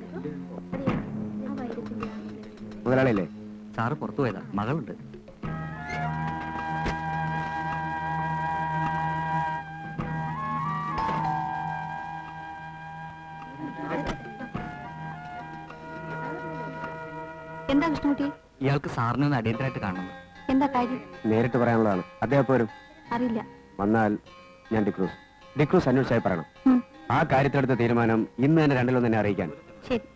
മുതലാളിയല്ലേ sir പുറത്തു പോയതാ മകളുണ്ട് എന്താ കൃഷ്ണകുട്ടി ഇയാൾക്ക് സാറിനെ ഒന്ന് അടിയന്തരമായിട്ട് കാണണം എന്താ കാര്യം നേരിട്ട് പറയാനുള്ളതാണ് അദ്ദേഹം പോരും അറിയില്ല വന്നാൽ ഞാൻ ഡിക്രൂസ് ഡിക്രൂസ് അന്വേഷിച്ചായി പറയണം ഉം. ആ കാര്യത്തിലെടുത്ത തീരുമാനം ഇന്ന് തന്നെ രണ്ടിലൊന്ന് എന്നെ അറിയിക്കാൻ ശരി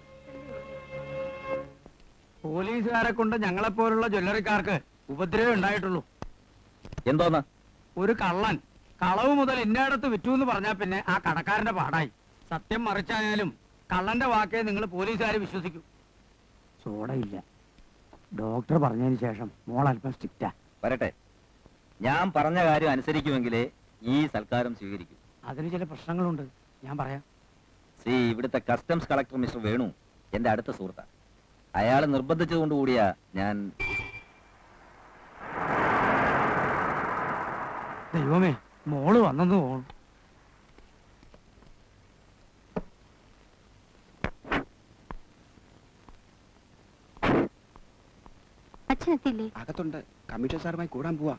പോലീസുകാരെ കൊണ്ട് ഞങ്ങളെപ്പോലുള്ള ജ്വല്ലറിക്കാർക്ക് ഉപദ്രവം ഉണ്ടായിട്ടുള്ളൂ എന്തോന്ന് ഒരു കള്ളൻ കളവ് മുതൽ ഇന്നയിടത്ത് വിറ്റു എന്ന് പറഞ്ഞാൽ പിന്നെ ആ കടക്കാരന്റെ പാടായി സത്യം മറിച്ചായാലും കള്ളന്റെ വാക്കേ നിങ്ങൾ പോലീസുകാർ വിശ്വസിക്കൂ സോഡയില്ല ഡോക്ടർ പറഞ്ഞതിന് ശേഷം മോൾ അല്പം സ്ട്രിക്റ്റാ വരട്ടെ ഞാൻ പറഞ്ഞ കാര്യം അനുസരിക്കുമെങ്കിലേ ഈ സൽക്കാരം സ്വീകരിക്കൂ അതിന് ചില പ്രശ്നങ്ങളുണ്ട് ഞാൻ പറയാം സി ഇവിടുത്തെ കസ്റ്റംസ് കളക്ടർ മിസ്റ്റർ വേണു എന്റെ അടുത്ത സുഹൃത്താണ് അയാൾ നിർബന്ധിച്ചതുകൊണ്ടുകൂടിയാ ഞാൻ ദൈവമേ മോള് വന്നെന്ന് തോന്നുന്നു അച്ഛൻ എത്തിയില്ലേ അകത്തുണ്ട് കമ്മീഷൻ സാറുമായി കൂടാൻ പോവാ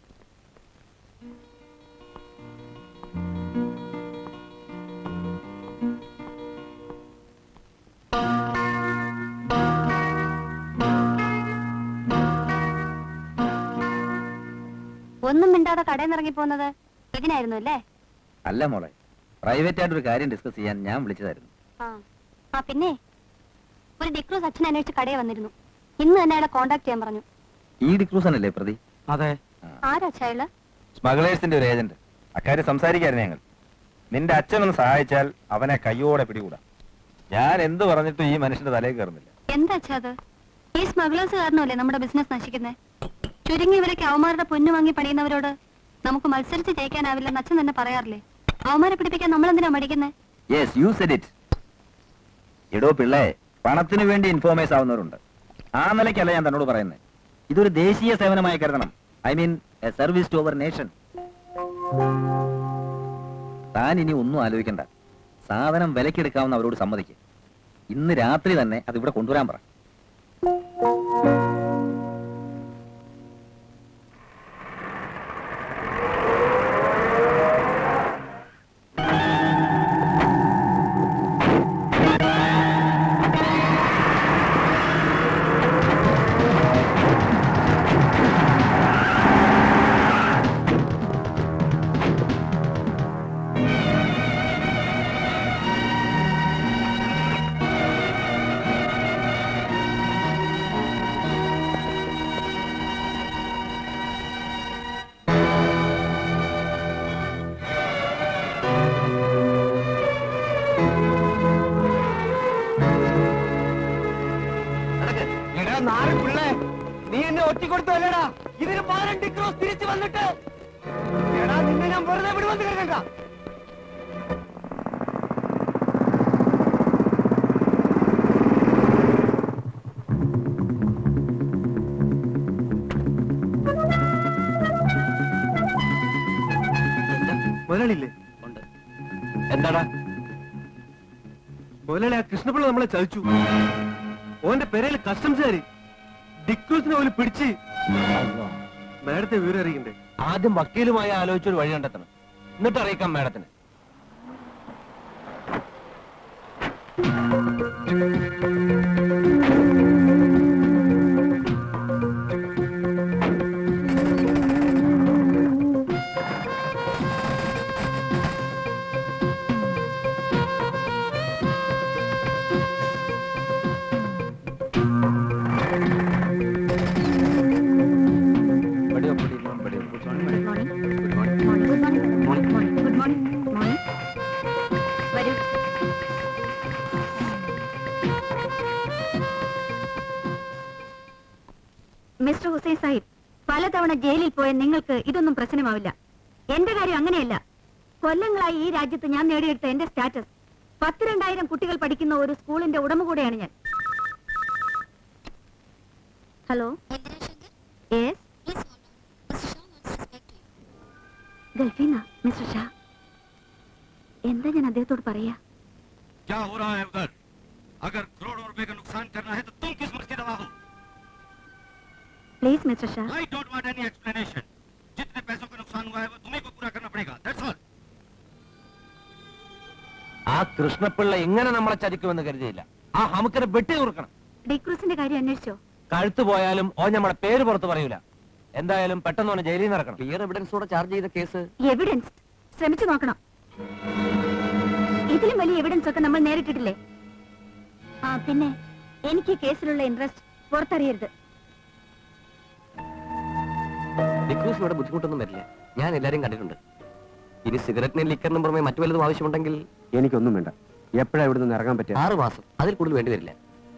ഒന്നും മിണ്ടാതെ കടയിൽ നിന്ന് ഇറങ്ങി പോകുന്നത് ഇതിനായിരുന്നു അല്ലേ അല്ല മോളെ പ്രൈവറ്റ് ആയിട്ടൊരു കാര്യം ഡിസ്കസ് ചെയ്യാൻ ഞാൻ വിളിച്ചതായിരുന്നു ആ ആ പിന്നെ ഒരു ഡിക്രൂസ് അച്ഛൻ അന്വേഷിച്ച് കടയിൽ വന്നിരുന്നു ഇന്ന് തന്നെ അയാളെ കോണ്ടാക്ട് ചെയ്യാൻ പറഞ്ഞു ഈ ഡിക്രൂസൺ അല്ലേ പ്രതി അതെ ആരാ അച്ഛാ അയാള് സ്മഗ്ലേഴ്സിന്റെ ഒരു ഏജന്റ് അക്കാര്യം സംസാരിക്കായിരുന്നു ഞങ്ങൾ നിന്റെ അച്ഛനൊന്ന് സഹായിച്ചാൽ അവനെ കയ്യോടെ പിടികൂടാം ഞാൻ എന്ത് പറഞ്ഞിട്ടും ഈ മനുഷ്യന്റെ തലയിൽ കയറുന്നില്ല എന്താ അച്ഛാ അത് ഈ സ്മഗ്ലേഴ്സ് കാരണമല്ലേ നമ്മുടെ ബിസിനസ് നശിക്കുന്നത് ചുരുങ്ങിയവരൊക്കെ അവന്മാരുടെ പൊന്നു വാങ്ങി പണിയുന്നവരോട് നമുക്ക് മത്സരിച്ച് ജയിക്കാനാവില്ലെന്ന് അച്ഛൻ തന്നെ പറയാറില്ലേ അവന്മാരെ പിടിപ്പിക്കാൻ നമ്മൾ എന്തിനാ മടിക്കുന്നത് യെസ് യു സെഡ് ഇറ്റ് എടോ പിള്ളേ പണത്തിന് വേണ്ടി ഇൻഫോമേഴ്സ് ആവുന്നവരുണ്ട് ആ നിലയ്ക്കല്ല ഞാൻ തന്നോട് പറയുന്നത് ഇതൊരു ദേശീയ സേവനമായി കരുതണം I mean a service to our nation താൻ ഇനി ഒന്നും ആലോചിക്കണ്ട സാധനം വിലക്കെടുക്കാവുന്ന അവരോട് സമ്മതിക്കുക ഇന്ന് രാത്രി തന്നെ അത് ഇവിടെ കൊണ്ടുവരാൻ പറ എടാ നാല് പിള്ളേ നീ എന്നെ ഒറ്റിക്കൊടുത്തല്ലേടാ ഇതിന് പകരം ഡിക്രോസ് തിരിച്ചു വന്നിട്ട് എടാ നിന്നെ ഞാൻ വെറുതെ വിടുവന്ന് കരുതണ്ട മുതലാളിയില്ലേ ഉണ്ട് എന്താടാ മുതലാളി ആ കൃഷ്ണപിള്ള നമ്മളെ ചതിച്ചു ഓന്റെ പെരയിൽ കസ്റ്റംസുകാര് ഡിക്രൂസിനെ പോലും പിടിച്ച് മാഡത്തെ വിവരം അറിയിക്കണ്ടേ ആദ്യം വക്കീലുമായി ആലോചിച്ചൊരു വഴി കണ്ടെത്തണം എന്നിട്ട് അറിയിക്കാം മാഡത്തിന് ഗുഡ് മോർണിംഗ് മോർണിംഗ് വരൂ മിസ്റ്റർ ഹുസൈൻ സാഹിബ് പലതവണ ജയിലിൽ പോയ നിങ്ങൾക്ക് ഇതൊന്നും പ്രശ്നമാവില്ല എന്റെ കാര്യം അങ്ങനെയല്ല കൊല്ലങ്ങളായി ഈ രാജ്യത്ത് ഞാൻ നേടിയെടുത്ത എന്റെ സ്റ്റാറ്റസ് പത്ത് രണ്ടായിരം കുട്ടികൾ പഠിക്കുന്ന ഒരു സ്കൂളിന്റെ ഉടമ കൂടെയാണ് ഞാൻ ഹലോ യെസ് ഗൾഫീന്ന മിസ്റ്റർ ഷാ എന്താ ഞാൻ അദ്ദേഹത്തോട് പറയാ क्या हो रहा है उधर अगर करोड़ों रुपए का नुकसान करना है तो तुम किस मर्जी दवा हो please mister Shah I don't want any explanation जितने पैसों का नुकसान हुआ है वो तुम्हें को पूरा करना पड़ेगा दैट्स ऑल ആ കൃഷ്ണപിള്ള ഇങ്ങനെ നമ്മളെ ചതിക്കുമെന്ന് കരുതിയില്ല ആ ഹമുക്കിനെ വെട്ടി തീർക്കണം ഡിക്രൂസിന്റെ കാര്യം അന്വേഷിച്ചോ കഴുത്ത് പോയാലും ഓ നമ്മളെ പേര് പുറത്ത് പറയൂല എന്തായാലും പെട്ടെന്ന് ഓനെ ജയിലിൽ നിന്ന് ഇറക്കണം ക്ലിയർ എവിഡൻസോടെ ചാർജ് ചെയ്ത കേസ് എവിഡൻസ് ശ്രമിച്ചു നോക്കണം ഇതിലും വലിയ എവിഡൻസ് ഒക്കെ നമ്മൾ നേരിട്ടിട്ടില്ലേ ആ പിന്നെ എനിക്ക് ഈ കേസിലുള്ള ഇൻട്രസ്റ്റ് പുറത്തറിയരുത് ഡിക്രൂസ് ഇവിടെ ബുദ്ധിമുട്ടൊന്നും വരില്ല ഞാൻ എല്ലാരും കണ്ടിട്ടുണ്ട് ഇനി സിഗരറ്റിന് ലിക്കറിനും പുറമെ മറ്റു വല്ലതും ആവശ്യമുണ്ടെങ്കിൽ എനിക്കൊന്നും വേണ്ട എപ്പോഴാ ഇവിടെ നിന്ന് ഇറങ്ങാൻ പറ്റുക ആറ് മാസം അതിൽ കൂടുതൽ വേണ്ടി വരില്ല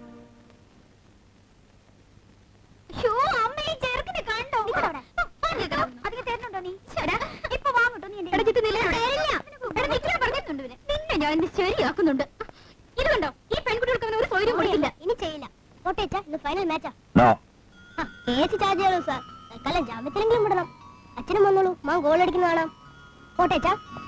നിന്നെ ഞാൻ ശരിയാക്കുന്നുണ്ട് ഇത് കണ്ടോ ഈ പെൺകുട്ടികൾക്ക് അവന് ഒരു സ്വൈര്യം കൊടുക്കില്ല ഇനി ചെയ്യില്ല കോട്ടയച്ച ഇത് ഫൈനൽ മാച്ചാ നോ കേസ് ചാർജ് ചെയ്യണോ സാർ തൽക്കാലം ജാമ്യത്തിലെങ്കിലും വിടണം അച്ഛനും വന്നോളൂ മാൻ ഗോൾ അടിക്കുന്ന കാണാം കോട്ടയച്ച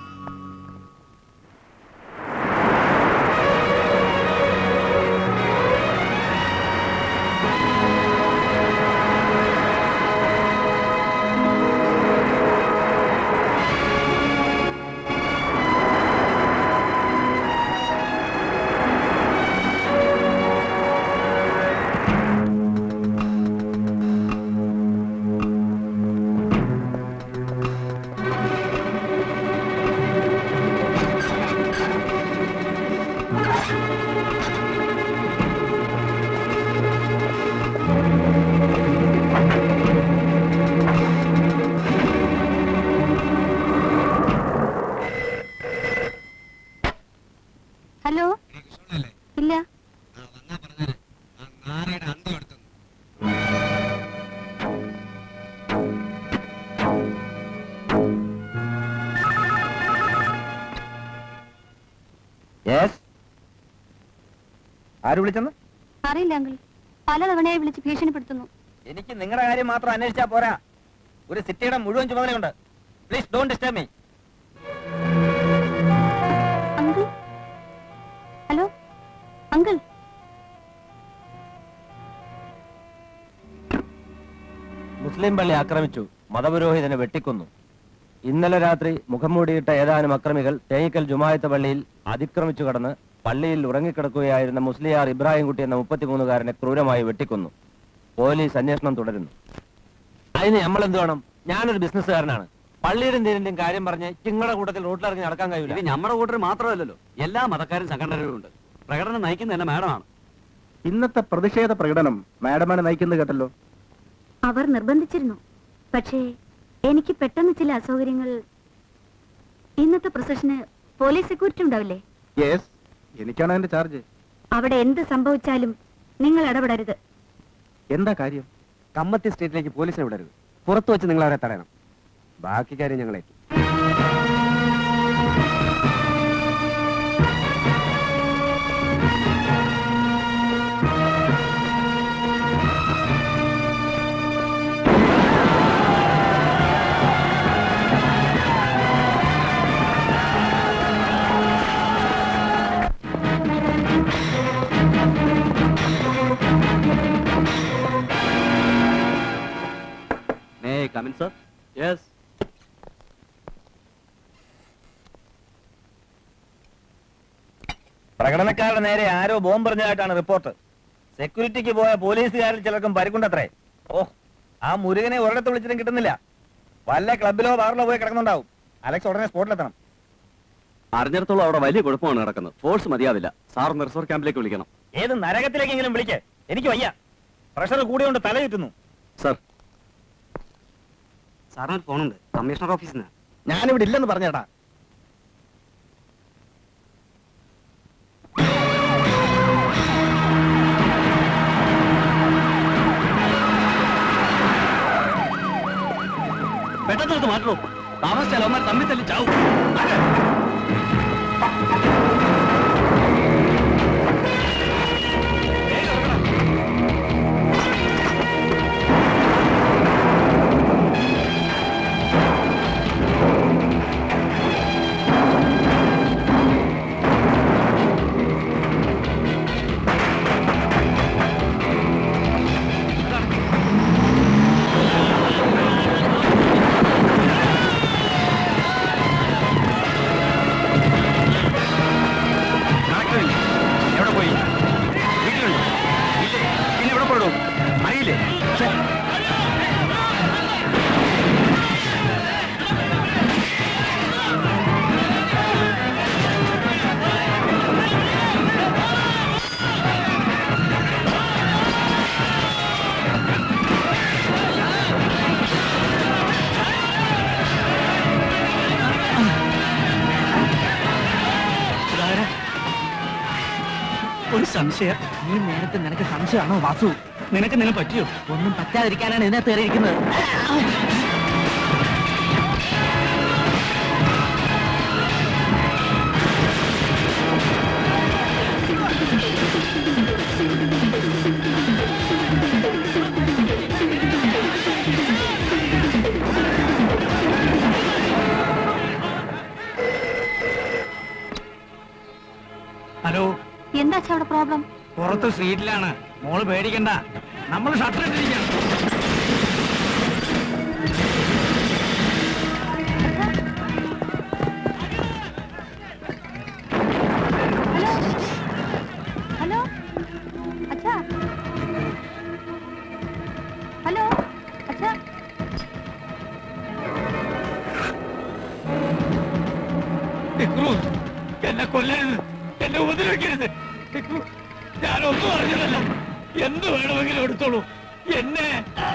ഹലോ ഇല്ല വന്നാ പറഞ്ഞേരെ ആ നാരയുടെ അന്തം എടുത്തു യെസ് ആര് വിളിച്ചെന്ന് അറിയില്ല അങ്കിൾ പലതവണയായി വിളിച്ച് ഭീഷണിപ്പെടുത്തുന്നു എനിക്ക് നിങ്ങളുടെ കാര്യം മാത്രം അന്വേഷിച്ചാ പോരാ ഒരു സിറ്റിയുടെ മുഴുവൻ ചുമതലയുണ്ട് please don't disturb me uncle hello uncle Muslim പള്ളി ആക്രമിച്ചു മതപുരോഹിതനെ വെട്ടിക്കൊന്നു ഇന്നലെ രാത്രി മുഖം മൂടിയിട്ട ഏതാനും അക്രമികൾ തേയിക്കൽ ജുമായത്ത് പള്ളിയിൽ അതിക്രമിച്ചു കടന്ന് പള്ളിയിൽ ഉറങ്ങിക്കിടക്കുകയായിരുന്ന മുസ്ലിയാർ ഇബ്രാഹിംകുട്ടി എന്ന മുപ്പത്തിമൂന്നുകാരനെ ക്രൂരമായി വെട്ടിക്കൊന്നു പോലീസ് അന്വേഷണം തുടരുന്നു അതിന് നമ്മൾ എന്ത് വേണം ഞാനൊരു ബിസിനസ്സുകാരനാണ് പള്ളിയുടെ എന്തെങ്കിലും കാര്യം പറഞ്ഞ് ചിങ്ങളുടെ കൂട്ടത്തിൽ റോട്ടിലിറങ്ങി നടക്കാൻ ഇത് കഴിയില്ല നമ്മുടെ കൂട്ടർ മാത്രമല്ലല്ലോ എല്ലാ മതക്കാരും സംഘടനകളും ഉണ്ട് പ്രകടനം നയിക്കുന്ന തന്നെ മാഡമാണ് ഇന്നത്തെ പ്രതിഷേധ പ്രകടനം മാഡമാണ് നയിക്കുന്നത് കേട്ടല്ലോ അവർ നിർബന്ധിച്ചിരുന്നു പക്ഷേ എനിക്ക് പെട്ടെന്ന് ചില അസൗകര്യങ്ങൾ ഇന്നത്തെ പ്രൊസഷന് പോലീസ് സെക്യൂരിറ്റി ഉണ്ടാവില്ലേ യെസ് എനിക്കാണ് അതിന്റെ ചാർജ് അവിടെ എന്ത് സംഭവിച്ചാലും നിങ്ങൾ ഇടപെടരുത് എന്താ കാര്യം കമ്മത്തി സ്റ്റേറ്റിലേക്ക് പോലീസിനെ വിടരുത് പുറത്തു വെച്ച് നിങ്ങൾ അവരെ തടയണം ബാക്കി കാര്യം ഞങ്ങളേക്ക് മേ കമിൻ സർ യെസ് പ്രകടനക്കാരുടെ നേരെ ആരോ ബോംബ് എറിഞ്ഞതായിട്ടാണ് റിപ്പോർട്ട് സെക്യൂരിറ്റിക്ക് പോയ പോലീസുകാരിൽ ചിലർക്കും പരിക്കുണ്ടത്രേ ഓ ആ മുരുകനെ ഒരിടത്ത് വിളിച്ചിട്ടും കിട്ടുന്നില്ല വല്ല ക്ലബിലോ ബാറിലോ പോയി കിടക്കുന്നുണ്ടാവും അലക്സ് ഉടനെ സ്പോട്ടിലെത്തണം അറിഞ്ഞിടത്തോളം അവിടെ വലിയ കുഴപ്പമാണ് നടക്കുന്നത് ഫോഴ്സ് മതിയാവില്ല സാർ റിസർവ് ക്യാമ്പിലേക്ക് വിളിക്കണം ഏത് നരകത്തിലേക്കെങ്കിലും വിളിക്ക് എനിക്ക് വയ്യ പ്രഷർ കൂടിയോണ്ട് തല ചുറ്റുന്നു സർ സാറിന് ഫോണുണ്ട് കമ്മീഷണർ ഓഫീസിൽ നിന്ന് ഞാനിവിടെ ഇല്ലെന്ന് പറഞ്ഞേട്ടാ പെട്ടെന്ന് മാറ്റണോ താമസിച്ചാൽ അവന്മാർ തമ്മിൽ തല്ലി ചാവും ആ സംശയം നീ നേരത്തെ നിനക്ക് സംശയമാണോ വാസു നിനക്ക് നിന്നെ പറ്റിയോ ഒന്നും പറ്റാതിരിക്കാനാണ് ഇതിനകത്ത് കയറിയിരിക്കുന്നത് ഹലോ എന്താ അച്ഛാ അവിടെ പ്രോബ്ലം പുറത്ത് സ്ട്രീറ്റിലാണ് മോള് പേടിക്കണ്ട നമ്മൾ ഷട്ടർ ഇട്ടിരിക്കണം ഹലോ അച്ഛാ ഹലോ അച്ഛാ ടിക്രൂസ്, എന്നെ കൊല്ലരുത് എന്നെ ഉപദ്രവിക്കരുത് ടിക്രൂസ്, ഞാനൊന്നും അറിഞ്ഞതല്ല എന്ത് വേണമെങ്കിലും എടുത്തോളൂ എന്നെ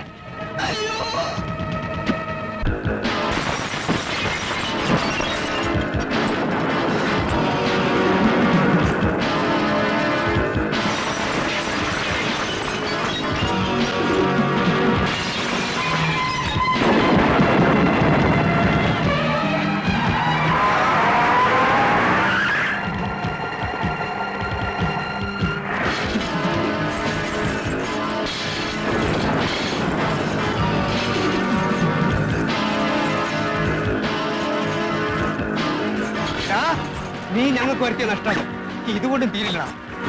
നീ ഞങ്ങൾക്ക് വരുത്തിയ നഷ്ടം ഇതുകൊണ്ടും തീരില്ല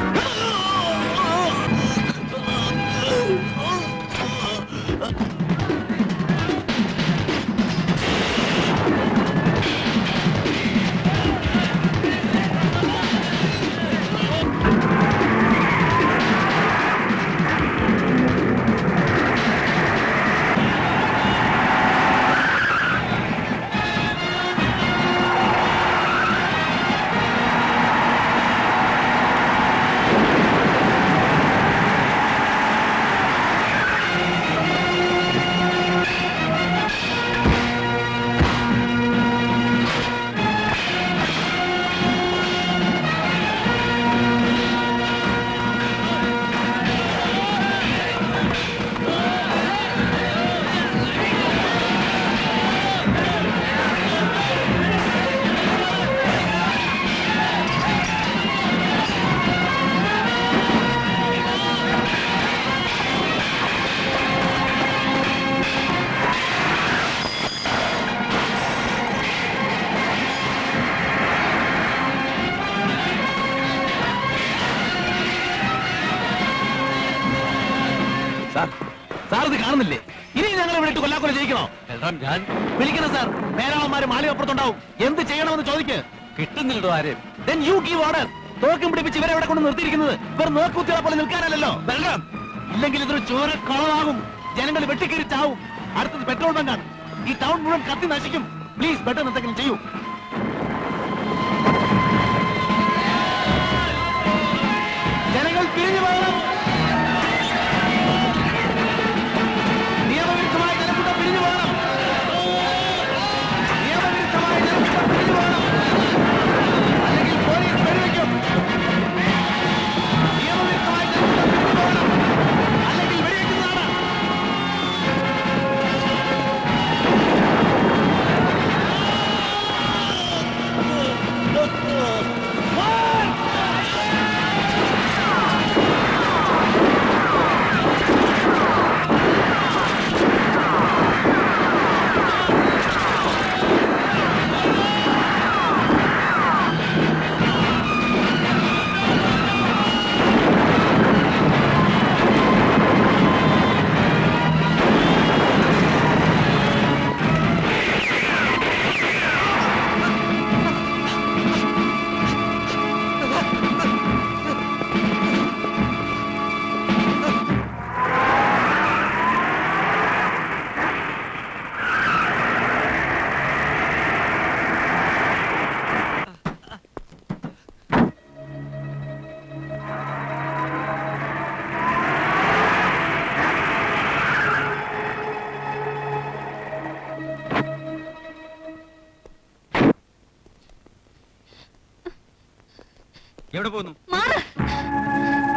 സാർ സാർ ഇത് കാണുന്നില്ലേ ഇനി ഞങ്ങൾ ഇവിടെ ഇട്ട് കൊല്ലാക്കൊല ചെയ്യിക്കണോ ഞാൻ വിളിക്കണം സാർ മേലാളന്മാര് മാളികപ്പുറത്തുണ്ടാവും എന്ത് ചെയ്യണമെന്ന് ചോദിക്ക് കിട്ടുന്നില്ലടോ ആരും ദെൻ യു ഗീവ് ഓർഡർ തോക്കും പിടിപ്പിച്ച് ഇവരെ ഇവിടെ കൊണ്ട് നിർത്തിയിരിക്കുന്നത് ഇവർ നോക്കുത്തികളെ പോലെ നിൽക്കാനല്ലോ വെള്ളം ഇല്ലെങ്കിൽ ഇതൊരു ചോര കളവാകും ജനങ്ങൾ വെട്ടിക്കരി ചാവും അടുത്തത് പെട്രോൾ ബങ്കാണ് ഈ ടൗൺ മുഴുവൻ കത്തി നശിക്കും പ്ലീസ് പെട്ടെന്ന് എന്തെങ്കിലും ചെയ്യൂ ജനങ്ങൾ പിരിഞ്ഞു പോകണം നിയമവിരുദ്ധമായ ജനക്കൂട്ടം പിരിഞ്ഞു പോകണം നിയമവിരുദ്ധമായ ജനക്കൂട്ടം പിരിഞ്ഞു പോകണം അല്ലെങ്കിൽ പോലീസ് വെടിവെക്കും നിയമവിരുദ്ധമായ ജനക്കൂട്ടം പിരിഞ്ഞു പോകണം അല്ലെങ്കിൽ വെടിവെക്കുന്നതാണ് എവിടെ പോകുന്നു മാറ്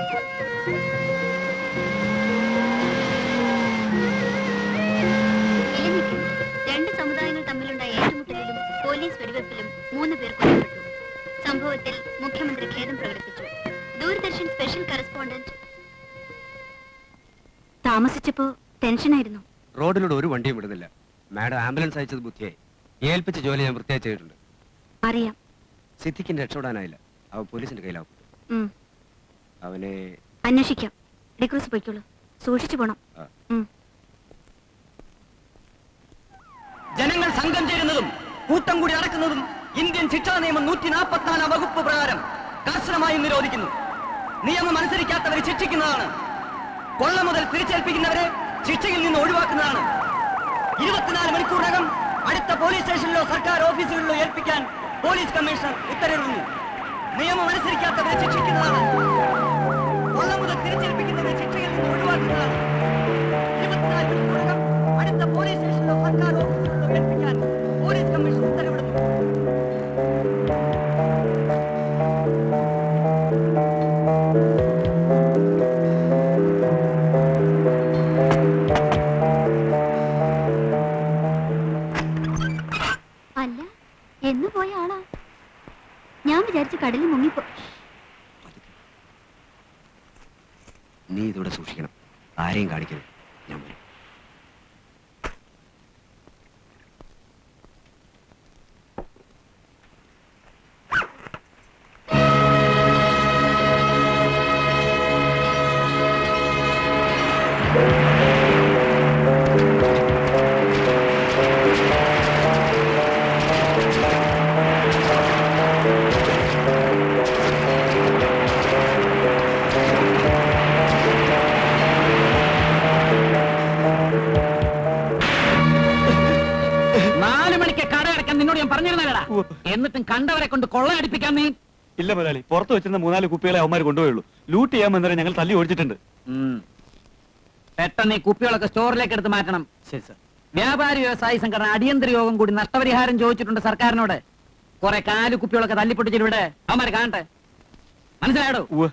ഇലഞ്ഞിക്കും രണ്ട് സമുദായങ്ങൾ തമ്മിലുണ്ടായ ഏറ്റുമുട്ടലിലും പോലീസ് വെടിവെപ്പിലും മൂന്ന് പേർ കൊല്ലപ്പെട്ടു സംഭവത്തിൽ മുഖ്യമന്ത്രി ഖേദം പ്രകടിപ്പിച്ചു ദൂരദർശൻ സ്പെഷ്യൽ കറസ്പോണ്ടന്റ് താമസിച്ചപ്പോ ടെൻഷനായിരുന്നു റോഡിലൂടെ ഒരു വണ്ടിയും വിടുന്നില്ല മാഡം ആംബുലൻസ് അയച്ചത് ബുദ്ധിയായി ഏൽപ്പിച്ച ജോലി ഞാൻ വൃത്തിയായി ചെയ്തിട്ടുണ്ട് അറിയാം സിദ്ധിക്കിന് രക്ഷപ്പെടാനായില്ല അവൻ പോലീസിന്റെ കയ്യിലാവും ഉം. അവനെ അന്വേഷിക്കാം ഡിക്രൂസ് പോയിക്കോളൂ സൂക്ഷിച്ചു പോണം ആ. ഉം. ജനങ്ങൾ സംഘം ചേരുന്നതും കൂട്ടം കൂടി നടക്കുന്നതും ഇന്ത്യൻ ശിക്ഷാ നിയമം നൂറ്റി നാൽപ്പത്തിനാലാം വകുപ്പ് പ്രകാരം കർശനമായി നിരോധിക്കുന്നു നിയമം അനുസരിക്കാത്തവരെ ശിക്ഷിക്കുന്നതാണ് കൊള്ള മുതൽ തിരിച്ചേൽപ്പിക്കുന്നവരെ ശിക്ഷയിൽ നിന്ന് ഒഴിവാക്കുന്നതാണ് ഇരുപത്തിനാല് മണിക്കൂറിനകം അടുത്ത പോലീസ് സ്റ്റേഷനിലോ സർക്കാർ ഓഫീസുകളിലോ ഏൽപ്പിക്കാൻ പോലീസ് കമ്മീഷണർ ഉത്തരവിടുന്നു നിയമം അനുസരിക്കാത്തവരെ ശിക്ഷിക്കുന്നതാണ് കൊള്ള മുതൽ തിരിച്ചേൽപ്പിക്കുന്നവരെ ശിക്ഷയിൽ നിന്ന് ഒഴിവാക്കുന്നതാണ് ഇരുപത്തിനാല് മണിക്കൂറിനകം അടുത്ത പോലീസ് സ്റ്റേഷനിലോ സർക്കാർ ഓഫീസുകളിലോ ഏൽപ്പിക്കാൻ പോലീസ് കമ്മീഷൻ ഉത്തരവിടുന്നു അല്ല എന്ന് പോയ ആളാ ഞാൻ വിചാരിച്ചു കടലിൽ മുങ്ങിപ്പോ നീ ഇതോടെ സൂക്ഷിക്കണം ആരെയും കാണിക്കരുത് ഞാൻ വരും നാല് മണിക്ക് കട അടക്കാൻ നിന്നോട് ഞാൻ പറഞ്ഞിരുന്നല്ലടാ എന്നിട്ടും കണ്ടവരെ കൊണ്ട് കൊള്ളയടിപ്പിക്കാൻ നീ ഇല്ല മുതലാളി പുറത്ത് വെച്ചിരുന്ന മൂന്നാല് കുപ്പികളെ അവന്മാർ കൊണ്ടുപോയുള്ളൂ ലൂട്ട് ചെയ്യാൻ വന്നവരെ ഞങ്ങൾ തല്ലി ഓടിച്ചിട്ടുണ്ട് പെട്ടെന്ന് ഈ കുപ്പികളൊക്കെ സ്റ്റോറിലേക്ക് എടുത്ത് മാറ്റണം ശരി സാർ വ്യാപാരി വ്യവസായി സംഘടന അടിയന്തര യോഗം കൂടി നഷ്ടപരിഹാരം ചോദിച്ചിട്ടുണ്ട് സർക്കാരിനോട് കുറെ കാല് കുപ്പികളൊക്കെ തല്ലിപ്പൊട്ടിച്ചിട്ട് ഇവിടെ അവന്മാരെ കാണട്ടെ മനസ്സിലായോ ഉവ്വ്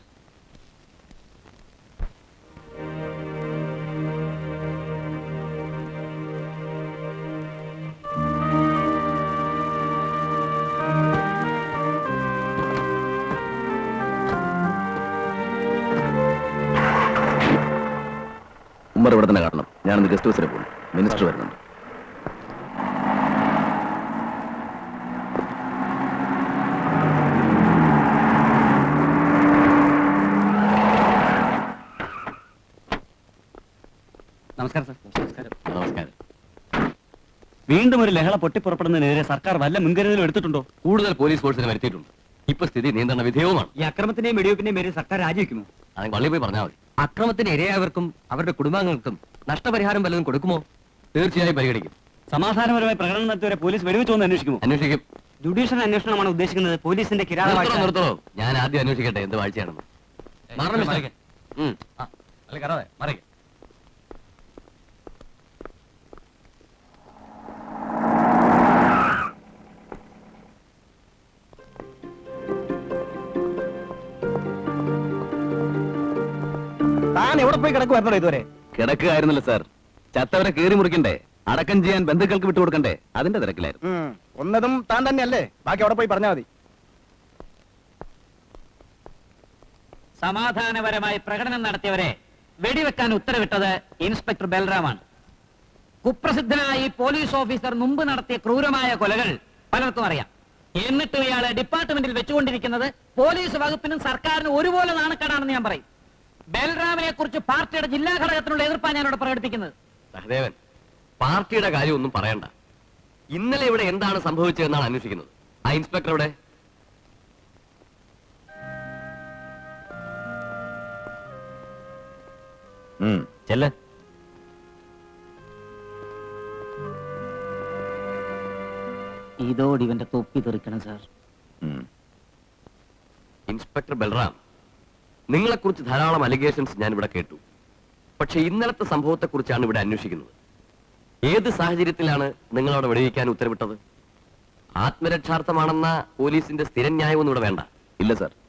ഉമ്മർ ഇവിടെ തന്നെ കാണണം ഞാനൊന്ന് ഗസ്റ്റ് ഹൗസിൽ പോകും മിനിസ്റ്റർ വരുന്നുണ്ട് നമസ്കാരം സാർ നമസ്കാരം നമസ്കാരം വീണ്ടും ഒരു ലഹള പൊട്ടിപ്പുറപ്പെടുന്നതിനെതിരെ സർക്കാർ വല്ല മുൻകരുതലും എടുത്തിട്ടുണ്ടോ കൂടുതൽ പോലീസ് ഫോഴ്സിനെ വരുത്തിയിട്ടുണ്ട് ഇപ്പൊ സ്ഥിതി നിയന്ത്രണ വിധേയവുമാണ് ഈ അക്രമത്തിന്റെയും വെടിവെപ്പിന്റെയും പേരിൽ സർക്കാർ രാജിവെക്കുമോ അത് പള്ളിയിൽ പോയി പറഞ്ഞാൽ മതി അക്രമത്തിന് ഇരയായവർക്കും അവരുടെ കുടുംബാംഗങ്ങൾക്കും നഷ്ടപരിഹാരം വല്ലതും കൊടുക്കുമോ തീർച്ചയായും പരിഗണിക്കും സമാധാനപരമായി പ്രകടനം നടത്തിയവരെ പോലീസ് വെടിവെച്ചോന്ന് അന്വേഷിക്കുമോ അന്വേഷിക്കും ജുഡീഷ്യൽ അന്വേഷണമാണ് ഉദ്ദേശിക്കുന്നത് പോലീസിന്റെ നിർത്തണോ നിർത്തണോ ഞാൻ ആദ്യം അന്വേഷിക്കട്ടെ എന്ത് വാഴ്ചയാണെന്ന് മാറണം മിസ്റ്റർ. ഉം. ആ, അല്ല, കയറാതെ, മാറിക്ക്. താൻ എവിടെ പോയി കിടക്കുവായിരുന്നോ ഇതുവരെ കിടക്കുകയായിരുന്നില്ല സാർ ചത്തവരെ കീറി മുറിക്കണ്ടേ അടക്കം ചെയ്യാൻ ബന്ധുക്കൾക്ക് വിട്ടുകൊടുക്കണ്ടേ അതിന്റെ തിരക്കിലായിരുന്നു ഉം. ഒന്നതും താൻ തന്നെയല്ലേ ബാക്കി അവിടെ പോയി പറഞ്ഞാൽ മതി സമാധാനപരമായി പ്രകടനം നടത്തിയവരെ വെടിവെക്കാൻ ഉത്തരവിട്ടത് ഇൻസ്പെക്ടർ ബൽറാമാണ് കുപ്രസിദ്ധനായ ഈ പോലീസ് ഓഫീസർ മുമ്പ് നടത്തിയ ക്രൂരമായ കൊലകൾ പലർക്കും അറിയാം എന്നിട്ടും ഇയാളെ ഡിപ്പാർട്ട്മെന്റിൽ വെച്ചുകൊണ്ടിരിക്കുന്നത് പോലീസ് വകുപ്പിനും സർക്കാരിനും ഒരുപോലെ നാണക്കേടാണെന്ന് ഞാൻ പറയും ബൽറാമിനെ കുറിച്ച് പാർട്ടിയുടെ ജില്ലാ ഘടകത്തിനുള്ള എതിർപ്പാണ് ഞാനിവിടെ പ്രകടിപ്പിക്കുന്നത് സഹദേവൻ പാർട്ടിയുടെ കാര്യമൊന്നും പറയണ്ട ഇന്നലെ ഇവിടെ എന്താണ് സംഭവിച്ചതെന്നാണ് അന്വേഷിക്കുന്നത് ആ ഇൻസ്പെക്ടർ ഇവിടെ ചെല്ല ഇതോട് ഇവന്റെ തൊപ്പി തെറിക്കണം സാർ ഇൻസ്പെക്ടർ ബൽറാം നിങ്ങളെക്കുറിച്ച് ധാരാളം അലിഗേഷൻസ് ഞാൻ ഇവിടെ കേട്ടു പക്ഷെ ഇന്നലത്തെ സംഭവത്തെക്കുറിച്ചാണ് ഇവിടെ അന്വേഷിക്കുന്നത് ഏത് സാഹചര്യത്തിലാണ് നിങ്ങളവിടെ വെടിവെക്കാൻ ഉത്തരവിട്ടത് ആത്മരക്ഷാർത്ഥമാണെന്ന പോലീസിന്റെ സ്ഥിരം ന്യായമൊന്നും ഇവിടെ വേണ്ട ഇല്ല സർ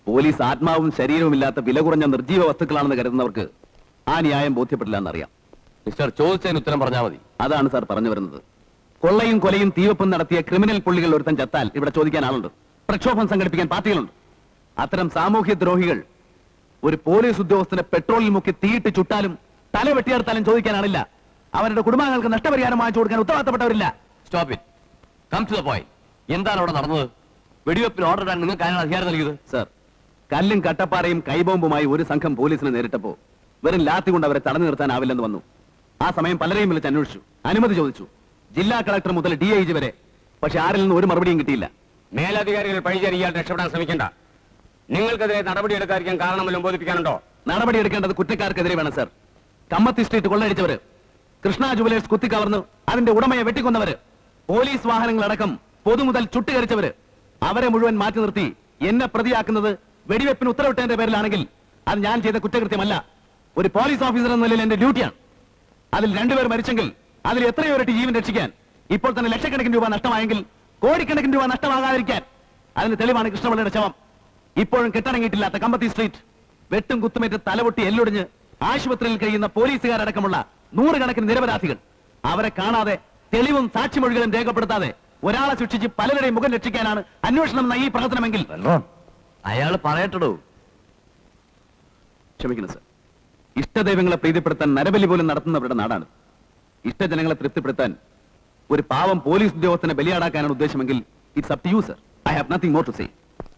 പോലീസ് ആത്മാവും ശരീരവും ഇല്ലാത്ത വില കുറഞ്ഞ നിർജീവ വസ്തുക്കളാണെന്ന് കരുതുന്നവർക്ക് ആ ന്യായം ബോധ്യപ്പെട്ടില്ല എന്നറിയാം മിസ്റ്റർ ചോദിച്ചതിന് ഉത്തരം പറഞ്ഞാൽ മതി അതാണ് സാർ പറഞ്ഞു വരുന്നത് കൊള്ളയും കൊലയും തീവപ്പും നടത്തിയ ക്രിമിനൽ പുള്ളികൾ ഒരുത്തൻ ചത്താൽ ഇവിടെ ചോദിക്കാൻ ആളുണ്ട് പ്രക്ഷോഭം സംഘടിപ്പിക്കാൻ പാർട്ടികളുണ്ട് അത്തരം സാമൂഹ്യ ദ്രോഹികൾ ഒരു പോലീസ് ഉദ്യോഗസ്ഥനെ പെട്രോളിൽ മുക്കി തീയിട്ട് ചുട്ടാലും തല വെട്ടിയെടുത്താലും ചോദിക്കാനാണില്ല അവരുടെ കുടുംബാംഗങ്ങൾക്ക് നഷ്ടപരിഹാരം വാങ്ങിച്ചു കൊടുക്കാൻ ഉത്തരവാദിത്തപ്പെട്ടവരില്ല stop it come to the point എന്താണ് അവിടെ നടന്നത് വെടിവെപ്പിന് ഓർഡർ ഇടാൻ നിങ്ങൾക്ക് ആരാണ് അധികാരം നൽകിയത് സർ കല്ലും കട്ടപ്പാറയും കൈബോംബുമായി ഒരു സംഘം പോലീസിനെ നേരിട്ടപ്പോ വെറും ലാത്തി കൊണ്ട് അവരെ തടഞ്ഞു നിർത്താനാവില്ലെന്ന് വന്നു ആ സമയം പലരെയും വിളിച്ച് അന്വേഷിച്ചു അനുമതി ചോദിച്ചു ജില്ലാ കളക്ടർ മുതൽ ഡി ഐ ജി വരെ പക്ഷെ ആരിൽ നിന്ന് ഒരു മറുപടിയും കിട്ടിയില്ല മേലധികാരികൾ പഴിചാരി ഇയാൾ രക്ഷപ്പെടാൻ ശ്രമിക്കണ്ട നിങ്ങൾക്കെതിരെ നടപടിയെടുക്കാതിരിക്കാൻ കാരണമല്ലോ ബോധിപ്പിക്കാനുണ്ടോ നടപടിയെടുക്കേണ്ടത് കുറ്റക്കാർക്കെതിരെ വേണം സർ കമ്മത്തി സ്ട്രീറ്റ് കൊള്ളയടിച്ചവര് കൃഷ്ണ ജുവലേഴ്സ് കുത്തിക്കവർന്ന് അതിന്റെ ഉടമയെ വെട്ടിക്കൊന്നവര് പോലീസ് വാഹനങ്ങളടക്കം പൊതുമുതൽ ചുട്ടുകരിച്ചവര് അവരെ മുഴുവൻ മാറ്റി നിർത്തി എന്നെ പ്രതിയാക്കുന്നത് വെടിവെപ്പിന് ഉത്തരവിട്ടതിന്റെ പേരിലാണെങ്കിൽ അത് ഞാൻ ചെയ്ത കുറ്റകൃത്യമല്ല ഒരു പോലീസ് ഓഫീസർ എന്ന നിലയിൽ എന്റെ ഡ്യൂട്ടിയാണ് അതിൽ രണ്ടുപേർ മരിച്ചെങ്കിൽ അതിൽ എത്രയോ ഇരട്ടി ജീവൻ രക്ഷിക്കാൻ ഇപ്പോൾ തന്നെ ലക്ഷക്കണക്കിന് രൂപ നഷ്ടമായെങ്കിൽ കോടിക്കണക്കിന് രൂപ നഷ്ടമാകാതിരിക്കാൻ അതിന് തെളിവാണ് കൃഷ്ണപിള്ളയുടെ ശവം ഇപ്പോഴും കെട്ടടങ്ങിയിട്ടില്ലാത്ത കമ്പത്തി സ്ട്രീറ്റ് വെട്ടും കുത്തുമേറ്റ് തലപൊട്ടി എല്ലൊടിഞ്ഞ് ആശുപത്രിയിൽ കഴിയുന്ന പോലീസുകാരടക്കമുള്ള നൂറുകണക്കിന് നിരപരാധികൾ അവരെ കാണാതെ തെളിവും സാക്ഷിമൊഴികളും രേഖപ്പെടുത്താതെ ഒരാളെ ശിക്ഷിച്ച് പലരുടെയും മുഖം രക്ഷിക്കാനാണ് അന്വേഷണം എന്ന ഈ പ്രവർത്തനമെങ്കിൽ അയാൾ പറയട്ടോ ക്ഷമിക്കണം സർ ഇഷ്ടദൈവങ്ങളെ പ്രീതിപ്പെടുത്താൻ നരബലി പോലും നടത്തുന്നവരുടെ നാടാണ് ഇഷ്ടജനങ്ങളെ തൃപ്തിപ്പെടുത്താൻ ഒരു പാവം പോലീസ് ഉദ്യോഗസ്ഥനെ ബലിയാടാക്കാനാണ് ഉദ്ദേശമെങ്കിൽ it's up to you sir I have nothing more to say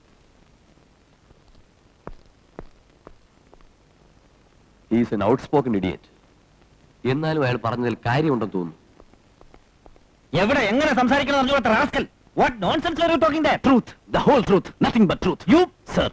is an outspoken idiot എന്നാലും അയാൾ പറഞ്ഞതിൽ കാര്യമുണ്ടെന്ന് തോന്നുന്നു എവിടെ എങ്ങനെ സംസാരിക്കണം അറിഞ്ഞു rascal what nonsense are you talking that truth the whole truth nothing but truth you sir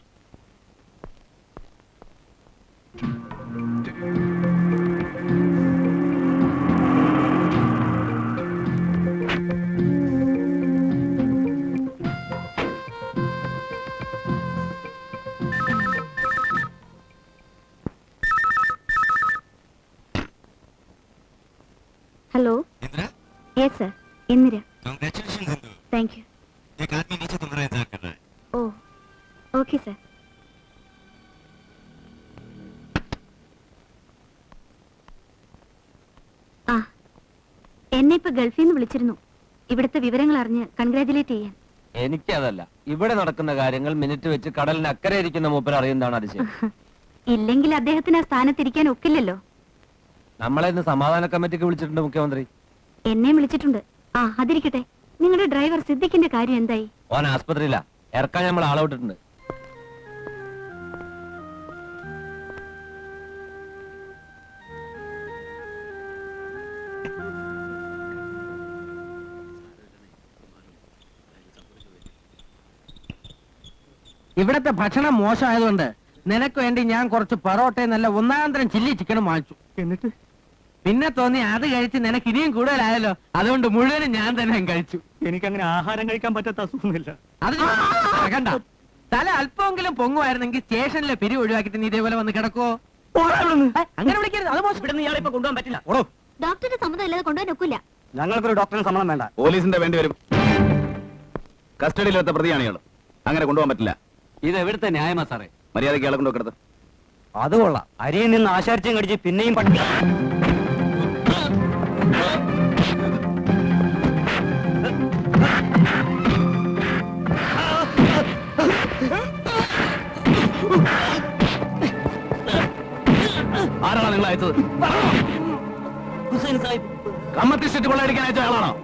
hello Indira yes sir Indira congratulation Indu thank you एक आदमी नीचे तुम्हारा इंतजार कर रहा है ओह ओके सर ആ എന്നെ ഇപ്പൊ ഗൾഫിൽ നിന്ന് വിളിച്ചിരുന്നു ഇവിടുത്തെ വിവരങ്ങൾ അറിഞ്ഞ് കൺഗ്രാചുലേറ്റ് ചെയ്യാൻ എനിക്കതല്ല ഇവിടെ നടക്കുന്ന കാര്യങ്ങൾ മിനിറ്റ് വെച്ച് കടലിന് അക്കരെ ഇരിക്കുന്ന മൂപ്പർ അറിയുന്നതാണ് അതിശയം ഇല്ലെങ്കിൽ അദ്ദേഹത്തിന് ആ സ്ഥാനത്തിരിക്കാൻ ഒക്കില്ലല്ലോ നമ്മളെ ഇന്ന് സമാധാന കമ്മിറ്റിക്ക് വിളിച്ചിട്ടുണ്ട് മുഖ്യമന്ത്രി എന്നെയും വിളിച്ചിട്ടുണ്ട് ആ അതിരിക്കട്ടെ നിങ്ങളുടെ ഡ്രൈവർ സിദ്ദിഖിന്റെ കാര്യം എന്തായി ഓൻ ആസ്പത്രിയില്ല ഇറക്കാൻ നമ്മൾ ആളെ വിട്ടിട്ടുണ്ട് ഇവിടത്തെ ഭക്ഷണം മോശമായതുകൊണ്ട് നിനക്ക് വേണ്ടി ഞാൻ കുറച്ച് പൊറോട്ടയും നല്ല ഒന്നാന്തരം ചില്ലി ചിക്കനും വാങ്ങിച്ചു എന്നിട്ട് പിന്നെ തോന്നി അത് കഴിച്ച് നിനക്ക് ഇനിയും കൂടുതലായല്ലോ അതുകൊണ്ട് മുഴുവനും ഞാൻ തന്നെ അങ്ങ് കഴിച്ചു എനിക്കങ്ങനെ ആഹാരം കഴിക്കാൻ പറ്റാത്ത അസുഖമൊന്നുമില്ല അത് കണ്ട തല അല്പമെങ്കിലും പൊങ്ങുമായിരുന്നെങ്കിൽ സ്റ്റേഷനിലെ പിരി ഒഴിവാക്കിട്ട് നീ ഇതേപോലെ വന്ന് കിടക്കോ അങ്ങനെ വിളിക്കരുത് അത് മോശം ഇവിടെ നിന്ന് ഇയാളെ ഇപ്പൊ കൊണ്ടുപോകാൻ പറ്റില്ല ഡോക്ടറുടെ സമ്മതം ഇല്ലാതെ കൊണ്ടുപോകാൻ ഒക്കില്ല ഞങ്ങൾക്കൊരു ഡോക്ടറിന് സമ്മതം വേണ്ട പോലീസിന്റെ വേണ്ടി വരും കസ്റ്റഡിയിലെത്ത പ്രതിയാണ് ഇയാൾ അങ്ങനെ കൊണ്ടുപോകാൻ പറ്റില്ല ഇത് എവിടുത്തെ ന്യായമാ സാറേ മര്യാദയ്ക്ക് ഇയാളെ കൊണ്ടുവെക്കരുത് അത് കൊള്ളാം അരിയിൽ നിന്ന് ആശാരിച്ചും കടിച്ച് പിന്നെയും പട്ടി ആരാണ് നിങ്ങൾ അയച്ചത് ഹുസൈൻ സാഹിബ് കമ്മത്തി സ്ട്രീറ്റ് കൊള്ളയടിക്കാൻ അയച്ച ആളാണോ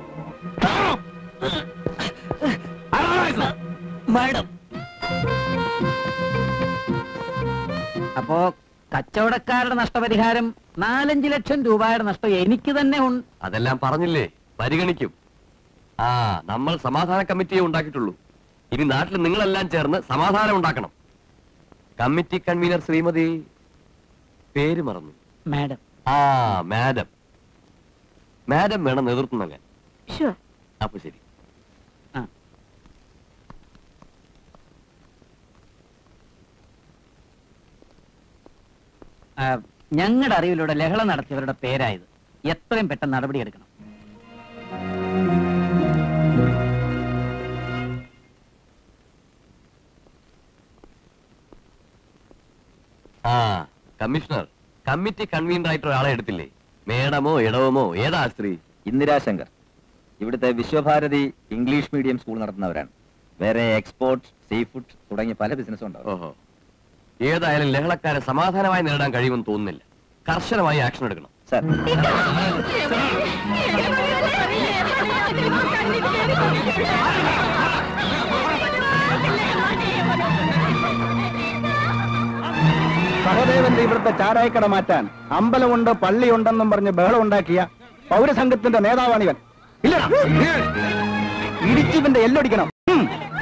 ആരാണ് അയച്ചത് മാഡം അപ്പോ കച്ചവടക്കാരുടെ നഷ്ടപരിഹാരം നാലഞ്ച് ലക്ഷം രൂപയുടെ നഷ്ടം എനിക്ക് തന്നെ ഉണ്ട് അതെല്ലാം പറഞ്ഞില്ലേ പരിഗണിക്കും ആ നമ്മൾ സമാധാന കമ്മിറ്റിയെ ഉണ്ടാക്കിയിട്ടുള്ളൂ ഇനി നാട്ടിൽ നിങ്ങളെല്ലാം ചേർന്ന് സമാധാനം ഉണ്ടാക്കണം കമ്മിറ്റി കൺവീനർ ശ്രീമതി പേര് മറന്നു മാഡം ആ മാഡം മാഡം വേണം നേതൃത്വം നൽകാൻ ഷുവർ അപ്പൊ ശരി ഞങ്ങളുടെ അറിവിലൂടെ ലഹള നടത്തിയവരുടെ പേരായത് എത്രയും പെട്ടെന്ന് നടപടിയെടുക്കണം ആ കമ്മീഷണർ കമ്മിറ്റി കൺവീനർ ആയിട്ട് ഒരാളെ എടുത്തില്ലേ മേഡമോ ഇടവമോ ഏതാ ആ സ്ത്രീ ഇന്ദിരാശങ്കർ ഇവിടുത്തെ വിശ്വഭാരതി ഇംഗ്ലീഷ് മീഡിയം സ്കൂൾ നടത്തുന്നവരാണ് വേറെ എക്സ്പോർട്ട് സീ ഫുഡ് തുടങ്ങിയ പല ബിസിനസ്സും ഉണ്ടാവും ഓഹോ ഏതായാലും ലഹളക്കാരെ സമാധാനമായി നേരിടാൻ കഴിയുമെന്ന് തോന്നുന്നില്ല കർശനമായി ആക്ഷൻ എടുക്കണം സാർ സഹദേവന്റെ ഇവിടുത്തെ ചാരായക്കട മാറ്റാൻ അമ്പലമുണ്ട് പള്ളിയുണ്ടെന്നും പറഞ്ഞ് ബഹളം ഉണ്ടാക്കിയ പൗരസംഘത്തിന്റെ നേതാവാണിവൻ ഇല്ലടാ ഇടിച്ചിവന്റെ എല്ലൊടിക്കണം ഉം.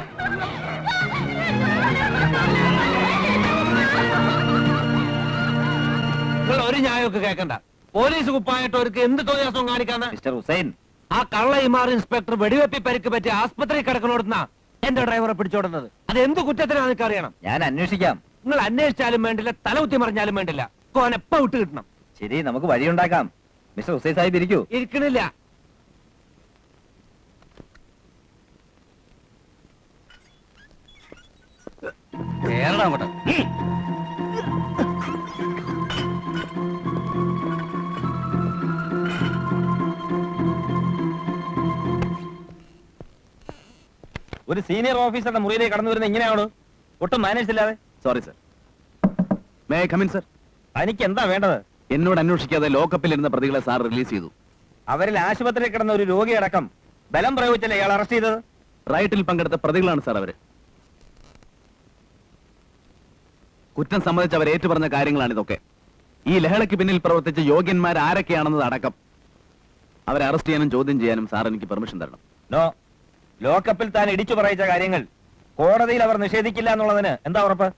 നിങ്ങൾ ഒരു ന്യായമൊക്കെ കേൾക്കണ്ട പോലീസ് കുപ്പായിട്ട് അവർക്ക് എന്ത് തോന്നിയാസം കാണിക്കാന്ന് മിസ്റ്റർ ഹുസൈൻ ആ കള്ള ഇമാർ ഇൻസ്പെക്ടർ വെടിവെപ്പി പരിക്ക് പറ്റി ആസ്പത്രി കിടക്കണോടുന്ന എന്റെ ഡ്രൈവറെ പിടിച്ചോടുന്നത് അത് എന്ത് കുറ്റത്തിനാണ് എനിക്ക് അറിയണം ഞാൻ അന്വേഷിക്കാം നിങ്ങൾ അന്വേഷിച്ചാലും വേണ്ടില്ല തലകുത്തി മറിഞ്ഞാലും വേണ്ടില്ല കോനെപ്പ വിട്ട് കിട്ടണം ശരി നമുക്ക് വഴിയുണ്ടാക്കാം മിസ്റ്റർ ഹുസൈൻ സാഹിബ് ഇരിക്കൂ ഇരിക്കണില്ല കേരളം അങ്ങോട്ട് ഒരു സീനിയർ ഓഫീസറുടെ മുറിയിലേക്ക് കടന്നു വരുന്ന ഇങ്ങനെയാണ് ഒട്ടും മാനേജ് ഇല്ലാതെ sorry sir may come in sir തനിക്ക് എന്താ വേണ്ടത് എന്നോട് അന്വേഷിക്കാതെ ലോക്കപ്പിൽ ഇരുന്ന പ്രതികളെ സാർ റിലീസ് ചെയ്തു അവരിൽ ആശുപത്രിയിൽ കിടന്ന ഒരു രോഗിയടക്കം ബലം പ്രയോഗിച്ചല്ലേ ഇയാൾ അറസ്റ്റ് ചെയ്തത് റൈറ്റിൽ പങ്കെടുത്ത പ്രതികളാണ് സാർ അവര് കുറ്റം സംബന്ധിച്ച് അവർ ഏറ്റുപറഞ്ഞ കാര്യങ്ങളാണ് ഇതൊക്കെ ഈ ലഹളയ്ക്ക് പിന്നിൽ പ്രവർത്തിച്ച യോഗ്യന്മാർ ആരൊക്കെയാണെന്നത് അടക്കം അവരെ അറസ്റ്റ് ചെയ്യാനും ചോദ്യം ചെയ്യാനും സാർ എനിക്ക് പെർമിഷൻ തരണം നോ ലോക്കപ്പിൽ താൻ ഇടിച്ചു പറയിച്ച കാര്യങ്ങൾ കോടതിയിൽ അവർ നിഷേധിക്കില്ല എന്നുള്ളതിന് എന്താ ഉറപ്പ്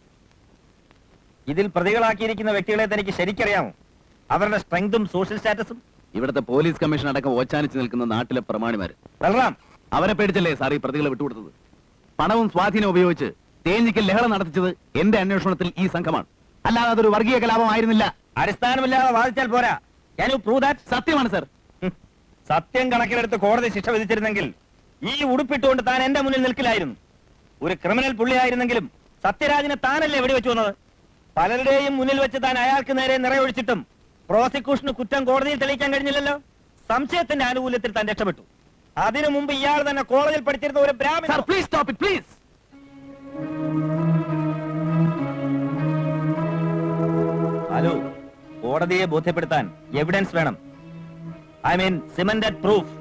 ഇതിൽ പ്രതികളാക്കിയിരിക്കുന്ന വ്യക്തികളെ തനിക്ക് ശരിക്കറിയാമോ അവരുടെ സ്ട്രെങ്തും സോഷ്യൽ സ്റ്റാറ്റസും ഇവിടുത്തെ പോലീസ് കമ്മീഷൻ അടക്കം ഓച്ചാനിച്ച് നിൽക്കുന്ന നാട്ടിലെ പ്രമാണിമാര് ബൽറാം അവരെ പേടിച്ചല്ലേ സാർ ഈ പ്രതികളെ വിട്ടുകൊടുത്തത് പണവും സ്വാധീനം ഉപയോഗിച്ച് തേഞ്ഞിക്കൽ ലഹള നടത്തിച്ചത് എന്റെ അന്വേഷണത്തിൽ ഈ സംഘമാണ് അല്ലാതെ അതൊരു വർഗീയ കലാപമായിരുന്നില്ല അടിസ്ഥാനമില്ലാതെ വാദിച്ചാൽ പോരാ Can you prove that? സത്യമാണ് സർ ഹും. സത്യം കണക്കിലെടുത്ത് കോടതി ശിക്ഷ വിധിച്ചിരുന്നെങ്കിൽ ഈ ഉടുപ്പിട്ടുകൊണ്ട് താൻ എന്റെ മുന്നിൽ നിൽക്കില്ലായിരുന്നു ഒരു ക്രിമിനൽ പുള്ളിയായിരുന്നെങ്കിലും സത്യരാജിനെ താനല്ലേ വെടിവെച്ചു വന്നത് പലരുടെയും മുന്നിൽ വെച്ച് താൻ അയാൾക്ക് നേരെ നിറയൊഴിച്ചിട്ടും പ്രോസിക്യൂഷന് കുറ്റം കോടതിയിൽ തെളിയിക്കാൻ കഴിഞ്ഞില്ലല്ലോ സംശയത്തിന്റെ ആനുകൂല്യത്തിൽ താൻ രക്ഷപ്പെട്ടു അതിനു മുമ്പ് ഇയാൾ തന്നെ കോളേജിൽ പഠിച്ചിരുന്ന ഒരു ബ്രാഹ്മണ sir please stop it please hello കോടതിയെ ബോധ്യപ്പെടുത്താൻ എവിഡൻസ് വേണം ഐ മീൻ സിമന്റഡ് പ്രൂഫ്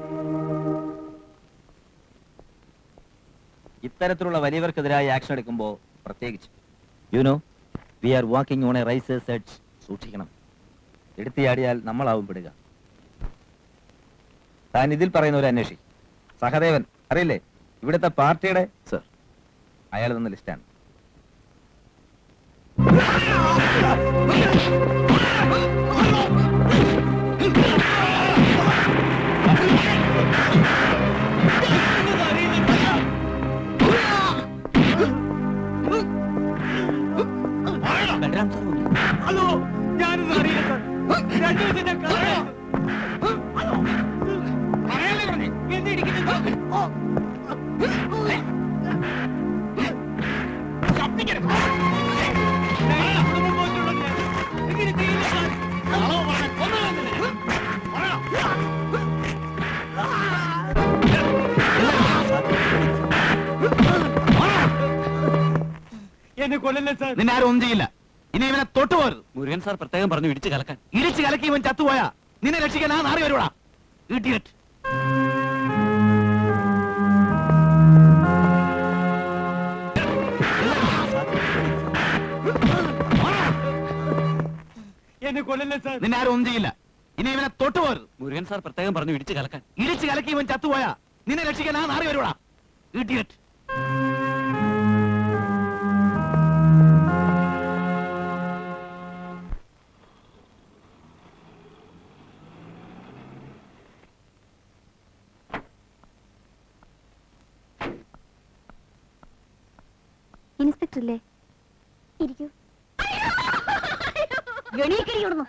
ഇത്തരത്തിലുള്ള വലിയവർക്കെതിരായി ആക്ഷൻ എടുക്കുമ്പോൾ പ്രത്യേകിച്ച് you know we are walking on a razor's edge സൂക്ഷിക്കണം എടുത്തിയാടിയാൽ നമ്മളാവും പെടുക താൻ ഇതിൽ പറയുന്ന ഒരു അന്വേഷി സഹദേവൻ അറിയില്ലേ ഇവിടുത്തെ പാർട്ടിയുടെ സർ അയാൾ തന്ന ലിസ്റ്റാണ് ഹലോ ഞാനിത് അറിയില്ല സാർ രണ്ടു ദിവസം കാണാം പറയാനല്ലേ പറഞ്ഞേ എന്തിടിക്കുന്നത് ശബ്ദിക്കരുത് കുടുംബം പോയിട്ടുള്ള ഞാൻ ഇങ്ങനെ ചെയ്യുന്ന സാർ ഹലോ പറഞ്ഞ കൊന്നു എന്നെ കൊല്ലല്ലേ സാർ നിന്നെ ആരും ഒന്നും ചെയ്യില്ല ഇനി ഇവനെ തൊട്ടുപോകരുത് മുരുകൻ സാർ പ്രത്യേകം പറഞ്ഞു ഇടിച്ചു കലക്കാൻ ഇടിച്ച് കലക്കി ഇവൻ ചത്തുപോയാ നിന്നെ രക്ഷിക്കാൻ ആ നാറി വരുവാടാ ഇടിയറ്റ് എന്നെ കൊല്ലല്ലേ സാർ നിന്നെ ആരും ഒന്നും ചെയ്യില്ല ഇനി ഇവനെ തൊട്ടുപോകരുത് മുരുകൻ സാർ പ്രത്യേകം പറഞ്ഞു ഇടിച്ചു കലക്കാൻ ഇടിച്ച് കലക്കി ഇവൻ ചത്തുപോയാ നിന്നെ രക്ഷിക്കാൻ ആ നാറി വരുവാടാ ഇടിയറ്റ് ഇൻസ്പെക്ടർ ഇല്ലേ ഇരിക്കൂ എണീക്കടിയോടുന്നു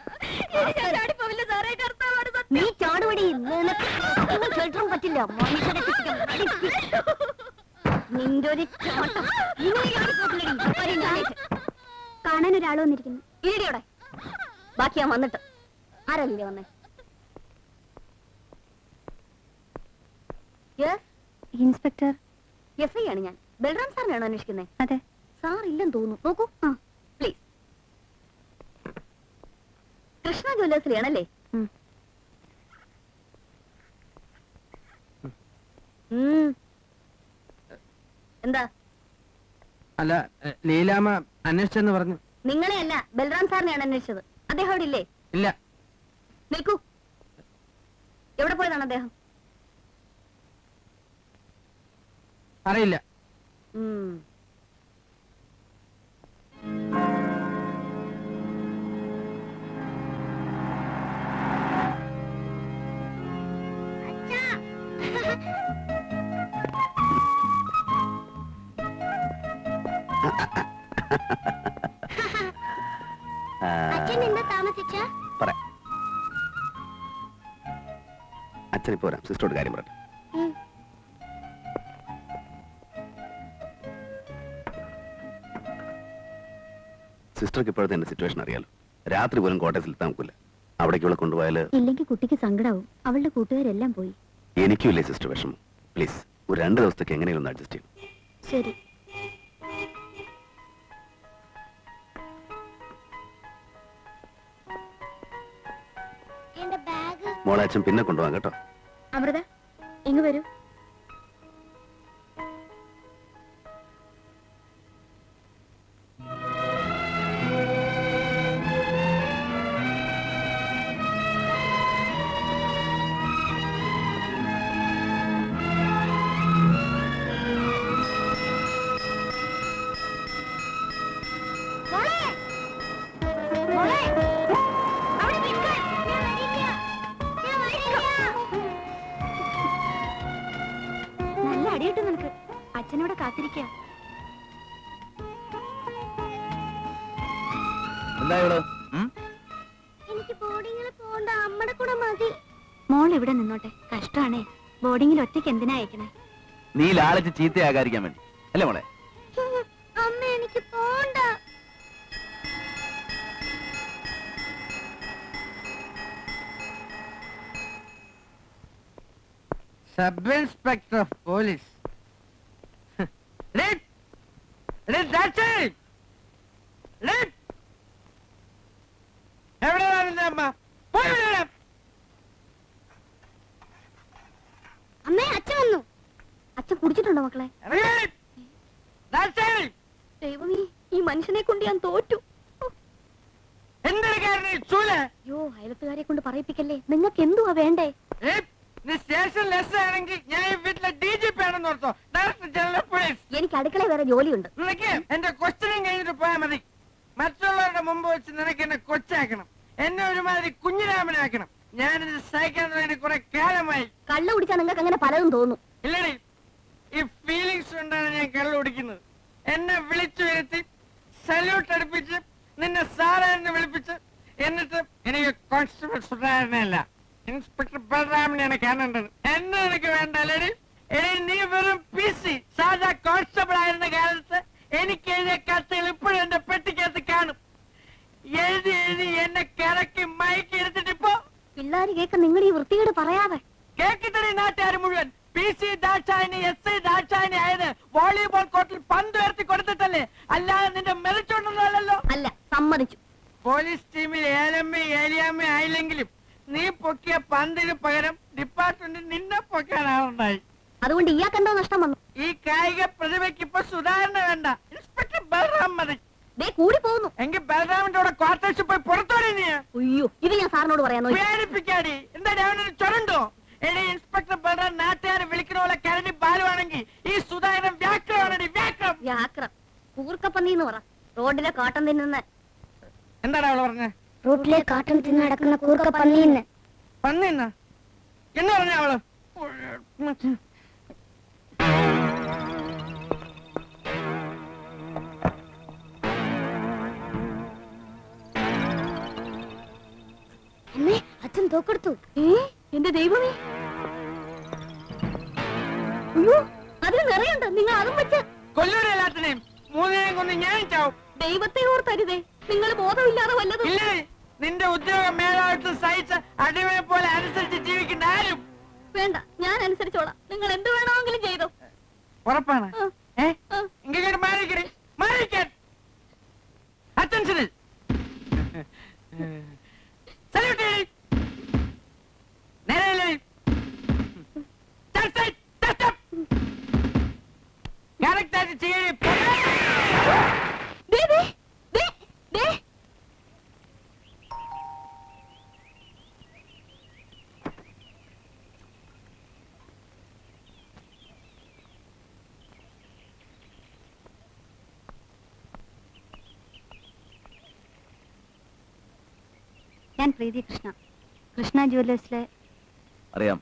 നീ ചാടുപടി നിനക്ക് കേട്ടും പറ്റില്ല മനുഷ്യനെ ശിക്ഷിക്കാൻ മടി. നിന്റെ ഒരു ചാട്ടം ഇനി ഞാൻ പോകില്ലടി. വരൂ, ഞാനേറ്റ്. കാണാൻ ഒരാൾ വന്നിരിക്കുന്നു ഇടിയോടെ ബാക്കി ഞാൻ വന്നിട്ട് ആരല്ലേ വന്നേ ഇൻസ്പെക്ടർ എസ് ഐ ആണ് ഞാൻ ബൽറാം സാറിനാണോ അന്വേഷിക്കുന്നത് അതെ സാർ ഇല്ലെന്ന് തോന്നുന്നു നോക്കൂ ആ പ്ലീസ് കൃഷ്ണ ജ്വല്ലേഴ്സിലാണല്ലേ എന്താ അല്ല എ, ലീലാമ്മ അന്വേഷിച്ചെന്ന് പറഞ്ഞു നിങ്ങളെ അല്ല ബൽറാം സാറിനെയാണ് അന്വേഷിച്ചത് അദ്ദേഹം അവിടെ ഇല്ലേ ഇല്ല നിൽക്കൂ എവിടെ പോയതാണ് അദ്ദേഹം അറിയില്ല ഉം. അച്ഛൻ എന്താ താമസിച്ച പറയാം അച്ഛൻ ഇപ്പൊ വരാം സിസ്റ്ററോട് കാര്യം പറയട്ടെ സിസ്റ്റർക്ക് ഇപ്പോഴത്തെ എന്റെ സിറ്റുവേഷൻ അറിയാലോ രാത്രി പോലും കോട്ടയത്തിൽ എത്താൻ നോക്കില്ല അവിടേക്ക് ഇവിടെ കൊണ്ടുപോയാല് ഇല്ലെങ്കിൽ കുട്ടിക്ക് സങ്കടാവും അവളുടെ കൂട്ടുകാരെല്ലാം പോയി എനിക്കും ഇല്ലേ സിസ്റ്റർ വിഷമം പ്ലീസ് ഒരു രണ്ട് ദിവസത്തേക്ക് എങ്ങനെയും ഒന്ന് അഡ്ജസ്റ്റ് ചെയ്യും ശരി എന്റെ ബാഗ് മോളെ അച്ഛൻ പിന്നെ കൊണ്ടുപോകാം കേട്ടോ അമൃത ഇങ്ങ് വരൂ മോളെ മോളെ അവിടെ നിൽക്ക് ഞാൻ വരില്ല ഞാൻ വരില്ല നല്ല അടിയിട്ടു നിനക്ക് അച്ഛനോടെ കാത്തിരിക്ക എന്താ ഇവിടെ എനിക്ക് ബോർഡിങ്ങിൽ പോകണ്ട അമ്മയുടെ കൂടെ മതി മോൾ ഇവിടെ നിന്നോട്ടെ കഷ്ടാണേ ബോർഡിങ്ങിൽ ഒറ്റയ്ക്ക് എന്തിനാ അയക്കണേ നീ ലാളിച്ച് ചീത്തയാകാതിരിക്കാൻ വേണ്ടി അല്ലേ മോളെ അമ്മ എനിക്ക് പോണ്ട സബ് ഇൻസ്പെക്ടർ ഓഫ് പോലീസ് എവിടെയാണ് നിന്റെ അമ്മ പോയി വിളിയെടാ. അമ്മേ അച്ഛൻ വന്നു അച്ഛൻ കുടിച്ചിട്ടുണ്ടോ മക്കളെ ഇറങ്ങി വരൂ. ദാക്ഷായണി, ദൈവമേ ഈ മനുഷ്യനെ കൊണ്ട് ഞാൻ തോറ്റു എന്തെടുക്കായിരുന്നു ഈ ചൂല് അയ്യോ അയലത്തുകാരെ കൊണ്ട് പറയിപ്പിക്കല്ലേ നിങ്ങൾക്ക് എന്തുവാ വേണ്ടേ ഏ, നീ സ്റ്റേഷൻ ലെസ് ആണെങ്കിൽ ഞാൻ ഈ വീട്ടിലെ ഡി ജി പി ആണെന്ന് ഓർത്തോ ഡയറക്ടർ ജനറൽ ഓഫ് പോലീസ് എനിക്ക് അടുക്കള വേറെ ജോലിയുണ്ട് നിനക്ക് എന്റെ ക്വസ്റ്റ്യനും കഴിഞ്ഞിട്ട് പോയാൽ മതി മറ്റുള്ളവരുടെ മുമ്പ് വെച്ച് നിനക്ക് എന്നെ കൊച്ചാക്കണം എന്നെ ഒരുമാതിരി കുഞ്ഞിരാമനാക്കണം ഞാനിത് സഹിക്കാൻ തുടങ്ങി കുറെ കാലമായി കള്ളു കുടിച്ചാൽ നിങ്ങൾക്ക് അങ്ങനെ പലതും തോന്നും ഇല്ലടി ഈ ഫീലിങ്സ് കൊണ്ടാണ് ഞാൻ കള്ളു കുടിക്കുന്നത് എന്നെ വിളിച്ചു വരുത്തി സല്യൂട്ട് അടുപ്പിച്ച് നിന്നെ സാധാരണ വിളിപ്പിച്ച് എന്നിട്ട് എനിക്ക് കോൺസ്റ്റബിൾ സുധാരണയല്ല ഇൻസ്പെക്ടർ ബലറാമിനെയാണ് കാണേണ്ടത് എന്നെ എനിക്ക് വേണ്ട അല്ലേടി എടി നീ വെറും പി സി സാധാ കോൺസ്റ്റബിൾ ആയിരുന്ന കാലത്ത് എനിക്ക് എഴുതിയ കത്തുകൾ ഇപ്പോഴും എന്റെ പെട്ടിക്കകത്ത് കാണും എഴുതി എഴുതി എന്നെ കിറക്കി മയക്കി എടുത്തിട്ട് ഇപ്പോ പിള്ളേര് കേൾക്ക നിങ്ങൾ ഈ വൃത്തികേട് പറയാതെ കേക്കിട്ടടി നാട്ടുകാർ മുഴുവൻ P C Dakshayani S I Dakshayani ആയത് വോളിബോൾ കോർട്ടിൽ പന്ത് ഉയർത്തി കൊടുത്തിട്ടല്ലേ അല്ലാതെ നിന്റെ മെറിച്ചോണ്ടൊന്നുമല്ലല്ലോ അല്ല സമ്മതിച്ചു പോലീസ് ടീമിൽ ഏലമ്മ ഏലിയാമ്മ ആയില്ലെങ്കിലും നീ പൊക്കിയ പന്തിന് പകരം ഡിപ്പാർട്ട്മെന്റ് നിന്നെ പൊക്കാനാവുണ്ടായി അതുകൊണ്ട് ഇയാൾക്കെന്തോ നഷ്ടം വന്നു ഈ കായിക പ്രതിഭയ്ക്ക് ഇപ്പൊ സുധാരണ വേണ്ട ഇൻസ്പെക്ടർ ബലറാം മതി ദേ കൂടി പോകുന്നു എങ്കിൽ ബലറാമിന്റെ കൂടെ ക്വാർട്ടേഴ്സിൽ പോയി പുറത്തോടെ നീ അയ്യോ ഇത് ഞാൻ സാറിനോട് പറയാൻ നോക്കി പേടിപ്പിക്കാടി എന്താ അവനൊരു ചൊരണ്ടോ എടി ഇൻസ്പെക്ടർ ബലറാം നാട്ടുകാരെ വിളിക്കണ പോലെ കരടി ബാലുവാണെങ്കിൽ ഈ സുധാകരൻ വ്യാക്രമാണടി വ്യാക്രം വ്യാക്രം കൂർക്കപ്പന്നി എന്ന് പറ റോഡിലെ കാട്ടം തിന്നുന്ന എന്താണ് അവള് പറഞ്ഞത് റോട്ടിലെ കാട്ടം തിന്ന് നടക്കുന്ന കൂർക്ക പന്നീന്ന് പന്നിന്ന എന്ന് പറഞ്ഞ അവള് അമ്മേ അച്ഛൻ തോക്കെടുത്തു ഏ എന്റെ ദൈവമേ അയ്യോ അതിൽ നിറയുണ്ട് നിങ്ങൾ അതും വെച്ച് കൊല്ലൂരെ എല്ലാത്തിനെയും മൂന്നിനെയും കൊണ്ട് ഞാൻ ചാവും ദൈവത്തെ ഓർത്തരുതേ നിങ്ങൾ ബോധമില്ലാതെ വല്ലതും ഇല്ലേ നിന്റെ ഉദ്യോഗം മേലോട്ട് സഹിച്ച അടിമയെ പോലെ അനുസരിച്ച് ജീവിക്കുന്ന ആരും വേണ്ട ഞാൻ അനുസരിച്ചോളാം നിങ്ങൾ എന്ത് വേണമെങ്കിലും ചെയ്തോ ഉറപ്പാണ് ആ. ഏ ആ. ഇങ്ങോട്ട് മാറിക്കണേ മാറിക്കാൻ അറ്റൻഷനിൽ സല്യൂട്ട് നേരെ കറക്റ്റായിട്ട് ചെയ്യേ ദേ, ദേ, ദേ, ദേ. ഞാൻ പ്രീതി കൃഷ്ണ കൃഷ്ണ ജുവല്ലേഴ്സിലെ അറിയാം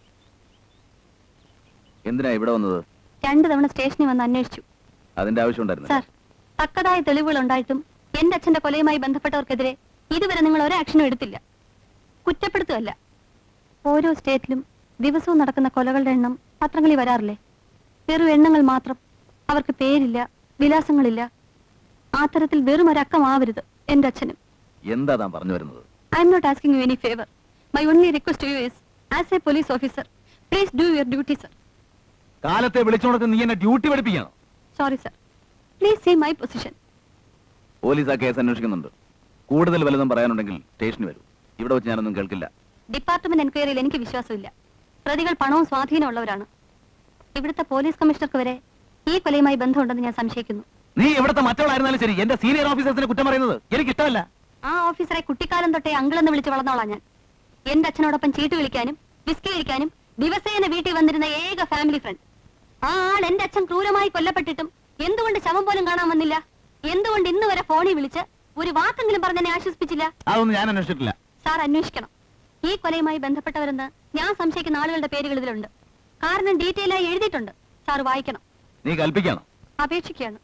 എന്തിനാ ഇവിടെ വന്നത് രണ്ടു തവണ സ്റ്റേഷനിൽ വന്ന് അന്വേഷിച്ചു അതിന്റെ ആവശ്യമുണ്ടായിരുന്നു സാർ തക്കതായ തെളിവുകൾ ഉണ്ടായിട്ടും എന്റെ അച്ഛന്റെ കൊലയുമായി ബന്ധപ്പെട്ടവർക്കെതിരെ ഇതുവരെ നിങ്ങൾ ഒരു ആക്ഷനും എടുത്തില്ല കുറ്റപ്പെടുത്തുകയല്ല ഓരോ സ്റ്റേറ്റിലും ദിവസവും നടക്കുന്ന കൊലകളുടെ എണ്ണം പത്രങ്ങളിൽ വരാറില്ലേ വെറും എണ്ണങ്ങൾ മാത്രം അവർക്ക് പേരില്ല വിലാസങ്ങളില്ല ആ തരത്തിൽ വെറും ഒരക്കമാവരുത് എന്റെ അച്ഛനും എന്താ താൻ പറഞ്ഞു വരുന്നത് I'm not asking you any favour my only request you is as a police officer please do your duty sir കാലത്തെ വിളിച്ചോണത്ത് നീ എന്നെ ഡ്യൂട്ടി പഠിപ്പിക്കണം sorry sir please see my position police ആ കേസ് അന്വേഷിക്കുന്നുണ്ട് കൂടുതൽ വലുതും പറയാനുണ്ടെങ്കിൽ സ്റ്റേഷനിൽ വരൂ ഇവിടെ വെച്ച് ഞാനൊന്നും കേൾക്കില്ല ഡിപ്പാർട്ട്മെന്റ് എൻക്വയറിയിൽ എനിക്ക് വിശ്വാസമില്ല പ്രതികൾ പണവും സ്വാധീനമുള്ളവരാണ് ഇവിടുത്തെ പോലീസ് കമ്മീഷണർക്ക് വരെ ഈ കൊലയുമായി ബന്ധമുണ്ടെന്ന് ഞാൻ സംശയിക്കുന്നു നീ എവിടുത്തെ മറ്റവളായിരുന്നാലും ശരി എന്റെ സീനിയർ ഓഫീസേഴ്സിനെ കുറ്റം പറയുന്നത് എനിക്ക് ഇഷ്ടമല്ല ആ ഓഫീസറെ കുട്ടിക്കാലം തൊട്ടേ അങ്കിളെന്ന് വിളിച്ച് വളർന്നോളാ ഞാൻ എന്റെ അച്ഛനോടൊപ്പം ചീട്ട് കളിക്കാനും വിസ്കി കഴിക്കാനും ദിവസേന വീട്ടിൽ വന്നിരുന്ന ഏക ഫാമിലി ഫ്രണ്ട് ആ ആൾ എന്റെ അച്ഛൻ ക്രൂരമായി കൊല്ലപ്പെട്ടിട്ടും എന്തുകൊണ്ട് ശവം പോലും കാണാൻ വന്നില്ല എന്തുകൊണ്ട് ഇന്ന് വരെ ഫോണിൽ വിളിച്ച് ഒരു വാക്കെങ്കിലും പറഞ്ഞെന്നെ ആശ്വസിപ്പിച്ചില്ല അതൊന്നും ഞാൻ അന്വേഷിച്ചിട്ടില്ല സാർ അന്വേഷിക്കണം ഈ കൊലയുമായി ബന്ധപ്പെട്ടവരെന്ന് ഞാൻ സംശയിക്കുന്ന ആളുകളുടെ പേരുകൾ ഇതിലുണ്ട് കാരണം ഡീറ്റെയിൽ ആയി എഴുതിയിട്ടുണ്ട് സാർ വായിക്കണം നീ കൽപ്പിക്കണം അപേക്ഷിക്കുകയാണ്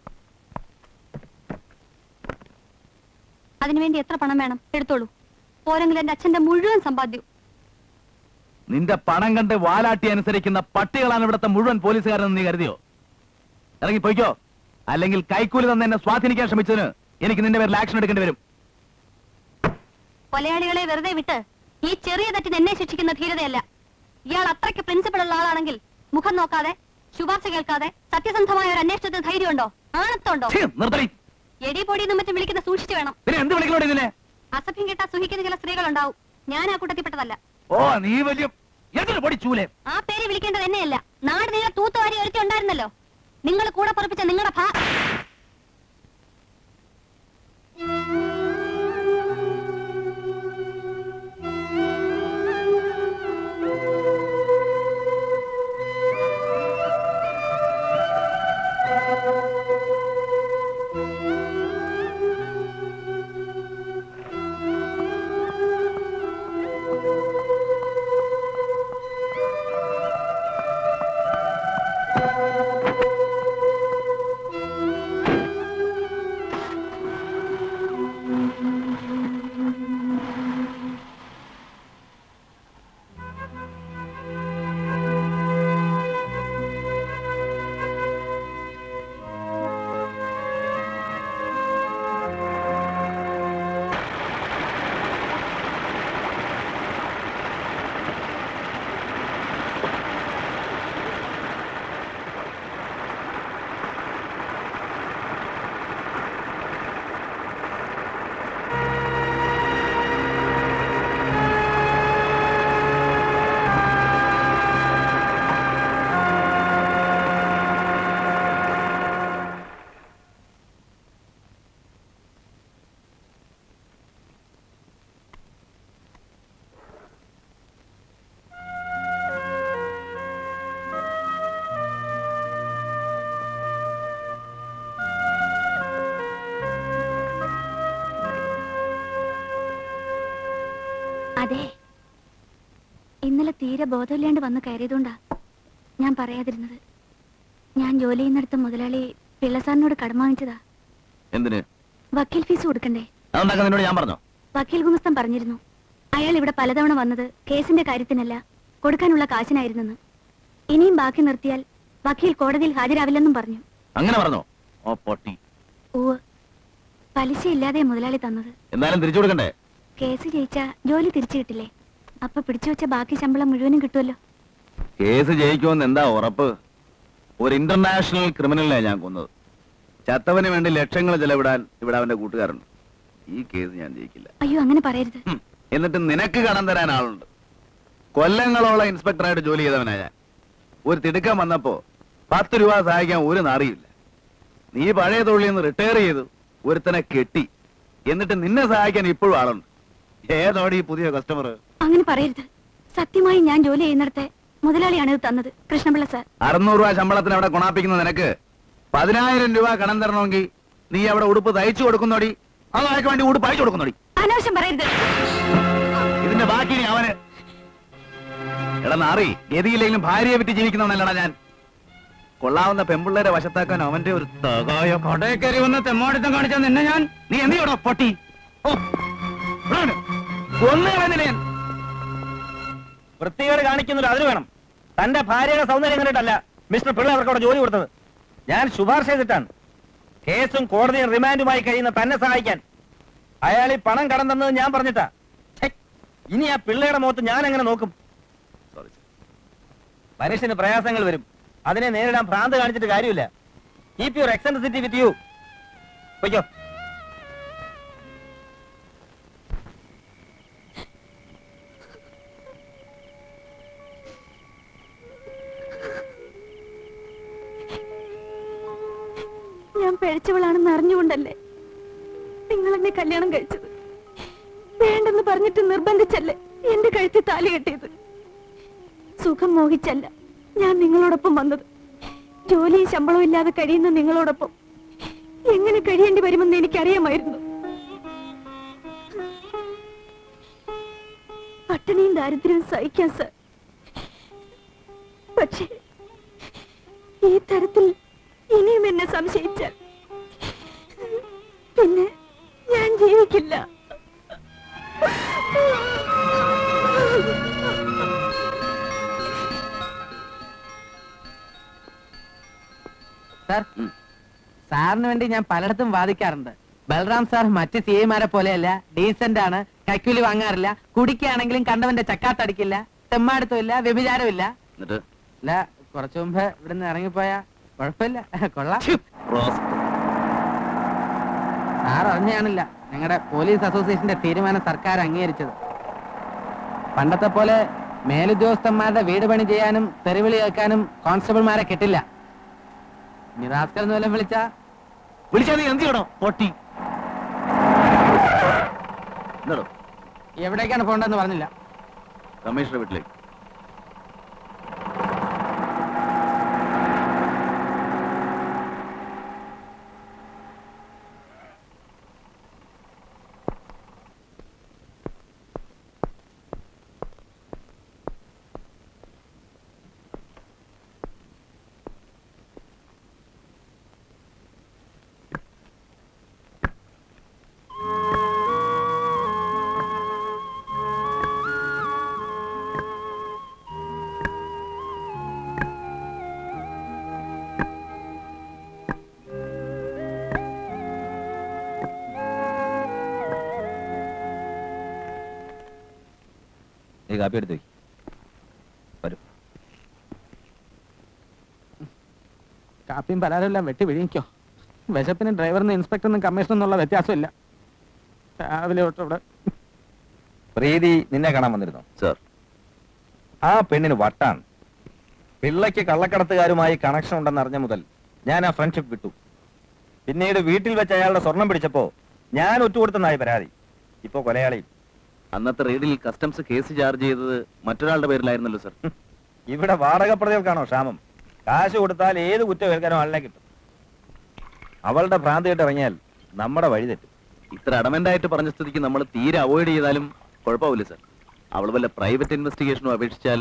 അതിനുവേണ്ടി എത്ര പണം വേണം എടുത്തോളൂ പോരെങ്കിൽ എന്റെ അച്ഛന്റെ മുഴുവൻ സമ്പാദ്യവും നിന്റെ പണം കണ്ട് വാലാട്ടി അനുസരിക്കുന്ന പട്ടികളാണ് ഇവിടുത്തെ മുഴുവൻ പോലീസുകാരെന്ന് നീ കരുതിയോ ഇറങ്ങി പോയിക്കോ അല്ലെങ്കിൽ കൈക്കൂലി തന്നെ എന്നെ സ്വാധീനിക്കാൻ ശ്രമിച്ചതിന് എനിക്ക് നിന്റെ പേരിൽ ആക്ഷൻ എടുക്കേണ്ടി വരും കൊലയാളികളെ വെറുതെ വിട്ട് ഈ ചെറിയ തെറ്റിന് എന്നെ ശിക്ഷിക്കുന്ന ധീരതയല്ല ഇയാൾ അത്രയ്ക്ക് പ്രിൻസിപ്പൾ ഉള്ള ആളാണെങ്കിൽ മുഖം നോക്കാതെ ശുപാർശ കേൾക്കാതെ സത്യസന്ധമായ ഒരു അന്വേഷണത്തിന് ധൈര്യമുണ്ടോ ആണത്തുണ്ടോ ഛീ, നിർത്തടി എടി പൊടിയെന്നും മറ്റും വിളിക്കുന്ന സൂക്ഷിച്ചു വേണം പിന്നെ എന്ത് വിളിക്കണോടി ഇതിനെ അസഭ്യം കേട്ടാ സുഹിക്കുന്ന ചില സ്ത്രീകളുണ്ടാവും ഞാൻ ആ കൂട്ടത്തിൽപ്പെട്ടതല്ല ഓ നീ വലിയ എന്തൊരു പൊടി ചൂലേ ആ പേര് വിളിക്കേണ്ടത് എന്നെയല്ല നാട് നീളെ തൂത്തുവാരി ഒരുത്തി ഉണ്ടായിരുന്നല്ലോ നിങ്ങൾ കൂടെ പൊറപ്പിച്ച നിങ്ങളുടെ ഭാ അതെ ഇന്നലെ തീരെ ബോധമില്ലാണ്ട് വന്ന് കയറിയതുകൊണ്ടാ ഞാൻ പറയാതിരുന്നത് ഞാൻ ജോലി ചെയ്യുന്നിടത്ത് മുതലാളി പിള്ളസാറിനോട് കടം വാങ്ങിച്ചതാ എന്തിന് വക്കീൽ ഫീസ് കൊടുക്കണ്ടേ അതുണ്ടാക്കാൻ നിന്നോട് ഞാൻ പറഞ്ഞോ വക്കീൽ ഗുമസ്തൻ പറഞ്ഞിരുന്നു അയാൾ ഇവിടെ പലതവണ വന്നത് കേസിന്റെ കാര്യത്തിനല്ല കൊടുക്കാനുള്ള കാശിനായിരുന്നെന്ന് ഇനിയും ബാക്കി നിർത്തിയാൽ വക്കീൽ കോടതിയിൽ ഹാജരാവില്ലെന്നും പറഞ്ഞു അങ്ങനെ പറഞ്ഞോ ഓ പൊട്ടി ഓ പലിശ ഇല്ലാതെ മുതലാളി തന്നത് എന്നാലും തിരിച്ചു കൊടുക്കണ്ടേ കേസ് ജയിച്ചാ ജോലി തിരിച്ചു കിട്ടില്ലേ അപ്പൊ പിടിച്ചു വെച്ച ബാക്കി ശമ്പളം മുഴുവനും കിട്ടുമല്ലോ കേസ് ജയിക്കുമെന്ന് എന്താ ഉറപ്പ് ഒരു ഇന്റർനാഷണൽ ക്രിമിനലിനെ ഞാൻ കൊന്നത് ചത്തവന് വേണ്ടി ലക്ഷങ്ങൾ ചെലവിടാൻ ഇവിടെ അവന്റെ കൂട്ടുകാരുണ്ട് ഈ കേസ് ഞാൻ ജയിക്കില്ല അയ്യോ അങ്ങനെ പറയരുത് ഹും, എന്നിട്ട് നിനക്ക് കടം തരാൻ ആളുണ്ട് കൊല്ലങ്ങളോളം ഇൻസ്പെക്ടറായിട്ട് ജോലി ചെയ്തവനാ ഞാൻ ഒരു തിടുക്കം വന്നപ്പോ പത്ത് രൂപ സഹായിക്കാൻ ഒരു നാറിയില്ല നീ പഴയ തൊഴിലിൽ നിന്ന് റിട്ടയർ ചെയ്തു ഒരുത്തനെ കെട്ടി എന്നിട്ട് നിന്നെ സഹായിക്കാൻ ഇപ്പോഴും ആളുണ്ട് ഏതോടെ ഈ പുതിയ കസ്റ്റമർ അങ്ങനെ പറയരുത് സത്യമായി ഞാൻ ജോലി ചെയ്യുന്നിടത്തെ മുതലാളിയാണ് ഇത് തന്നത് കൃഷ്ണപിള്ള സാർ അറുന്നൂറ് രൂപ ശമ്പളത്തിന് അവിടെ ഗുണാപ്പിക്കുന്ന നിനക്ക് പതിനായിരം രൂപ കടം തരണമെങ്കിൽ നീ അവിടെ ഉടുപ്പ് തയ്ച്ചു കൊടുക്കുന്നോടി അത് അയാൾക്ക് വേണ്ടി ഉടുപ്പ് അയച്ചു കൊടുക്കുന്നോടി അനാവശ്യം പറയരുത് ഇതിന്റെ ബാക്കി ഇനി അവന് എടാ നാറി ഗതിയില്ലെങ്കിലും ഭാര്യയെ വിറ്റ് ജീവിക്കുന്നവനല്ലടാ ഞാൻ കൊള്ളാവുന്ന പെമ്പിള്ളേരെ വശത്താക്കാൻ അവന്റെ ഒരു തകായ കൊടയിൽ കയറി വന്ന് തെമ്മാടിത്തം കാണിച്ചാൽ നിന്നെ ഞാൻ നീ എന്ത് ചെയ്യണോ പൊട്ടി ഓ ഇവിടെ കൊന്നു കളഞ്ഞില്ലേ ഞാൻ വൃത്തികേട് കാണിക്കുന്നൊരു അതിന് വേണം തന്റെ ഭാര്യയുടെ സൗന്ദര്യം കണ്ടിട്ടല്ല മിസ്റ്റർ പിള്ള അവർക്ക് അവിടെ ജോലി കൊടുത്തത് ഞാൻ ശുപാർശ ചെയ്തിട്ടാണ് കേസും കോടതിയും റിമാൻഡുമായി കഴിയുന്ന തന്നെ സഹായിക്കാൻ അയാൾ ഈ പണം കടം തന്നത് ഞാൻ പറഞ്ഞിട്ടാ ഛെ, ഇനി ആ പിള്ളയുടെ മുഖത്ത് ഞാൻ എങ്ങനെ നോക്കും മനുഷ്യന് പ്രയാസങ്ങൾ വരും അതിനെ നേരിടാൻ ഭ്രാന്ത് കാണിച്ചിട്ട് കാര്യമില്ല keep your eccentricity with you പൊയ്ക്കോ ഞാൻ പിഴച്ചവളാണെന്ന് അറിഞ്ഞുകൊണ്ടല്ലേ നിങ്ങൾ എന്നെ കല്യാണം കഴിച്ചത് വേണ്ടെന്ന് പറഞ്ഞിട്ട് നിർബന്ധിച്ചല്ലേ എന്റെ കഴുത്തിൽ താലി കെട്ടിയത് സുഖം മോഹിച്ചല്ല ഞാൻ നിങ്ങളോടൊപ്പം വന്നത് ജോലിയും ശമ്പളവും ഇല്ലാതെ കഴിയുന്ന നിങ്ങളോടൊപ്പം എങ്ങനെ കഴിയേണ്ടി വരുമെന്ന് എനിക്കറിയാമായിരുന്നു പട്ടിണിയും ദാരിദ്ര്യവും സഹിക്കാൻ സർ പക്ഷേ ഈ തരത്തിൽ ഇനിയും എന്നെ സംശയിച്ചാൽ പിന്നെ ഞാൻ ജീവിക്കില്ല സാർ സാറിന് വേണ്ടി ഞാൻ പലയിടത്തും വാദിക്കാറുണ്ട് ബൽറാം സാർ മറ്റ് സി ഐമാരെ പോലെയല്ല ഡീസന്റ് ആണ് കൈക്കൂലി വാങ്ങാറില്ല കുടിക്കുകയാണെങ്കിലും കണ്ടവന്റെ ചക്കാത്തടിക്കില്ല തെമ്മാടുത്തമില്ല വ്യഭിചാരമില്ല എന്നിട്ട് അല്ല കുറച്ചു മുമ്പ് ഇവിടുന്ന് ഇറങ്ങിപ്പോയാ കുഴപ്പമില്ല കൊള്ളാം സാർ അറിഞ്ഞാണില്ല ഞങ്ങളുടെ പോലീസ് അസോസിയേഷന്റെ തീരുമാനം സർക്കാർ അംഗീകരിച്ചത് പണ്ടത്തെ പോലെ മേലുദ്യോഗസ്ഥന്മാരുടെ വീട് പണി ചെയ്യാനും തെരുവിളി കേൾക്കാനും കോൺസ്റ്റബിൾമാരെ കിട്ടില്ല നിറാസ്കർ എന്ന് വല്ലതും വിളിച്ചാ വിളിച്ചാൽ നീ എന്ത് ചെയ്യണോ പൊട്ടി എന്നടോ എവിടേക്കാണ് പോകേണ്ടതെന്ന് പറഞ്ഞില്ല കമ്മീഷണർ വീട്ടിലേക്ക് ഈ കാപ്പി എടുത്തു വരൂ കാപ്പിയും പലഹാരം എല്ലാം വെട്ടി വിഴുങ്ങിക്കോ വിശപ്പിന് ഡ്രൈവറിന് ഇൻസ്പെക്ടറിനും കമ്മീഷനും എന്നുള്ള വ്യത്യാസമില്ല രാവിലെ തൊട്ട് ഇവിടെ പ്രീതി നിന്നെ കാണാൻ വന്നിരുന്നോ സർ ആ പെണ്ണിന് വട്ടാണ് പിള്ളയ്ക്ക് കള്ളക്കടത്തുകാരുമായി കണക്ഷൻ ഉണ്ടെന്ന് അറിഞ്ഞ മുതൽ ഞാൻ ആ ഫ്രണ്ട്ഷിപ്പ് വിട്ടു പിന്നീട് വീട്ടിൽ വെച്ച് അയാളുടെ സ്വർണം പിടിച്ചപ്പോ ഞാൻ ഒറ്റുകൊടുത്തെന്നായി പരാതി ഇപ്പോ കൊലയാളിയും അന്നത്തെ റെയ്ഡിൽ കസ്റ്റംസ് കേസ് ചാർജ് ചെയ്തത് മറ്റൊരാളുടെ പേരിലായിരുന്നല്ലോ സർ ഇവിടെ വാടക പ്രതികൾക്കാണോ ക്ഷാമം കാശ് കൊടുത്താൽ ഏത് കുറ്റം ഏൽക്കാനും ആളിനെ കിട്ടും അവളുടെ ഭ്രാന്തി കേട്ട് ഇറങ്ങിയാൽ നമ്മുടെ വഴി തെറ്റും ഇത്ര അഡമന്റ് ആയിട്ട് പറഞ്ഞ സ്ഥിതിക്ക് നമ്മൾ തീരെ അവോയ്ഡ് ചെയ്താലും കുഴപ്പമില്ല സർ അവൾ വല്ല പ്രൈവറ്റ് ഇൻവെസ്റ്റിഗേഷനും അപേക്ഷിച്ചാൽ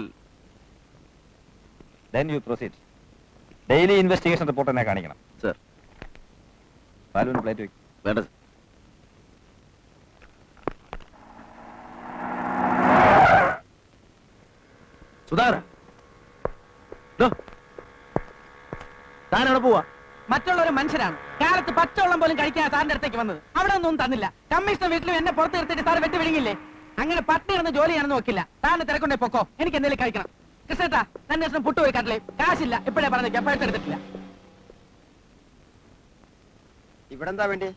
then you proceed daily investigation report എന്നെ കാണിക്കണം സർ ബാലുവിന് പ്ലേറ്റ് വെക്കും വേണ്ട സർ സുധാകര താൻ എവിടെ പോവാ മറ്റുള്ളവർ മനുഷ്യരാണ് കാലത്ത് പച്ചവെള്ളം പോലും കഴിക്കാൻ സാറിന്റെ അടുത്തേക്ക് വന്നത് അവിടെ ഒന്നും തന്നില്ല കമ്മീഷണർ വീട്ടിലും എന്നെ പുറത്ത് നിർത്തിയിട്ട് സാർ വെട്ടി വിഴുങ്ങില്ലേ അങ്ങനെ പട്ടിണി ഇരുന്ന് ജോലി ചെയ്യാനൊന്നും നോക്കില്ല സാറിന് തിരക്കൊണ്ടേ പൊക്കോ എനിക്ക് എന്തെങ്കിലും കഴിക്കണം കൃഷ്ണേട്ടാ തന്നെ ദിവസം പുട്ടുപോയി കാട്ടില്ലേ കാശില്ല ഇപ്പോഴേ പറഞ്ഞേക്കാം പൈസ എടുത്തിട്ടില്ല ഇവിടെ എന്താ വേണ്ടി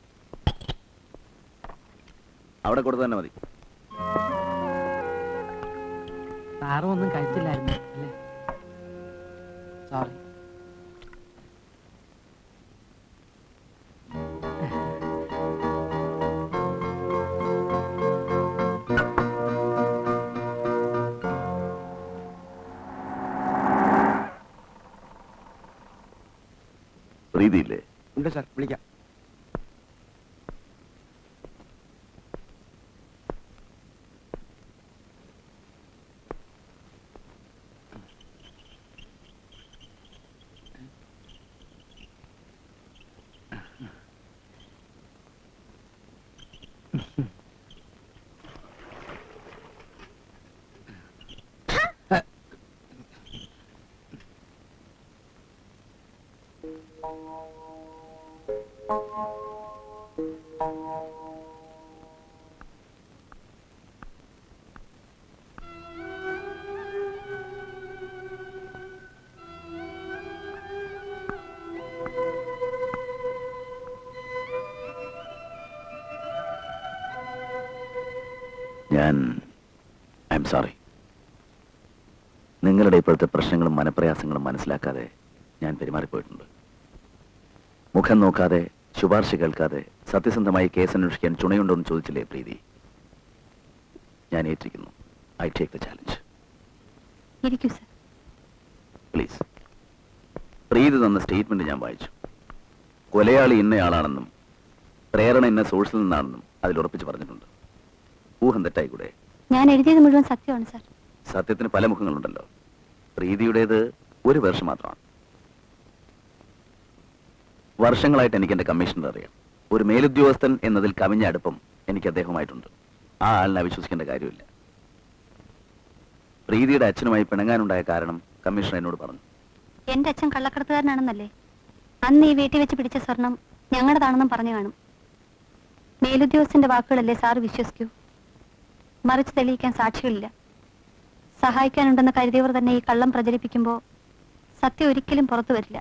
അവിടെ കൊടുത്തു തന്നെ മതി സാറും ഒന്നും കഴിച്ചില്ലായിരുന്നു അല്ലേ സോറി പ്രീതിയില്ലേ ഉണ്ട് സാർ വിളിക്കാം ഞാൻ ഐ എം സോറി നിങ്ങളുടെ ഇപ്പോഴത്തെ പ്രശ്നങ്ങളും മനപ്രയാസങ്ങളും മനസ്സിലാക്കാതെ ഞാൻ പെരുമാറിപ്പോയിട്ടുണ്ട് മുഖം നോക്കാതെ ശുപാർശ കേൾക്കാതെ സത്യസന്ധമായി കേസ് അന്വേഷിക്കാൻ ചുണയുണ്ടോ എന്ന് ചോദിച്ചില്ലേ പ്രീതി ഞാൻ ഏറ്റിരിക്കുന്നു ഐ ടേക്ക് ദ ചാലഞ്ച് ഇരിക്കൂ സർ പ്ലീസ് പ്രീതി തന്ന സ്റ്റേറ്റ്മെന്റ് ഞാൻ വായിച്ചു കൊലയാളി ഇന്നയാളാണെന്നും പ്രേരണ ഇന്ന സോഴ്സിൽ നിന്നാണെന്നും അതിൽ ഉറപ്പിച്ച് പറഞ്ഞിട്ടുണ്ട് ഊഹം തെറ്റായിക്കൂടെ ഞാൻ എഴുതിയത് മുഴുവൻ സത്യമാണ് സർ സത്യത്തിന് പല മുഖങ്ങളുണ്ടല്ലോ പ്രീതിയുടേത് ഒരു വേർഷം മാത്രമാണ് വർഷങ്ങളായിട്ട് എനിക്ക് എന്റെ കമ്മീഷണർ അറിയാം ഒരു മേലുദ്യോഗസ്ഥൻ എന്നതിൽ കവിഞ്ഞ അടുപ്പം എനിക്ക് അദ്ദേഹവുമായിട്ടുണ്ട് ആ ആളിനെ അവിശ്വസിക്കേണ്ട കാര്യമില്ല പ്രീതിയുടെ അച്ഛനുമായി പിണങ്ങാനുണ്ടായ കാരണം കമ്മീഷണർ എന്നോട് പറഞ്ഞു എന്റെ അച്ഛൻ കള്ളക്കടത്തുകാരനാണെന്നല്ലേ അന്ന് ഈ വീട്ടിൽ വെച്ച് പിടിച്ച സ്വർണം ഞങ്ങളുടേതാണെന്നും പറഞ്ഞു കാണും മേലുദ്യോഗസ്ഥന്റെ വാക്കുകളല്ലേ സാറ് വിശ്വസിക്കൂ മറിച്ച് തെളിയിക്കാൻ സാക്ഷികളില്ല സഹായിക്കാനുണ്ടെന്ന് കരുതിയവർ തന്നെ ഈ കള്ളം പ്രചരിപ്പിക്കുമ്പോൾ സത്യം ഒരിക്കലും പുറത്തു വരില്ല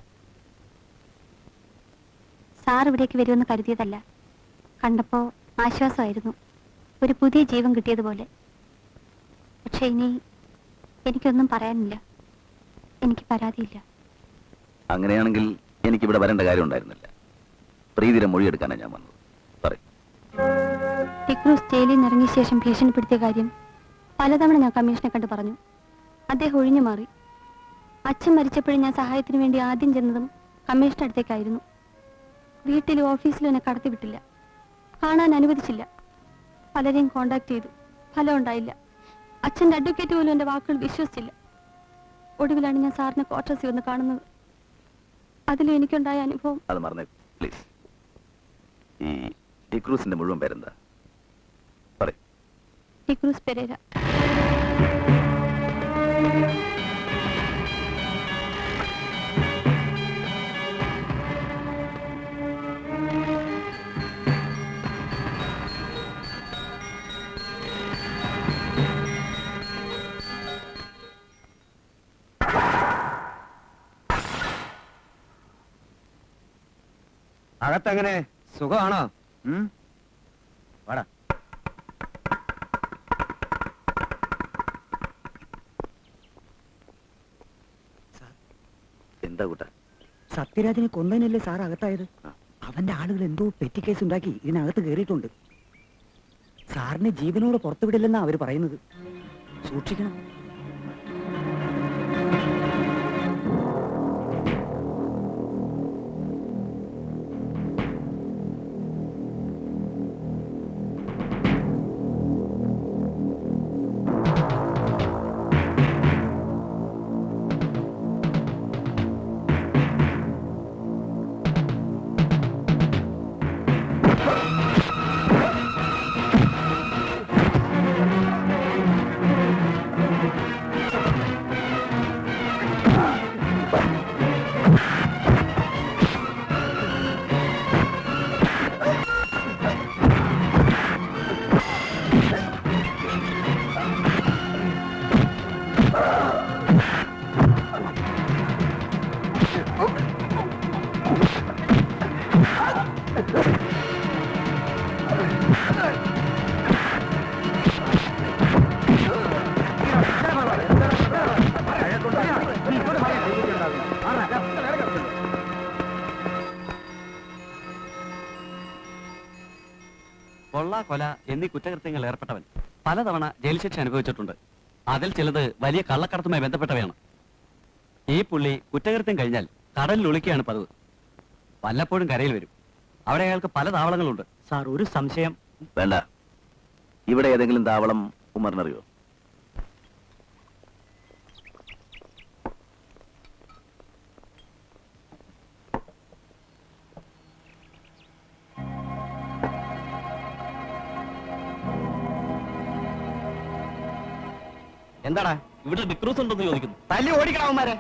സാർ ഇവിടേക്ക് വരുമെന്ന് കരുതിയതല്ല കണ്ടപ്പോ ആശ്വാസമായിരുന്നു ഒരു പുതിയ ജീവൻ കിട്ടിയതുപോലെ പക്ഷെ ഇനി എനിക്കൊന്നും പറയാനില്ല എനിക്ക് പരാതിയില്ല അങ്ങനെയാണെങ്കിൽ എനിക്കിവിടെ വരേണ്ട കാര്യം ഉണ്ടായിരുന്നില്ല പ്രീതിയുടെ മൊഴിയെടുക്കാനാണ് ഞാൻ വന്നത് പറയും ടിക്രൂസ് ജയിലിൽ നിന്ന് ഇറങ്ങിയ ശേഷം ഭീഷണിപ്പെടുത്തിയ കാര്യം പലതവണ ഞാൻ കമ്മീഷനെ കണ്ട് പറഞ്ഞു അദ്ദേഹം ഒഴിഞ്ഞു മാറി അച്ഛൻ മരിച്ചപ്പോഴും ഞാൻ സഹായത്തിന് വേണ്ടി ആദ്യം ചെന്നതും കമ്മീഷന്റെ അടുത്തേക്കായിരുന്നു വീട്ടിലും ഓഫീസിലും എന്നെ കടത്തിവിട്ടില്ല കാണാൻ അനുവദിച്ചില്ല പലരെയും കോണ്ടാക്ട് ചെയ്തു ഫലം ഉണ്ടായില്ല അച്ഛൻ്റെ അഡ്വക്കേറ്റ് പോലും എൻ്റെ വാക്കുകൾ വിശ്വസിച്ചില്ല ഒടുവിലാണ് ഞാൻ സാറിനെ ക്വാർട്ടേഴ്സിൽ വന്ന് കാണുന്നത് അതിലും എനിക്കുണ്ടായ അനുഭവം അത് മറന്നേ പ്ലീസ് ഈ ഡിക്രൂസിന്റെ മുഴുവൻ പേരെന്താ പറയും ടിക്രൂസ് പെരേര അകത്തെങ്ങനെ സുഖമാണോ ഉം? വാടാ എന്താ കൂട്ട സത്യരാജനെ കൊന്നതിനല്ലേ സാർ അകത്തായത് അവന്റെ ആളുകൾ എന്തോ പെറ്റി കേസ് ഉണ്ടാക്കി ഇതിനകത്ത് കയറിയിട്ടുണ്ട് സാറിനെ ജീവനോട് പുറത്തുവിടില്ലെന്നാ അവര് പറയുന്നത് സൂക്ഷിക്കണം കൊള്ള കൊല എന്നീ കുറ്റകൃത്യങ്ങൾ ഏർപ്പെട്ടവൻ പലതവണ ജയിൽ ശിക്ഷ അനുഭവിച്ചിട്ടുണ്ട് അതിൽ ചിലത് വലിയ കള്ളക്കടത്തുമായി ബന്ധപ്പെട്ടവയാണ് ഈ പുള്ളി കുറ്റകൃത്യം കഴിഞ്ഞാൽ കടലിൽ ഒളിക്കുകയാണ് പതിവ് വല്ലപ്പോഴും കരയിൽ വരും അവിടെ അയാൾക്ക് പല താവളങ്ങളുണ്ട് സാർ ഒരു സംശയം വേണ്ട ഇവിടെ ഏതെങ്കിലും താവളം ഉമറിനറിയോ എന്താടാ ഇവിടെ ബിക്രൂസ് ഉണ്ടെന്ന് ചോദിക്കുന്നു തല്ലി ഓടിക്കണവന്മാരെ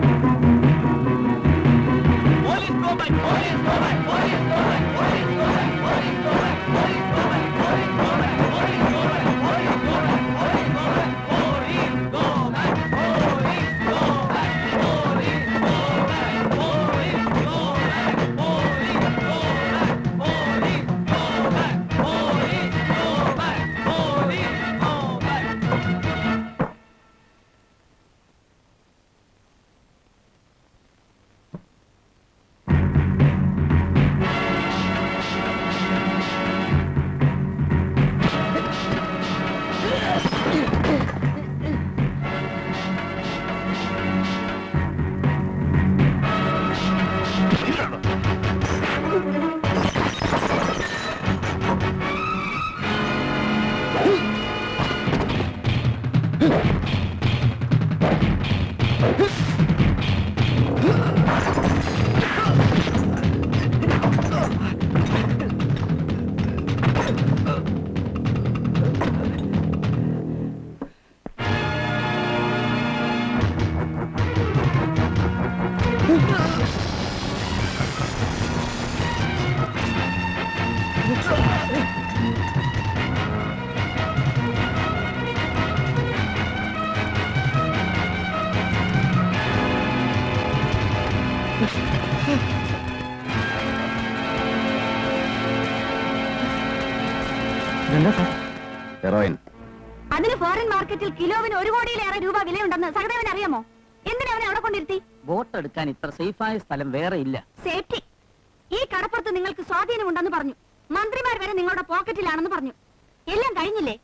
ഹെറോയിൻ അതിന് ഫോറിൻ മാർക്കറ്റിൽ കിലോവിന് ഒരു കോടിയിലേറെ രൂപ വിലയുണ്ടെന്ന് സഹദേവൻ അറിയാമോ എന്തിനാ അവനെ അവിടെ കൊണ്ടിരുത്തി വോട്ട് എടുക്കാൻ ഇത്ര സേഫായ സ്ഥലം വേറെ ഇല്ല സേഫ്റ്റി ഈ കടപ്പുറത്ത് നിങ്ങൾക്ക് സ്വാധീനമുണ്ടെന്ന് പറഞ്ഞു മന്ത്രിമാർ വരെ നിങ്ങളുടെ പോക്കറ്റിലാണെന്ന് പറഞ്ഞു എല്ലാം കഴിഞ്ഞില്ലേ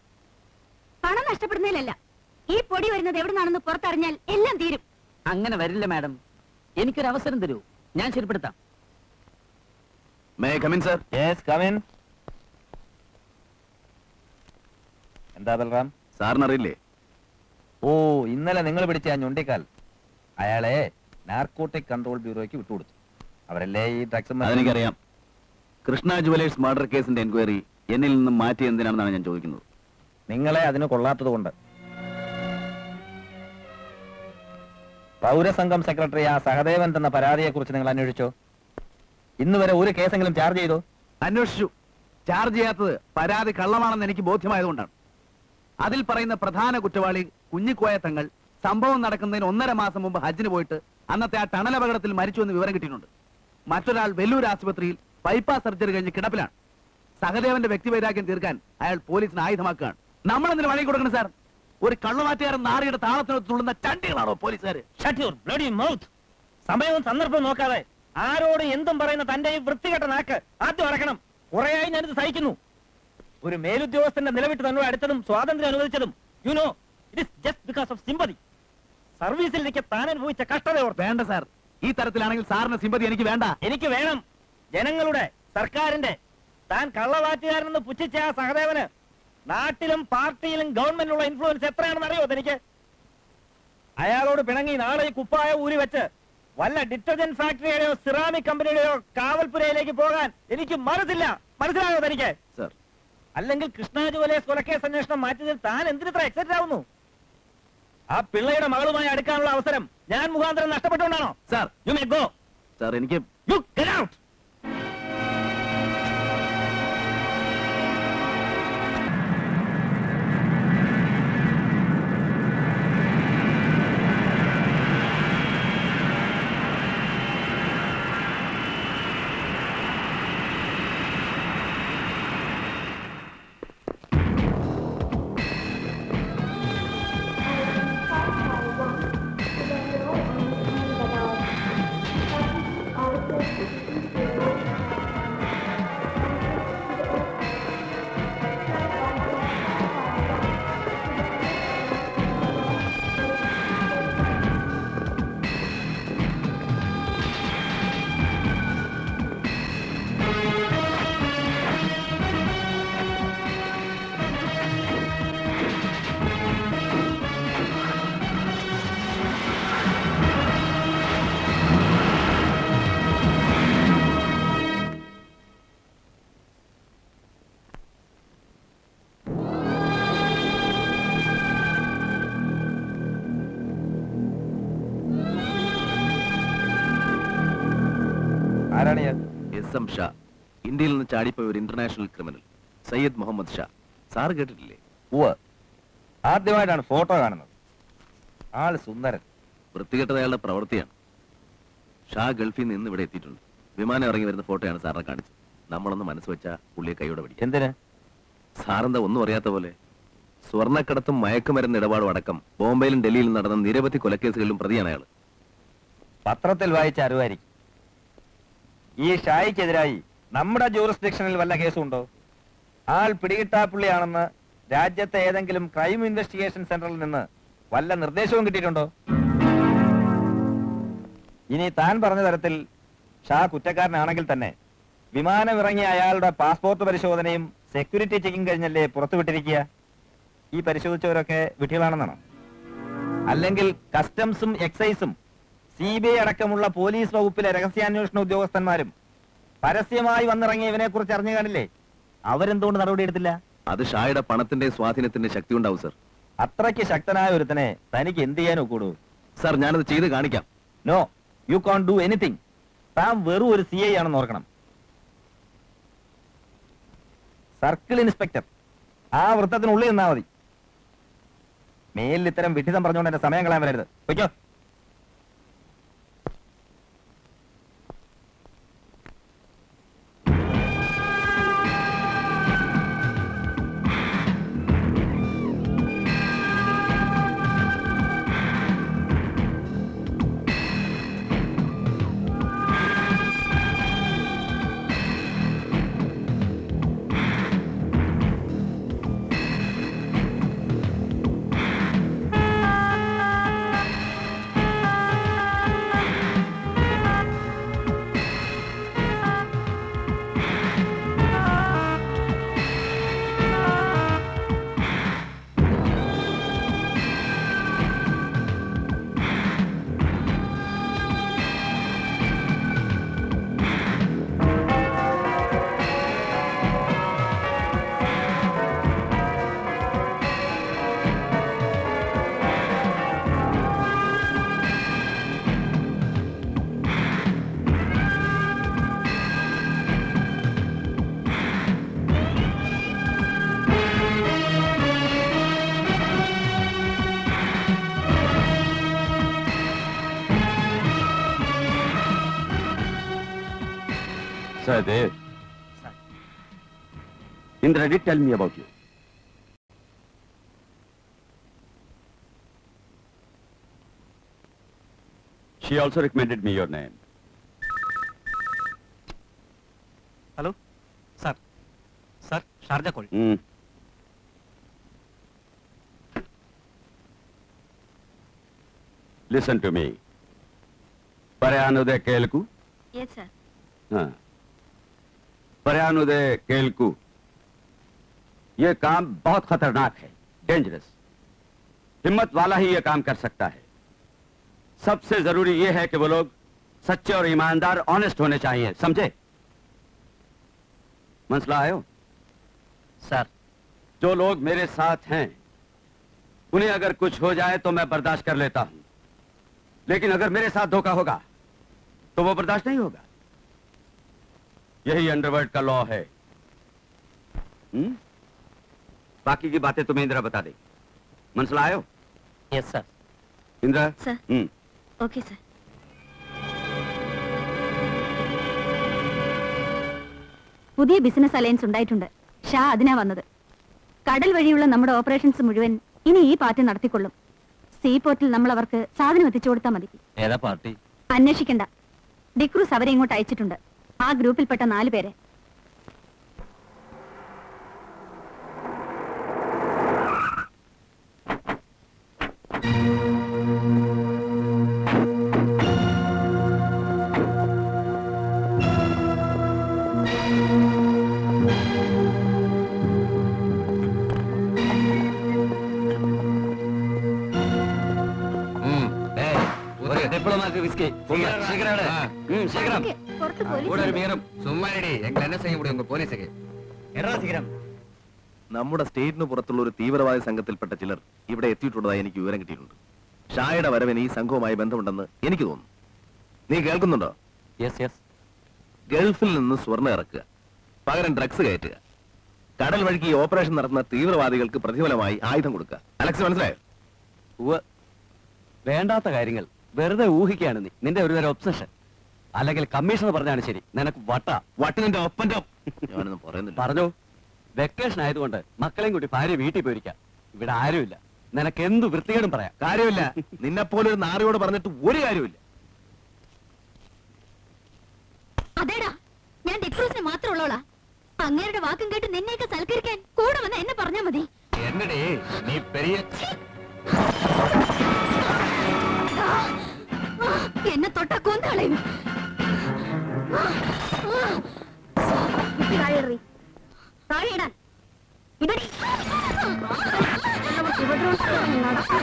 പണം നഷ്ടപ്പെടുന്നതിലല്ല ഈ പൊടി വരുന്നത് എവിടുന്നാണെന്ന് പുറത്തറിഞ്ഞാൽ എല്ലാം തീരും അങ്ങനെ വരില്ല മാഡം എനിക്കൊരു അവസരം തരൂ ഞാൻ ശരിപ്പെടുത്താം may come in sir yes come in എന്താ ബൽറാം സാറിനറിയില്ലേ ഓ ഇന്നലെ നിങ്ങൾ പിടിച്ച ആ ഞൊണ്ടിക്കാൽ അയാളെ നാർക്കോട്ടിക് കൺട്രോൾ ബ്യൂറോയ്ക്ക് വിട്ടുകൊടുത്തു അവരല്ലേ ഈ ഡ്രഗ്സ് അതെനിക്കറിയാം കൃഷ്ണ ജുവലേഴ്സ് മർഡർ കേസിന്റെ എൻക്വയറി എന്നിൽ നിന്നും മാറ്റി എന്തിനാണെന്നാണ് ഞാൻ ചോദിക്കുന്നത് നിങ്ങളെ അതിന് കൊള്ളാത്തത് കൊണ്ട് പൗരസംഘം സെക്രട്ടറി ആ സഹദേവൻ തന്ന പരാതിയെ കുറിച്ച് നിങ്ങൾ അന്വേഷിച്ചോ ഇന്ന് വരെ ഒരു കേസെങ്കിലും ചാർജ് ചെയ്തോ അന്വേഷിച്ചു ചാർജ് ചെയ്യാത്തത് പരാതി കള്ളമാണെന്ന് എനിക്ക് ബോധ്യമായതുകൊണ്ടാണ് അതിൽ പറയുന്ന പ്രധാന കുറ്റവാളി കുഞ്ഞിക്കോയ തങ്ങൾ സംഭവം നടക്കുന്നതിന് ഒന്നര മാസം മുമ്പ് ഹജ്ജിന് പോയിട്ട് അന്നത്തെ ആ ടണൽ അപകടത്തിൽ മരിച്ചു എന്ന് വിവരം കിട്ടിയിട്ടുണ്ട് മറ്റൊരാൾ വെല്ലൂർ ആശുപത്രിയിൽ ബൈപ്പാസ് സർജറി കഴിഞ്ഞ് കിടപ്പിലാണ് സഹദേവന്റെ വ്യക്തിവൈരാഗ്യം തീർക്കാൻ അയാൾ പോലീസിന് ആയുധമാക്കുകയാണ് നമ്മൾ എന്തിനു വഴി കൊടുക്കണം സാർ ഒരു കള്ളുമാറ്റുകാരൻ നാറിയുടെ താളത്തിനൊത്ത് തുള്ളുന്ന ചണ്ടികളാണോ പോലീസുകാര് സമയവും സന്ദർഭവും നോക്കാതെ ആരോട് എന്തും പറയുന്ന തന്റെ ഈ വൃത്തികെട്ട നാക്ക് ആദ്യം അടക്കണം കുറെയായി ഞാനിത് സഹിക്കുന്നു ഒരു മേലുദ്യോഗസ്ഥന്റെ നിലവിട്ട് തന്നോട് അടുത്തതും സ്വാതന്ത്ര്യം അനുവദിച്ചതും you know it is just because of sympathy സർവീസിൽ എനിക്ക് താൻ അനുഭവിച്ച കഷ്ടത ഓർത്ത് വേണ്ട സാർ ഈ തരത്തിലാണെങ്കിൽ സാറിന് സിമ്പതി എനിക്ക് വേണ്ട എനിക്ക് വേണം ജനങ്ങളുടെ സർക്കാരിന്റെ താൻ കള്ളവാറ്റുകാരനെന്ന് പുച്ഛിച്ച ആ സഹദേവന് നാട്ടിലും പാർട്ടിയിലും ഗവൺമെന്റിലുള്ള ഇൻഫ്ലുവൻസ് എത്രയാണെന്ന് അറിയോ എനിക്ക് അയാളോട് പിണങ്ങി നാളെ ഈ കുപ്പായ ഊരി വെച്ച് വല്ല ഡിറ്റർജന്റ് ഫാക്ടറിയുടെയോ സിറാമിക് കമ്പനിയുടെയോ കാവൽപുരയിലേക്ക് പോകാൻ എനിക്ക് മനസ്സില്ല മനസ്സിലായോ തനിക്ക് സർ അല്ലെങ്കിൽ കൃഷ്ണ ജുവലേഴ്സ് കൊലക്കേസ് അന്വേഷണം മാറ്റിയതിൽ താൻ എന്തിനിത്ര എക്സൈറ്റഡ് ആവുന്നു ആ പിള്ളയുടെ മകളുമായി അടുക്കാനുള്ള അവസരം ഞാൻ മുഖാന്തരം നഷ്ടപ്പെട്ടുകൊണ്ടാണോ sir you may go sir എനിക്ക് you get out S M Shah ഇന്ത്യയിൽ നിന്ന് ചാടിപ്പോയ ഒരു international criminal Sayyed Muhammad Shah sir കേട്ടിട്ടില്ലേ ഉവ് ആദ്യമായിട്ടാണ് ഫോട്ടോ കാണുന്നത് ആള് സുന്ദരൻ വൃത്തികെട്ടത് അയാളുടെ പ്രവൃത്തിയാണ് ഷാ ഗൾഫിൽ നിന്ന് ഇവിടെ എത്തിയിട്ടുണ്ട് വിമാനം ഇറങ്ങി വരുന്ന ഫോട്ടോയാണ് സാറിനെ കാണിച്ചത് നമ്മളൊന്ന് മനസ്സ് വെച്ചാ പുള്ളിയെ കൈയോടെ പിടിക്കും എന്തിന് സാറെന്താ ഒന്നും അറിയാത്ത പോലെ സ്വർണ്ണക്കടത്തും മയക്കുമരുന്ന് ഇടപാടും അടക്കം ബോംബെയിലും ഡൽഹിയിലും നടന്ന നിരവധി കൊലക്കേസുകളിലും പ്രതിയാണ് അയാൾ പത്രത്തിൽ വായിച്ച അറിവായിരിക്കും ഈ ഷായിക്കെതിരായി നമ്മുടെ ജൂറിസ്ഡിക്ഷനിൽ വല്ല കേസുണ്ടോ ആൾ പിടികിട്ടാപ്പുള്ളിയാണെന്ന് രാജ്യത്തെ ഏതെങ്കിലും ക്രൈം ഇൻവെസ്റ്റിഗേഷൻ സെന്ററിൽ നിന്ന് വല്ല നിർദ്ദേശവും കിട്ടിയിട്ടുണ്ടോ ഇനി താൻ പറഞ്ഞ തരത്തിൽ ഷാ കുറ്റക്കാരനാണെങ്കിൽ തന്നെ വിമാനം ഇറങ്ങിയ അയാളുടെ പാസ്പോർട്ട് പരിശോധനയും സെക്യൂരിറ്റി ചെക്കിംഗ് കഴിഞ്ഞല്ലേ പുറത്തുവിട്ടിരിക്കുക ഈ പരിശോധിച്ചവരൊക്കെ വിട്ടികളാണെന്നാണോ അല്ലെങ്കിൽ കസ്റ്റംസും എക്സൈസും സി ബി ഐ അടക്കമുള്ള പോലീസ് വകുപ്പിലെ രഹസ്യാന്വേഷണ ഉദ്യോഗസ്ഥന്മാരും പരസ്യമായി വന്നിറങ്ങിയ ഇവനെ കുറിച്ച് അറിഞ്ഞു കാണില്ലേ അവരെന്തുകൊണ്ട് നടപടിയെടുത്തില്ല അത് ഷായുടെ പണത്തിന്റെ സ്വാധീനത്തിന്റെ ശക്തി ഉണ്ടാവും സർ അത്രയ്ക്ക് ശക്തനായ ഒരുത്തനെ തനിക്ക് എന്ത് ചെയ്യാൻ ഒക്കൂടൂ സർ ഞാനത് ചെയ്ത് കാണിക്കാം no you can do anything താൻ വെറും ഒരു സി ഐ ആണെന്ന് ഓർക്കണം സർക്കിൾ ഇൻസ്പെക്ടർ ആ വൃത്തത്തിനുള്ളിൽ നിന്നാ മതി മേലിൽ ഇത്തരം വിഡിതം പറഞ്ഞുകൊണ്ട് എന്റെ സമയം കളയാൻ വരരുത് വയ്ക്കോ Sahdev. Indra did tell me about you. She also recommended me your name. Hello sir sir Sharjah call Hmm. Listen to me. Parayanudaya Kelku. Yes sir हाँ पर्यानुदय केलकू ये काम बहुत खतरनाक है डेंजरस हिम्मत वाला ही ये काम कर सकता है सबसे जरूरी ये है कि वो लोग सच्चे और ईमानदार ऑनेस्ट होने चाहिए समझे मसला आयो सर जो लोग मेरे साथ हैं उन्हें अगर कुछ हो जाए तो मैं बर्दाश्त कर लेता हूं लेकिन अगर मेरे साथ धोखा होगा तो वो बर्दाश्त नहीं होगा यही अंडरवर्ल्ड का लॉ है हुँ? बाकी की बातें तुम्हें इंदिरा बता दे मनसला आयो yes sir Indira sir hmm okay sir പുതിയ ബിസിനസ് അലയൻസ് ഉണ്ടായിട്ടുണ്ട് ഷാ അതിനാ വന്നത് കടൽ വഴിയുള്ള നമ്മുടെ ഓപ്പറേഷൻസ് മുഴുവൻ ഇനി ഈ പാർട്ടി നടത്തിക്കൊള്ളും സീ പോർട്ടിൽ നമ്മൾ അവർക്ക് സാധനം എത്തിച്ചു കൊടുത്താൽ മതി ഏതാ പാർട്ടി അന്വേഷിക്കണ്ട ഡിക്രൂസ് അവരെ ഇങ്ങോട്ട് അയച്ചിട്ടുണ്ട് ആ ഗ്രൂപ്പിൽപ്പെട്ട നാല് പേരെ டிப்ளமாக்கு விஸ்கி சீக்கிரம் சீக்கிரம் പുറത്ത് கூட പോലീസ് மீறும் சும்மா ரெடி எங்களை என்ன செய்ய முடியும் உங்க போலீஸுக்கு സീക്കിരം നമ്മുടെ സ്റ്റേറ്റിന് പുറത്തുള്ള ഒരു തീവ്രവാദി സംഘത്തിൽപ്പെട്ട ചിലർ ഇവിടെ എത്തിയിട്ടുള്ളതായി എനിക്ക് വിവരം കിട്ടിയിട്ടുണ്ട് ഷായുടെ വരവിന് ഈ സംഘവുമായി ബന്ധമുണ്ടെന്ന് എനിക്ക് തോന്നുന്നു നീ കേൾക്കുന്നുണ്ടോ यस यस ഗൾഫിൽ നിന്ന് സ്വർണ്ണം ഇറക്കുക പകരം ഡ്രഗ്സ് കയറ്റുക കടൽ വഴിക്ക് ഈ ഓപ്പറേഷൻ നടത്തുന്ന തീവ്രവാദികൾക്ക് പ്രതിഫലമായി ആയുധം കൊടുക്കുക അലക്സ് മനസ്സിലായോ വേണ്ടാത്ത കാര്യങ്ങൾ വെറുതെ ഊഹിക്കുകയാണ് നീ നിന്റെ ഒരു തരം ഒബ്സഷൻ അല്ലെങ്കിൽ കമ്മീഷണർ പറഞ്ഞാണ് ശരി നിനക്ക് വട്ട വട്ട് നിന്റെ ഒപ്പന്റെ ഞാനൊന്നും പറയുന്നില്ല പറഞ്ഞോ വെക്കേഷൻ ആയതുകൊണ്ട് മക്കളെയും കൂട്ടി ഭാര്യ വീട്ടിൽ പോയിരിക്കാം ഇവിടെ ആരുമില്ല നിനക്ക് എന്ത് വൃത്തികേടും പറയാം കാര്യമില്ല നിന്നെ പോലെ ഒരു നാറിയോട് പറഞ്ഞിട്ട് ഒരു കാര്യമില്ല അതേടാ ഞാൻ ഡിക്രൂസിന് മാത്രമുള്ളോളാ അങ്ങേരുടെ വാക്കും കേട്ട് നിന്നെയൊക്കെ സൽക്കരിക്കാൻ കൂടെ വന്ന് എന്നെ പറഞ്ഞാ മതി എന്നടേ നീ പെരിയ എന്നെ തൊട്ട കൊന്നുകളയും താഴെറി താഴെ ഇടാൻ ഇടടി ഉപദ്രവം നടക്കും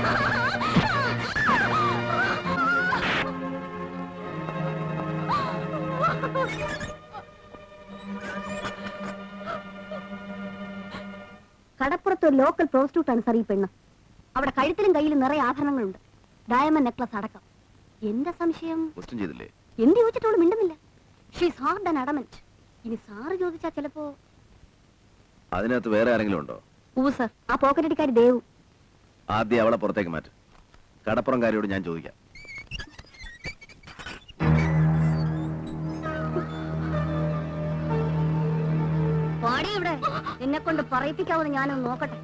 കടപ്പുറത്ത് ഒരു ലോക്കൽ പ്രോസ്റ്റിറ്റ്യൂട്ടാണ് സാർ ഈ പെണ്ണ് അവിടെ കഴുത്തിലും കയ്യിലും നിറയെ ആഭരണങ്ങളുണ്ട് ഡയമണ്ട് നെക്ലസ് അടക്കം എന്റെ സംശയം ക്വസ്റ്റ്യൻ ചെയ്തില്ലേ എന്ത് ചോദിച്ചിട്ടോളൂ മിണ്ടുന്നില്ല ഷീസ് ഹാർഡ് ആൻഡ് അഡമന്റ് ഇനി സാറ് ചോദിച്ചാ ചിലപ്പോ അതിനകത്ത് വേറെ ആരെങ്കിലും ഉണ്ടോ ഊ സർ ആ പോക്കറ്റടിക്കാരി ദേവു ആദ്യം അവളെ പുറത്തേക്ക് മാറ്റും കടപ്പുറംകാരിയോട് ഞാൻ ചോദിക്കാം പാടി ഇവിടെ നിന്നെ കൊണ്ട് പറയിപ്പിക്കാവുന്ന ഞാനൊന്ന് നോക്കട്ടെ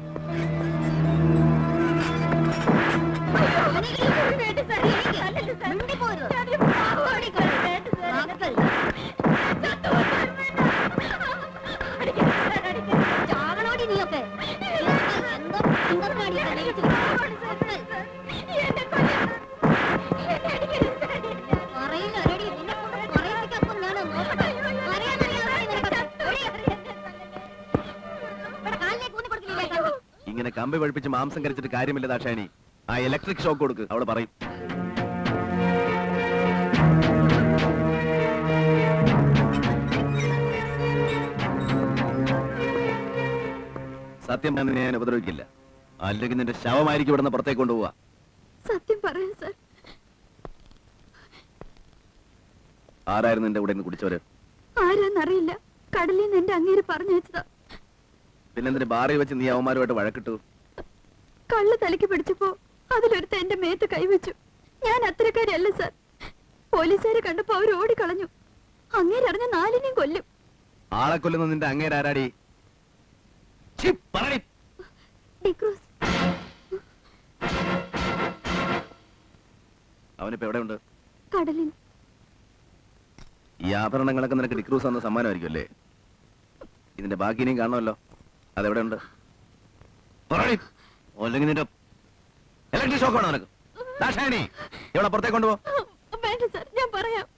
ചാകണോടി നീയൊക്കെ എന്തോ എന്തൊക്കെയാടി ഈ പറയില്ല റെഡി നിന്നെ കൊണ്ട് പറയിപ്പിക്കാത്ത ഞാൻ നോക്കട്ടെ അറിയാന്നറിയാതെ നിനക്ക് ഒഴി. ഇവിടെ കാലിലേക്ക് ഊന്നി കൊടുക്കില്ലേ കണ്ടു ഇങ്ങനെ കമ്പി പഴിപ്പിച്ച് മാംസം കരിച്ചിട്ട് കാര്യമില്ല ദാക്ഷായണി ആ ഇലക്ട്രിക് ഷോക്ക് കൊടുക്ക് അവള് പറയും സത്യം ഞാൻ നിന്നെ ഞാൻ ഉപദ്രവിക്കില്ല അല്ലെങ്കിൽ നിന്റെ ശവമായിരിക്കും ഇവിടുന്ന് പുറത്തേക്ക് കൊണ്ടുപോവാ സത്യം പറയാം സർ ആരായിരുന്നു നിന്റെ കൂടെ നിന്ന് കുടിച്ചവര് ആരാന്നറിയില്ല കടലിൽ നിന്ന് എന്റെ അങ്ങേര് പറഞ്ഞു വെച്ചതാ പിന്നെ എന്തിന് ബാറിൽ വെച്ച് നീ അവന്മാരുമായിട്ട് വഴക്കിട്ടു കള്ള് തലയ്ക്ക് പിടിച്ചപ്പോ അതിലൊരുത്ത എന്റെ മേത്ത് കൈവച്ചു ഞാൻ അത്തരക്കാരല്ല സർ പോലീസുകാരെ കണ്ടപ്പോ അവർ ഓടിക്കളഞ്ഞു അങ്ങേരറിഞ്ഞ നാലിനെയും കൊല്ലും ആളെ കൊല്ലുന്ന നിന്റെ അങ്ങേരാരാടി ഛി, പറടി. ഡിക്രൂസ് അവനിപ്പോ എവിടെയുണ്ട് കടലിൽ ഈ ആഭരണങ്ങളൊക്കെ നിനക്ക് ഡിക്രൂസ് എന്ന സമ്മാനമായിരിക്കും അല്ലേ ഇതിന്റെ ബാക്കി ഇനിയും കാണുമല്ലോ അതെവിടെയുണ്ട് പറടി. അല്ലെങ്കിൽ നിന്റെ ഇലക്ട്രിക് ഷോക്ക് വേണോ നിനക്ക് ദാക്ഷായണി ഇവിടെ പുറത്തേക്ക് കൊണ്ടുപോ വേണ്ട സർ ഞാൻ പറയാം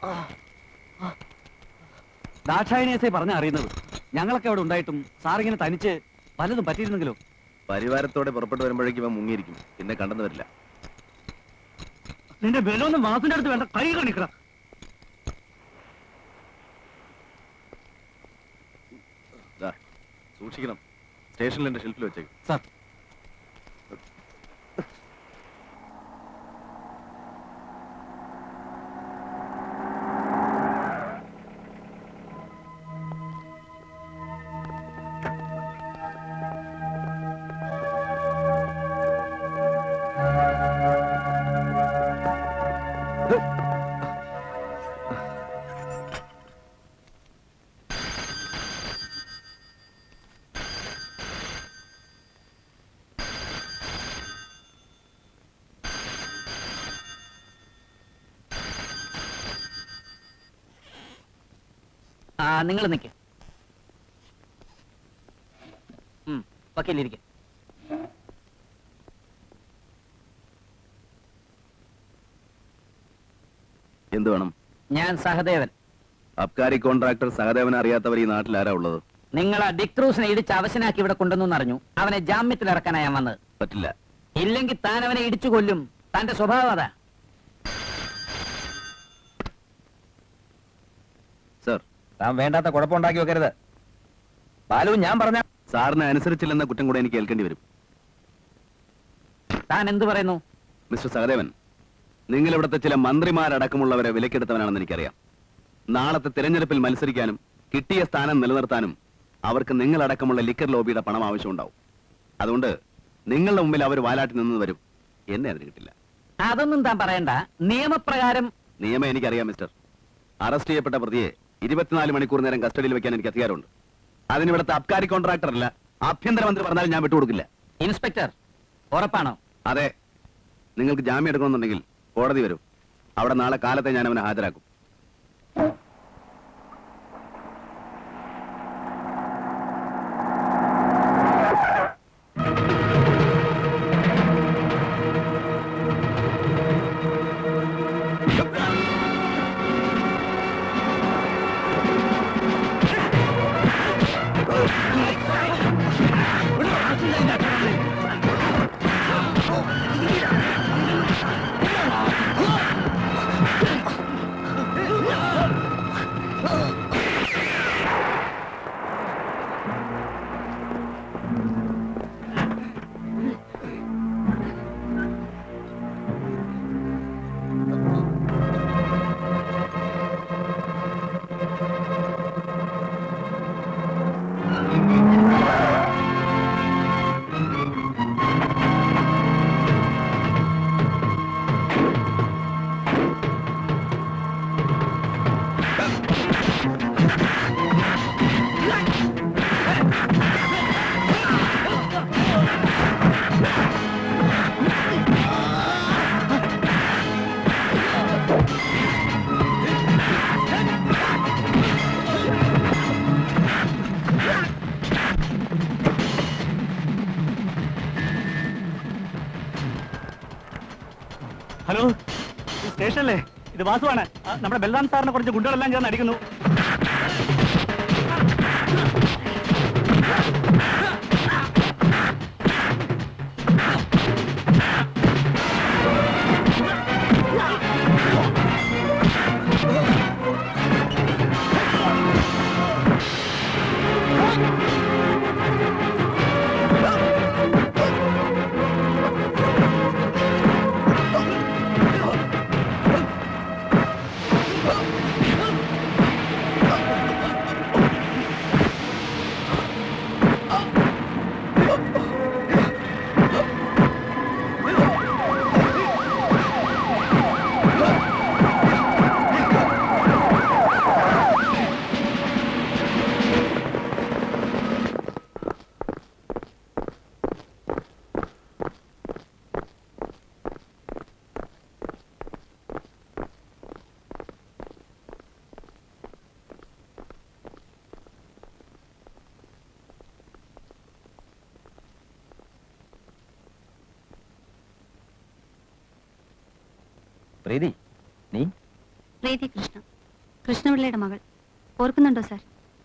ദാക്ഷായണീയസെ പറഞ്ഞ അറിയുന്നത് ഞങ്ങളൊക്കെ അവിടെ ഉണ്ടായിട്ടും സാറിങ്ങനെ തനിച്ച് പലതും പറ്റിയിരുന്നെങ്കിലോ പരിവാരത്തോടെ പുറപ്പെട്ടു വരുമ്പോഴേക്കും ഇവൻ മുങ്ങിയിരിക്കും പിന്നെ കണ്ടെന്ന് വരില്ല നിന്റെ ബലമൊന്നും വാസിന്റെ അടുത്ത് വേണ്ട കൈ കാണിക്കട ദാ, സൂക്ഷിക്കണം സ്റ്റേഷനിൽ എന്റെ ഷെൽഫിൽ വെച്ചേക്കും സാർ ആ നിങ്ങൾ നിൽക്ക് വക്കീലിരിക്കെ എന്ത് വേണം ഞാൻ സഹദേവൻ അബ്കാരി കോൺട്രാക്ടർ സഹദേവനെ അറിയാത്തവർ ഈ നാട്ടിൽ ആരാ ഉള്ളത് നിങ്ങൾ ആ ഡിക്രൂസിനെ ഇടിച്ച് അവശനാക്കി ഇവിടെ കൊണ്ടുവന്നു അറിഞ്ഞു അവനെ ജാമ്യത്തിൽ ഇറക്കാനാ ഞാൻ വന്നത് പറ്റില്ല ഇല്ലെങ്കിൽ താൻ അവനെ ഇടിച്ചു കൊല്ലും തന്റെ സ്വഭാവം അതാ സർ താൻ വേണ്ടാത്ത കുഴപ്പമുണ്ടാക്കി വെക്കരുത് ബാലു ഞാൻ പറഞ്ഞ സാറിനെ അനുസരിച്ചില്ലെന്ന കുറ്റം കൂടെ എനിക്ക് ഏൽക്കേണ്ടി വരും താൻ എന്ത് പറയുന്നു മിസ്റ്റർ സഹദേവൻ നിങ്ങൾ ഇവിടുത്തെ ചില മന്ത്രിമാരടക്കമുള്ളവരെ വിലക്കെടുത്തവനാണെന്ന് എനിക്കറിയാം നാളത്തെ തിരഞ്ഞെടുപ്പിൽ മത്സരിക്കാനും കിട്ടിയ സ്ഥാനം നിലനിർത്താനും അവർക്ക് നിങ്ങളടക്കമുള്ള ലിക്കർ ലോബിയുടെ പണം ആവശ്യമുണ്ടാവും അതുകൊണ്ട് നിങ്ങളുടെ മുമ്പിൽ അവർ വാലാട്ടി നിന്ന് വരും എന്നെ അതിന് കിട്ടില്ല അതൊന്നും താൻ പറയണ്ട നിയമപ്രകാരം നിയമം എനിക്കറിയാം മിസ്റ്റർ അറസ്റ്റ് ചെയ്യപ്പെട്ട പ്രതിയെ ഇരുപത്തിനാല് മണിക്കൂർ നേരം കസ്റ്റഡിയിൽ വെക്കാൻ എനിക്ക് അധികാരമുണ്ട് അതിനിവിടുത്തെ അബ്കാരി കോൺട്രാക്ടർ അല്ല ആഭ്യന്തരമന്ത്രി പറഞ്ഞാൽ ഞാൻ വിട്ടുകൊടുക്കില്ല ഇൻസ്പെക്ടർ ഉറപ്പാണോ അതെ നിങ്ങൾക്ക് ജാമ്യം എടുക്കണമെന്നുണ്ടെങ്കിൽ കോടതി വരും അവിടെ നാളെ കാലത്തെ ഞാൻ അവനെ ഹാജരാക്കും ഹലോ സ്റ്റേഷനല്ലേ ഇത് വാസുവാണ് ആ, നമ്മുടെ ബൽറാം സാറിനെ കുറച്ച് ഗുണ്ടകളെല്ലാം ചേർന്ന് അടിക്കുന്നു പ്രീതി നീ പ്രീതി കൃഷ്ണ കൃഷ്ണപിള്ളയുടെ മകൾ ഓർക്കുന്നുണ്ടോ സാർ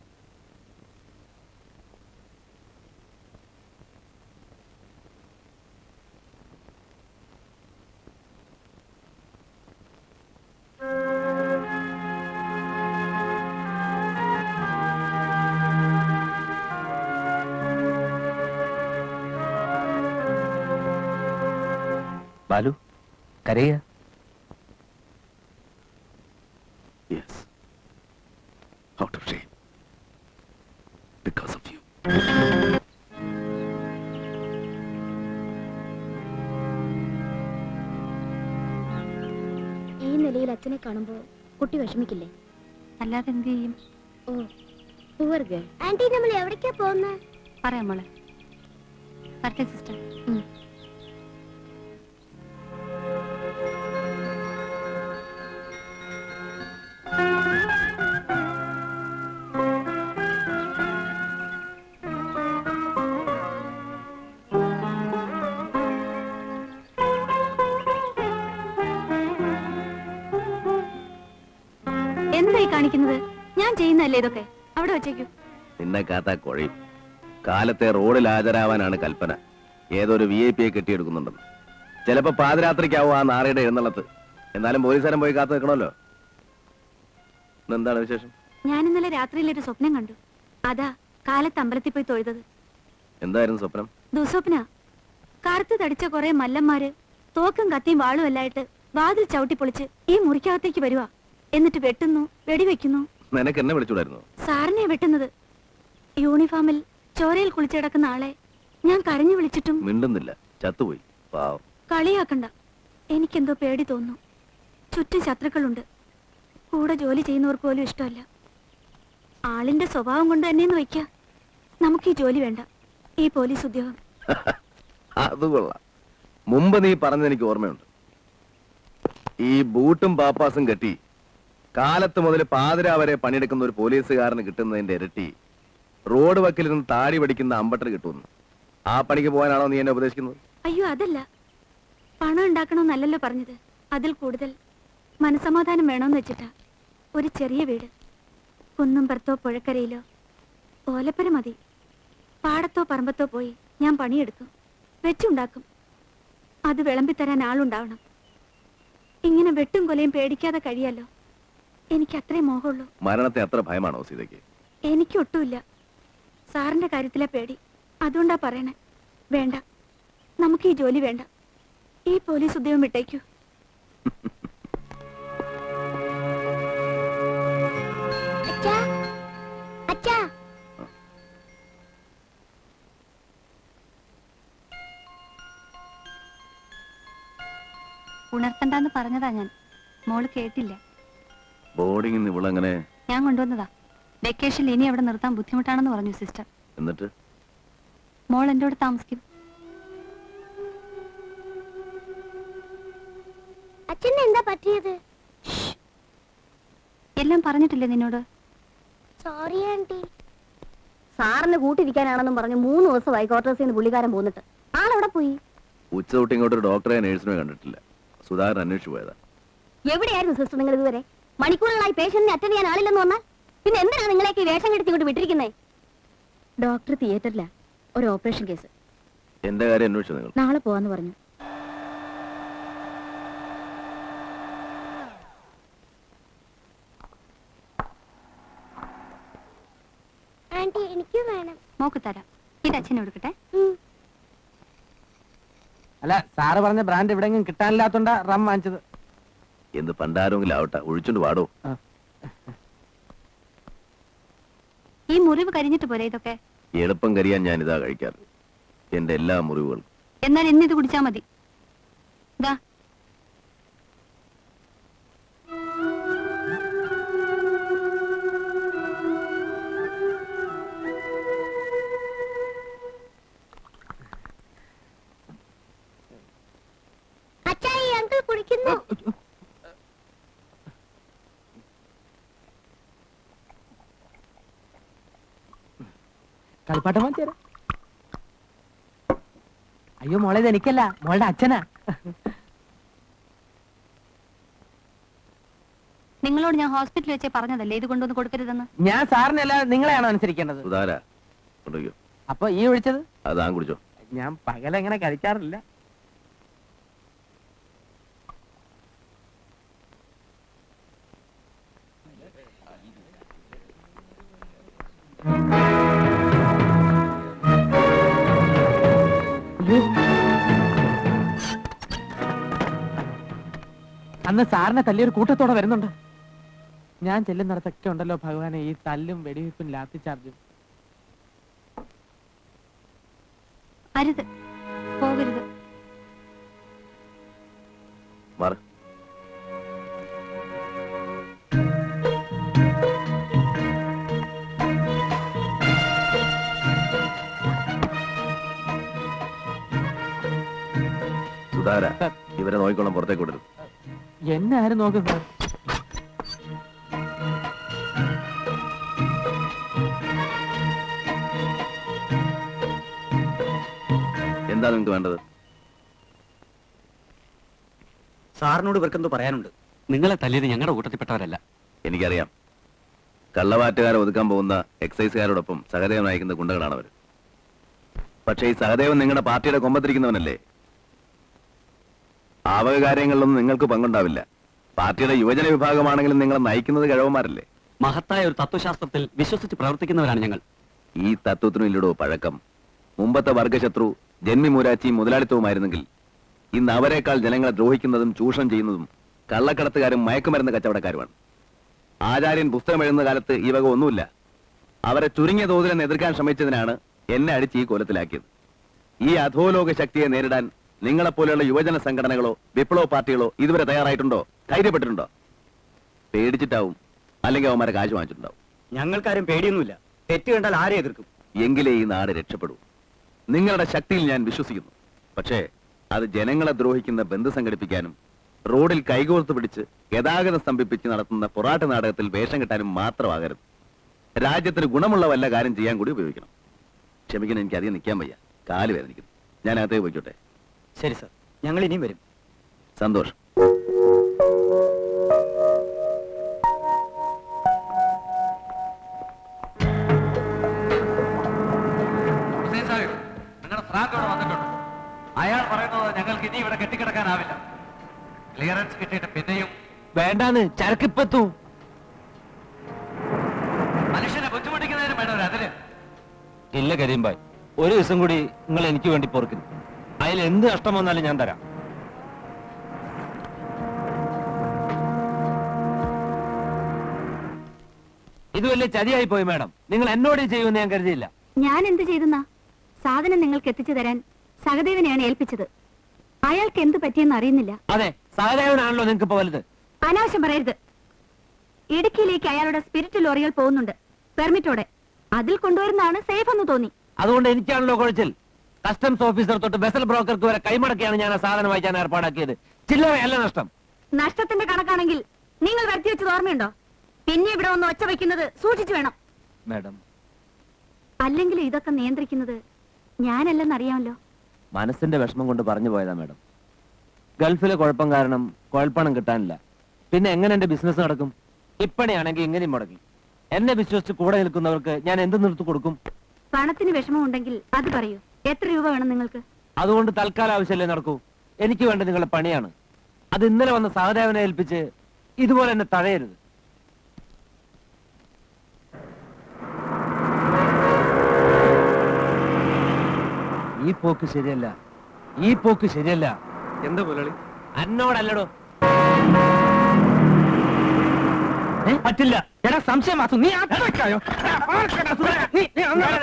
ബാലു കരയ yes out of shame because of you ഈ നിലയിൽ അച്ഛനെ കാണുമ്പോ കുട്ടി വിഷമിക്കില്ലേ അല്ലാതെ എന്ത് ചെയ്യും ഓ പുവർ ഗേൾ ആന്റി നമ്മൾ എവിടേക്കാ പോകുന്നത് പറയാം മോളെ വരട്ടെ സിസ്റ്റർ എന്തായി കാണിക്കുന്നത് ഞാൻ ചെയ്യുന്നതല്ലേ ഇതൊക്കെ അവിടെ വെച്ചേക്കൂ നിന്നെ കാത്താ കുഴയും കാലത്തെ റോഡിൽ ഹാജരാവാനാണ് കൽപ്പന ഏതൊരു വി ഐ പിയെ കെട്ടിയെടുക്കുന്നുണ്ടെന്ന് ചിലപ്പോ പാതിരാത്രിക്കാവും ആ നാറയുടെ എഴുന്നള്ളത്ത് എന്നാലും പോലീസുകാരൻ പോയി കാത്തു നിൽക്കണമല്ലോ എന്താണ് വിശേഷം ഞാൻ ഇന്നലെ രാത്രിയിൽ ഒരു സ്വപ്നം കണ്ടു അതാ കാലത്ത് അമ്പലത്തിൽ പോയി തൊഴുതത് എന്തായിരുന്നു സ്വപ്നം ദുസ്വപ്ന കറുത്ത് തടിച്ച കുറെ മല്ലന്മാര് തോക്കും കത്തിയും വാളും എല്ലായിട്ട് വാതിൽ ചവിട്ടി പൊളിച്ച് ഈ മുറിക്കകത്തേക്ക് വരുവാ എന്നിട്ട് വെട്ടുന്നു വെടിവെക്കുന്നു നിനക്ക് എന്നെ വിളിച്ചുകൂടായിരുന്നു സാറിനെ വെട്ടുന്നത് യൂണിഫോമിൽ ചോരയിൽ കുളിച്ചിടക്കുന്ന ആളെ ഞാൻ കരഞ്ഞു വിളിച്ചിട്ടും മിണ്ടുന്നില്ല ചത്തുപോയി പാവം കളിയാക്കണ്ട എനിക്കെന്തോ പേടി തോന്നുന്നു ചുറ്റും ശത്രുക്കളുണ്ട് കൂടെ ജോലി ചെയ്യുന്നവർക്ക് പോലും ഇഷ്ടമല്ല ആളിന്റെ സ്വഭാവം കൊണ്ട് തന്നെയെന്ന് വയ്ക്ക നമുക്ക് ഈ ജോലി വേണ്ട ഈ പോലീസ് ഉദ്യോഗം അത് കൊള്ളാം മുമ്പ് നീ പറഞ്ഞത് എനിക്ക് ഓർമ്മയുണ്ട് ഈ ബൂട്ടും പാപ്പാസും കെട്ടി കാലത്ത് മുതൽ പാതിര വരെ പണിയെടുക്കുന്ന ഒരു പോലീസുകാരന് കിട്ടുന്നതിന്റെ ഇരട്ടി റോഡ് വക്കിൽ നിന്ന് താടി പഠിക്കുന്ന അമ്പട്ടർ കിട്ടുന്നു ആ പണിക്ക് പോകാനാണോ നീ എന്നെ ഉപദേശിക്കുന്നത് അയ്യോ അതല്ല പണം ഉണ്ടാക്കണമെന്നല്ലല്ലോ പറഞ്ഞത് അതിൽ കൂടുതൽ മനസമാധാനം വേണമെന്ന് വെച്ചിട്ടാ ഒരു ചെറിയ വീട് കുന്നും പുറത്തോ പുഴക്കരയിലോ ഓലപ്പര മതി പാടത്തോ പറമ്പത്തോ പോയി ഞാൻ പണിയെടുക്കും വെച്ചുണ്ടാക്കും അത് വിളമ്പിത്തരാൻ ആളുണ്ടാവണം ഇങ്ങനെ വെട്ടും കൊലയും പേടിക്കാതെ കഴിയാലോ എനിക്ക് അത്രേ മോഹമുള്ളൂ മരണത്തെ അത്ര ഭയമാണോ സീതയ്ക്ക് എനിക്കൊട്ടുമില്ല സാറിന്റെ കാര്യത്തിലെ പേടി അതുകൊണ്ടാ പറയണേ വേണ്ട നമുക്ക് ഈ ജോലി വേണ്ട ഈ പോലീസ് ഉദ്യോഗം വിട്ടേക്കൂ അച്ഛാ അച്ഛാ ഉണർത്തണ്ടെന്ന് പറഞ്ഞതാ ഞാൻ മോള് കേട്ടില്ല ബോർഡിങ്ങിൽ നിന്ന് ഇവളങ്ങനെ ഞാൻ കൊണ്ടുവന്നതാ വെക്കേഷനിൽ ഇനി അവിടെ നിർത്താൻ ബുദ്ധിമുട്ടാണെന്ന് പറഞ്ഞു സിസ്റ്റർ എന്നിട്ട് മോൾ എൻ്റെ കൂടെ താമസിക്കും അച്ഛന് എന്താ പറ്റിയത് എല്ലാം പറഞ്ഞിട്ടില്ലേ നിന്നോട് സോറി ആന്റി സാറിന് കൂട്ടിരിക്കാനാണെന്നും പറഞ്ഞ് മൂന്ന് ദിവസമായി ക്വാർട്ടേഴ്സിൽ നിന്ന് പുള്ളിക്കാരൻ പോന്നിട്ട് ആളെവിടെ പോയി ഉച്ച തൊട്ട് ഇങ്ങോട്ട് ഒരു ഡോക്ടറെ നേഴ്സിനെ കണ്ടിട്ടില്ല സുധാകരൻ അന്വേഷിച്ചു പോയതാ എവിടെയായിരുന്നു സിസ്റ്റർ നിങ്ങൾ ഇതുവരെ മണിക്കൂറുകളായി പേഷ്യന്റിനെ അറ്റൻഡ് ചെയ്യാൻ ആളില്ലെന്ന് പറഞ്ഞാൽ പിന്നെ എന്തിനാണ് നിങ്ങളേക്ക് ഈ വേഷം കെടുത്തി ഇങ്ങോട്ട് വിട്ടിരിക്കുന്നേ ഡോക്ടർ തിയേറ്ററില ഒരു ഓപ്പറേഷൻ കേസ് എന്റെ കാര്യം അന്വേഷിച്ചു നിങ്ങൾ നാളെ പോവാന്ന് പറഞ്ഞു ആന്റി എനിക്ക് വേണം മോക്ക് തരാം ഇത് അച്ഛനെ കൊടുക്കട്ടെ അല്ല സാറ് പറഞ്ഞ ബ്രാൻഡ് എവിടെയെങ്കിലും കിട്ടാനില്ലാത്തോണ്ടാ റം വാങ്ങിച്ചത് എന്ത് പണ്ടാരെങ്കിലും ആവട്ടെ ഒഴിച്ചോണ്ട് വാടോ ഈ മുറിവ് കരിഞ്ഞിട്ട് പോരെ ഇതൊക്കെ എളുപ്പം കരിയാൻ ഞാൻ ഇതാ കഴിക്കാറ് എന്റെ എല്ലാ മുറിവുകളും എന്നാൽ ഇന്ന് ഇത് കുടിച്ചാ മതി ദാ അച്ഛാ ഈ അങ്കിൾ കുടിക്കുന്നു കളിപ്പാട്ടം വാങ്ങിച്ചു അയ്യോ മോളെ ഇത് എനിക്കല്ല മോളുടെ അച്ഛനാ നിങ്ങളോട് ഞാൻ ഹോസ്പിറ്റലിൽ വെച്ചേ പറഞ്ഞതല്ലേ ഇത് കൊണ്ടൊന്ന് കൊടുക്കരുതെന്ന് ഞാൻ സാറിനല്ല നിങ്ങളെയാണോ അനുസരിക്കേണ്ടത് സുധാര കൊണ്ടുപോയിക്കോ അപ്പൊ ഈ ഒഴിച്ചത് അത് താൻ കുടിച്ചോ ഞാൻ പകലെങ്ങനെ കഴിക്കാറില്ല അന്ന് സാറിനെ തല്ലിയൊരു കൂട്ടത്തോടെ വരുന്നുണ്ട് ഞാൻ ചെല്ലുന്നിടത്തൊക്കെ ഉണ്ടല്ലോ ഭഗവാനെ ഈ തല്ലും വെടിവെപ്പും ലാത്തി ചാർജും അരുത് പോകരുത് മാറ് സുധാര ഇവരെ നോക്കിക്കോളാം പുറത്തേക്ക് വിടരുത് എന്നെ ആരും നോക്കുന്നത് എന്താ നിങ്ങൾക്ക് വേണ്ടത് സാറിനോട് ഇവർക്കെന്തോ പറയാനുണ്ട് നിങ്ങളെ തല്ലിയത് ഞങ്ങളുടെ കൂട്ടത്തിൽപ്പെട്ടവരല്ല എനിക്കറിയാം കള്ളവാറ്റുകാരെ ഒതുക്കാൻ പോകുന്ന എക്സൈസുകാരോടൊപ്പം സഹദേവൻ അയക്കുന്ന ഗുണ്ടകളാണ് അവർ പക്ഷേ ഈ സഹദേവൻ നിങ്ങളുടെ പാർട്ടിയുടെ കൊമ്പത്തിരിക്കുന്നവനല്ലേ ആവക കാര്യങ്ങളിലൊന്നും നിങ്ങൾക്ക് പങ്കുണ്ടാവില്ല പാർട്ടിയുടെ യുവജന വിഭാഗമാണെങ്കിലും നിങ്ങളെ നയിക്കുന്നത് കിഴവന്മാരല്ലേ മഹത്തായ ഒരു തത്വശാസ്ത്രത്തിൽ വിശ്വസിച്ച് പ്രവർത്തിക്കുന്നവരാണ് ഞങ്ങൾ ഈ തത്വത്തിനും ഇല്ലടോ പഴക്കം മുമ്പത്തെ വർഗശത്രു ജന്മി മൂരാച്ചിയും മുതലാളിത്തവുമായിരുന്നെങ്കിൽ ഇന്ന് അവരെക്കാൾ ജനങ്ങളെ ദ്രോഹിക്കുന്നതും ചൂഷണം ചെയ്യുന്നതും കള്ളക്കടത്തുകാരും മയക്കുമരുന്ന് കച്ചവടക്കാരുമാണ് ആചാര്യൻ പുസ്തകം എഴുതുന്ന കാലത്ത് ഈ വക ഒന്നുമില്ല അവരെ ചുരുങ്ങിയ തോതിലെന്ന് എതിർക്കാൻ ശ്രമിച്ചതിനാണ് എന്നെ അടിച്ച് ഈ കോലത്തിലാക്കിയത് ഈ അധോലോക ശക്തിയെ നേരിടാൻ നിങ്ങളെപ്പോലെയുള്ള യുവജന സംഘടനകളോ വിപ്ലവ പാർട്ടികളോ ഇതുവരെ തയ്യാറായിട്ടുണ്ടോ ധൈര്യപ്പെട്ടിട്ടുണ്ടോ പേടിച്ചിട്ടാവും അല്ലെങ്കിൽ അവന്മാരെ കാശ് വാങ്ങിച്ചിട്ടുണ്ടാവും ഞങ്ങൾക്കാരും പേടിയൊന്നുമില്ല തെറ്റ് കണ്ടാൽ ആരെ എതിർക്കും എങ്കിലേ ഈ നാട് രക്ഷപ്പെടൂ നിങ്ങളുടെ ശക്തിയിൽ ഞാൻ വിശ്വസിക്കുന്നു പക്ഷേ അത് ജനങ്ങളെ ദ്രോഹിക്കുന്ന ബന്ധു സംഘടിപ്പിക്കാനും റോഡിൽ കൈകോർത്ത് പിടിച്ച് ഗതാഗതം സ്തംഭിപ്പിച്ച് നടത്തുന്ന പൊറാട്ട് നാടകത്തിൽ വേഷം കെട്ടാനും മാത്രമാകരുത് രാജ്യത്തിന് ഗുണമുള്ള വല്ല കാര്യം ചെയ്യാൻ കൂടി ഉപയോഗിക്കണം ക്ഷമിക്കണം എനിക്ക് അധികം നിൽക്കാൻ വയ്യ കാല് വേദനിക്കുന്നു ഞാൻ അകത്തേക്ക് പോയിക്കോട്ടെ ശരി സർ ഞങ്ങൾ ഇനിയും വരും സന്തോഷം ഹുസൈൻ സാഹിബ് നിങ്ങളുടെ ഫ്രാങ്ക് ഇവിടെ വന്നിട്ടുണ്ട് അയാൾ പറയുന്നത് ഞങ്ങൾക്ക് ഇനി ഇവിടെ കെട്ടിക്കിടക്കാനാവില്ല ക്ലിയറൻസ് കിട്ടിയിട്ട് പിന്നെയും വേണ്ടാന്ന് ചരക്കിപ്പത്തു മനുഷ്യനെ ബുദ്ധിമുട്ടിക്കുന്നതിന് വേണം ഒരു അതില് ഇല്ല കരീംബായ് ഒരു ദിവസം കൂടി നിങ്ങൾ എനിക്ക് വേണ്ടി പൊറുക്കുന്നു അതിൽ എന്ത് നഷ്ടം വന്നാലും ഞാൻ തരാം ഇത് വലിയ ചതിയായി പോയി മാഡം നിങ്ങൾ എന്നോട് ഇത് ചെയ്യുമെന്ന് ഞാൻ കരുതിയില്ല ഞാൻ എന്ത് ചെയ്തെന്നാ സാധനം നിങ്ങൾക്ക് എത്തിച്ചു തരാൻ സഹദേവനെയാണ് ഏൽപ്പിച്ചത് അയാൾക്ക് എന്ത് പറ്റിയെന്ന് അറിയുന്നില്ല അതെ സഹദേവനാണല്ലോ നിങ്ങൾക്ക് ഇപ്പൊ വലുത് അനാവശ്യം പറയരുത് ഇടുക്കിയിലേക്ക് അയാളുടെ സ്പിരിറ്റ് ലോറികൾ പോകുന്നുണ്ട് പെർമിറ്റോടെ അതിൽ കൊണ്ടുവരുന്നതാണ് സേഫ് എന്ന് തോന്നി അതുകൊണ്ട് എനിക്കാണല്ലോ കുഴച്ചിൽ കസ്റ്റംസ് ഓഫീസർ തൊട്ട് ബസൽ ബ്രോക്കർക്ക് വരെ കൈമടക്കിയാണ് ഞാൻ ആ സാധനം വായിക്കാൻ ഏർപ്പാടാക്കിയത് ചില്ലറയല്ല നഷ്ടം നഷ്ടത്തിന്റെ കണക്കാണെങ്കിൽ നിങ്ങൾ വരുത്തി വെച്ചത് ഓർമ്മയുണ്ടോ പിന്നെ ഇവിടെ ഒന്ന് ഒച്ച വയ്ക്കുന്നത് സൂക്ഷിച്ചു വേണം മാഡം അല്ലെങ്കിൽ ഇതൊക്കെ നിയന്ത്രിക്കുന്നത് ഞാനല്ലെന്നറിയാമല്ലോ മനസ്സിന്റെ വിഷമം കൊണ്ട് പറഞ്ഞു പോയതാ മാഡം ഗൾഫിലെ കുഴപ്പം കാരണം കുഴപ്പണം കിട്ടാനില്ല പിന്നെ എങ്ങനെ എന്റെ ബിസിനസ് നടക്കും ഇപ്പണിയാണെങ്കിൽ ഇങ്ങനെയും മുടങ്ങി എന്നെ വിശ്വസിച്ച് കൂടെ നിൽക്കുന്നവർക്ക് ഞാൻ എന്ത് നിർത്തു കൊടുക്കും പണത്തിന് വിഷമമുണ്ടെങ്കിൽ അത് പറയൂ എത്ര രൂപ വേണം നിങ്ങൾക്ക് അതുകൊണ്ട് തൽക്കാലം ആവശ്യമല്ലേ നടക്കൂ എനിക്ക് വേണ്ട നിങ്ങളുടെ പണിയാണ് അത് ഇന്നലെ വന്ന സഹദേവനെ ഏൽപ്പിച്ച് ഇതുപോലെ എന്നെ തഴയരുത് ഈ പോക്ക് ശരിയല്ല ഈ പോക്ക് ശരിയല്ല എന്താ മുതലാളി എന്നോടല്ലടോ പറ്റില്ല എടാ സംശയം വാസു നീ ആത്മഹത്യായോ നീ നീ അങ്ങനെ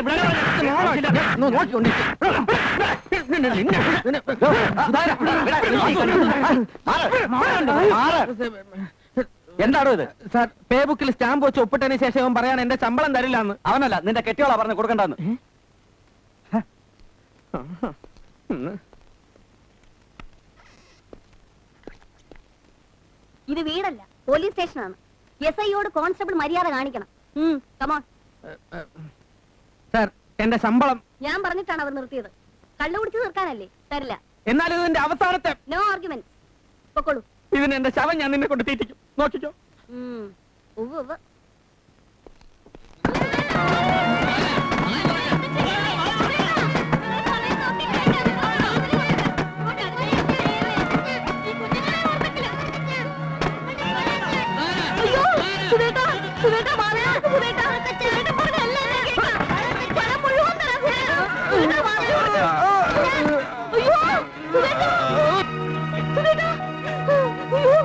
എന്താണോ ഇത് സാർ പേ ബുക്കിൽ സ്റ്റാമ്പ് വെച്ച് ഒപ്പിട്ടതിന് ശേഷം അവൻ പറയാൻ എന്റെ ശമ്പളം തരില്ല എന്ന് അവനല്ല നിന്റെ കെട്ടിയോളാ പറഞ്ഞു കൊടുക്കണ്ടെന്ന് ഇത് വീടല്ല പോലീസ് സ്റ്റേഷനാണ് എസ് ഐയോട് കോൺസ്റ്റബിൾ മര്യാദ കാണിക്കണം കമോൺ സാർ എന്റെ ശമ്പളം ഞാൻ പറഞ്ഞിട്ടാണ് അവർ നിർത്തിയത് കള്ളു കുടിച്ച് തീർക്കാനല്ലേ തരില്ല എന്നാലും ഇതിന്റെ അവസാനത്തെ നോ ആർഗ്യുമെന്റ് പൊക്കോളൂ ഇതിന് എന്റെ ശവം ഞാൻ നിന്നെ കൊണ്ട് തീറ്റിക്കും നോക്കിക്കോ ഉം. ഉവ്വ് ഉവ്വ്. അയ്യോ, സുധേട്ടാ, സുധേട്ടാ, മാവേലാ, സുധേട്ടാ, സുധേട്ടാ പറഞ്ഞതല്ല ഞാൻ കേൾക്കാം. പണം മുഴുവൻ തരാം, സുധേട്ടാ. സുധേട്ടാ, മാവേലാ. അയ്യോ, സുധേട്ടാ. സുധേട്ടാ. അയ്യോ.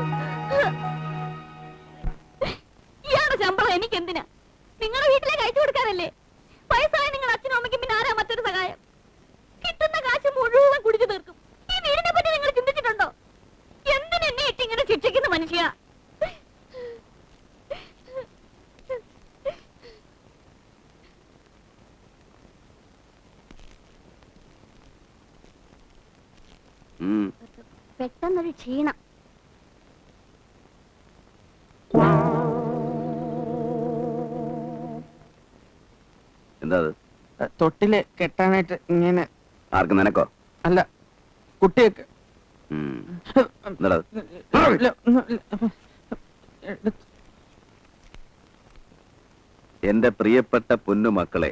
ഇയാളുടെ ശമ്പളം എനിക്ക് എന്തിനാ നിങ്ങളുടെ വീട്ടിലേക്ക് അയച്ചു കൊടുക്കാനല്ലേ വയസ്സായ നിങ്ങൾ അച്ഛനും അമ്മയ്ക്കും പിന്നെ ആരാ മറ്റൊരു സഹായം കിട്ടുന്ന കാശ് മുഴുവൻ കുടിച്ചു തീർക്കും ഈ വീടിനെ പറ്റി നിങ്ങൾ ചിന്തിച്ചിട്ടുണ്ടോ എന്തിനെന്നെ ഇട്ട് ഇങ്ങനെ ശിക്ഷിക്കുന്ന മനുഷ്യ ഉം. പെട്ടെന്നൊരു ക്ഷീണം എന്താ അത് തൊട്ടില് കെട്ടാനായിട്ട് ഇങ്ങനെ ആർക്ക് നിനക്കോ അല്ല കുട്ടിയൊക്കെ ഉം. എന്താടാ അത്? ഇല്ല, ഒന്നും ഇല്ല. എന്റെ പ്രിയപ്പെട്ട പൊന്നു മക്കളെ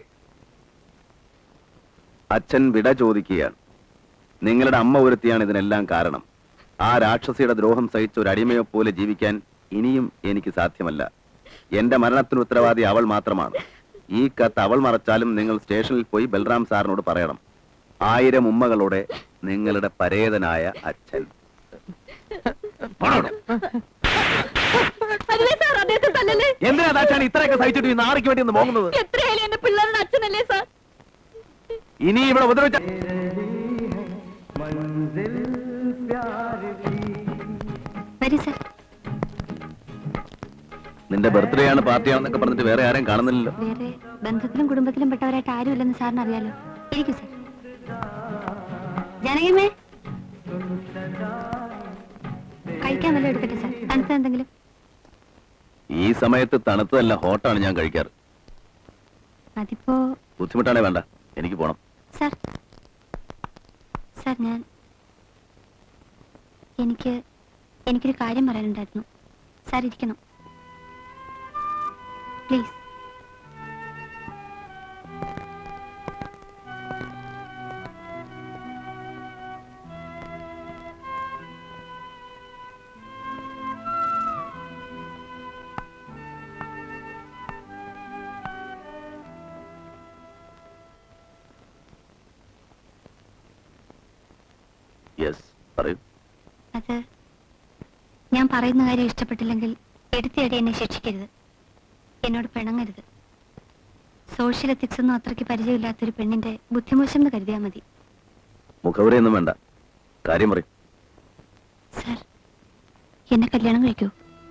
അച്ഛൻ വിട ചോദിക്കുകയാണ് നിങ്ങളുടെ അമ്മ ഒരുത്തിയാണ് ഇതിനെല്ലാം കാരണം ആ രാക്ഷസിയുടെ ദ്രോഹം സഹിച്ച ഒരു അടിമയെ പോലെ ജീവിക്കാൻ ഇനിയും എനിക്ക് സാധ്യമല്ല എന്റെ മരണത്തിന് ഉത്തരവാദി അവൾ മാത്രമാണ് ഈ കത്ത് അവൾ മറച്ചാലും നിങ്ങൾ സ്റ്റേഷനിൽ പോയി ബൽറാം സാറിനോട് പറയണം ആയിരം ഉമ്മകളോടെ നിങ്ങളുടെ പരേതനായ അച്ഛൻ അല്ലേ സാർ അദ്ദേഹത്തെ തല്ലല്ലേ എന്തിനാ താച്ചാണ് ഇത്രയൊക്കെ സഹിച്ചിട്ട് ഈ നാറിക്ക് വേണ്ടി ഒന്ന് പോകുന്നത് എത്രയായാലും എന്റെ പിള്ളേരുടെ അച്ഛനല്ലേ സാർ ഇനി ഇവിടെ ഉപദ്രവിച്ച വരൂ സാർ നിന്റെ ബർത്ത്ഡേ ആണ് പാർട്ടിയാണെന്നൊക്കെ പറഞ്ഞിട്ട് വേറെ ആരെയും കാണുന്നില്ലല്ലോ വേറെ ബന്ധത്തിലും കുടുംബത്തിലും പെട്ടവരായിട്ട് ആരുമില്ലെന്ന് സാറിന് അറിയാലോ ഇരിക്കൂ സാർ ജാനകിയമ്മേ കഴിക്കാൻ വല്ലതും എടുക്കട്ടെ സാർ തണുത്ത എന്തെങ്കിലും ഈ സമയത്ത് തണുത്തതല്ല ഹോട്ടാണ് ഞാൻ കഴിക്കാറ് അതിപ്പോ ബുദ്ധിമുട്ടാണേ വേണ്ട എനിക്ക് പോണം സാർ സാർ ഞാൻ എനിക്ക് എനിക്കൊരു കാര്യം പറയാനുണ്ടായിരുന്നു സാർ ഇരിക്കണം പ്ലീസ് യെസ് പറയൂ അത് ഞാൻ പറയുന്ന കാര്യം ഇഷ്ടപ്പെട്ടില്ലെങ്കിൽ എടുത്തിടെ എന്നെ ശിക്ഷിക്കരുത് എന്നോട് പിണങ്ങരുത് സോഷ്യൽ എത്തിക്സ് ഒന്നും അത്രയ്ക്ക് പരിചയമില്ലാത്തൊരു പെണ്ണിന്റെ ബുദ്ധിമോശം എന്ന് കരുതിയാൽ മതി മുഖവരെയൊന്നും വേണ്ട കാര്യം പറയും സാർ എന്നെ കല്യാണം കഴിക്കൂ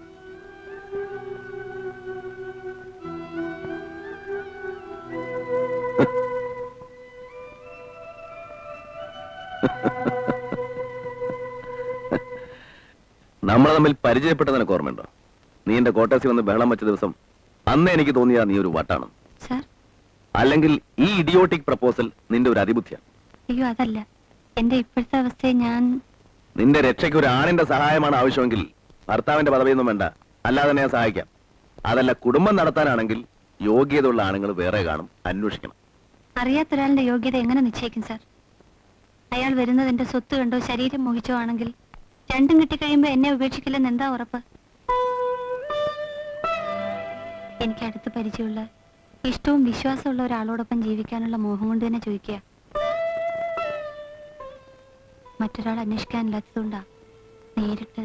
നമ്മൾ തമ്മിൽ പരിചയപ്പെട്ട നിനക്ക് ഓർമ്മയുണ്ടോ നീ എന്റെ കോട്ടേഴ്സിൽ വന്ന് ബഹളം വെച്ച ദിവസം അന്ന് എനിക്ക് തോന്നിയ നീ ഒരു വട്ടാണ് സാർ അല്ലെങ്കിൽ ഈ ഇഡിയോട്ടിക് പ്രപ്പോസൽ നിന്റെ ഒരു അതിബുദ്ധിയാണ് അയ്യോ അതല്ല എന്റെ ഇപ്പോഴത്തെ അവസ്ഥയെ ഞാൻ നിന്റെ രക്ഷയ്ക്ക് ഒരു ആണിന്റെ സഹായമാണ് ആവശ്യമെങ്കിൽ ഭർത്താവിന്റെ പദവിയൊന്നും വേണ്ട അല്ലാതെ തന്നെ ഞാൻ സഹായിക്കാം അതല്ല കുടുംബം നടത്താനാണെങ്കിൽ യോഗ്യതയുള്ള ആണുങ്ങൾ വേറെ കാണും അന്വേഷിക്കണം അറിയാത്ത ഒരാളുടെ യോഗ്യത എങ്ങനെ നിശ്ചയിക്കും സാർ അയാൾ വരുന്നത് എന്റെ സ്വത്ത് കണ്ടോ ശരീരം മോഹിച്ചോ ആണെങ്കിൽ രണ്ടും കിട്ടിക്കഴിയുമ്പോ എന്നെ ഉപേക്ഷിക്കില്ലെന്ന് എന്താ ഉറപ്പ് എനിക്ക് അടുത്ത് പരിചയമുള്ള ഇഷ്ടവും വിശ്വാസമുള്ള ഒരാളോടൊപ്പം ജീവിക്കാനുള്ള മോഹം കൊണ്ട് തന്നെ ചോദിക്കുക മറ്റൊരാൾ അന്വേഷിക്കാനില്ലാത്തതുകൊണ്ടാ നേരിട്ട്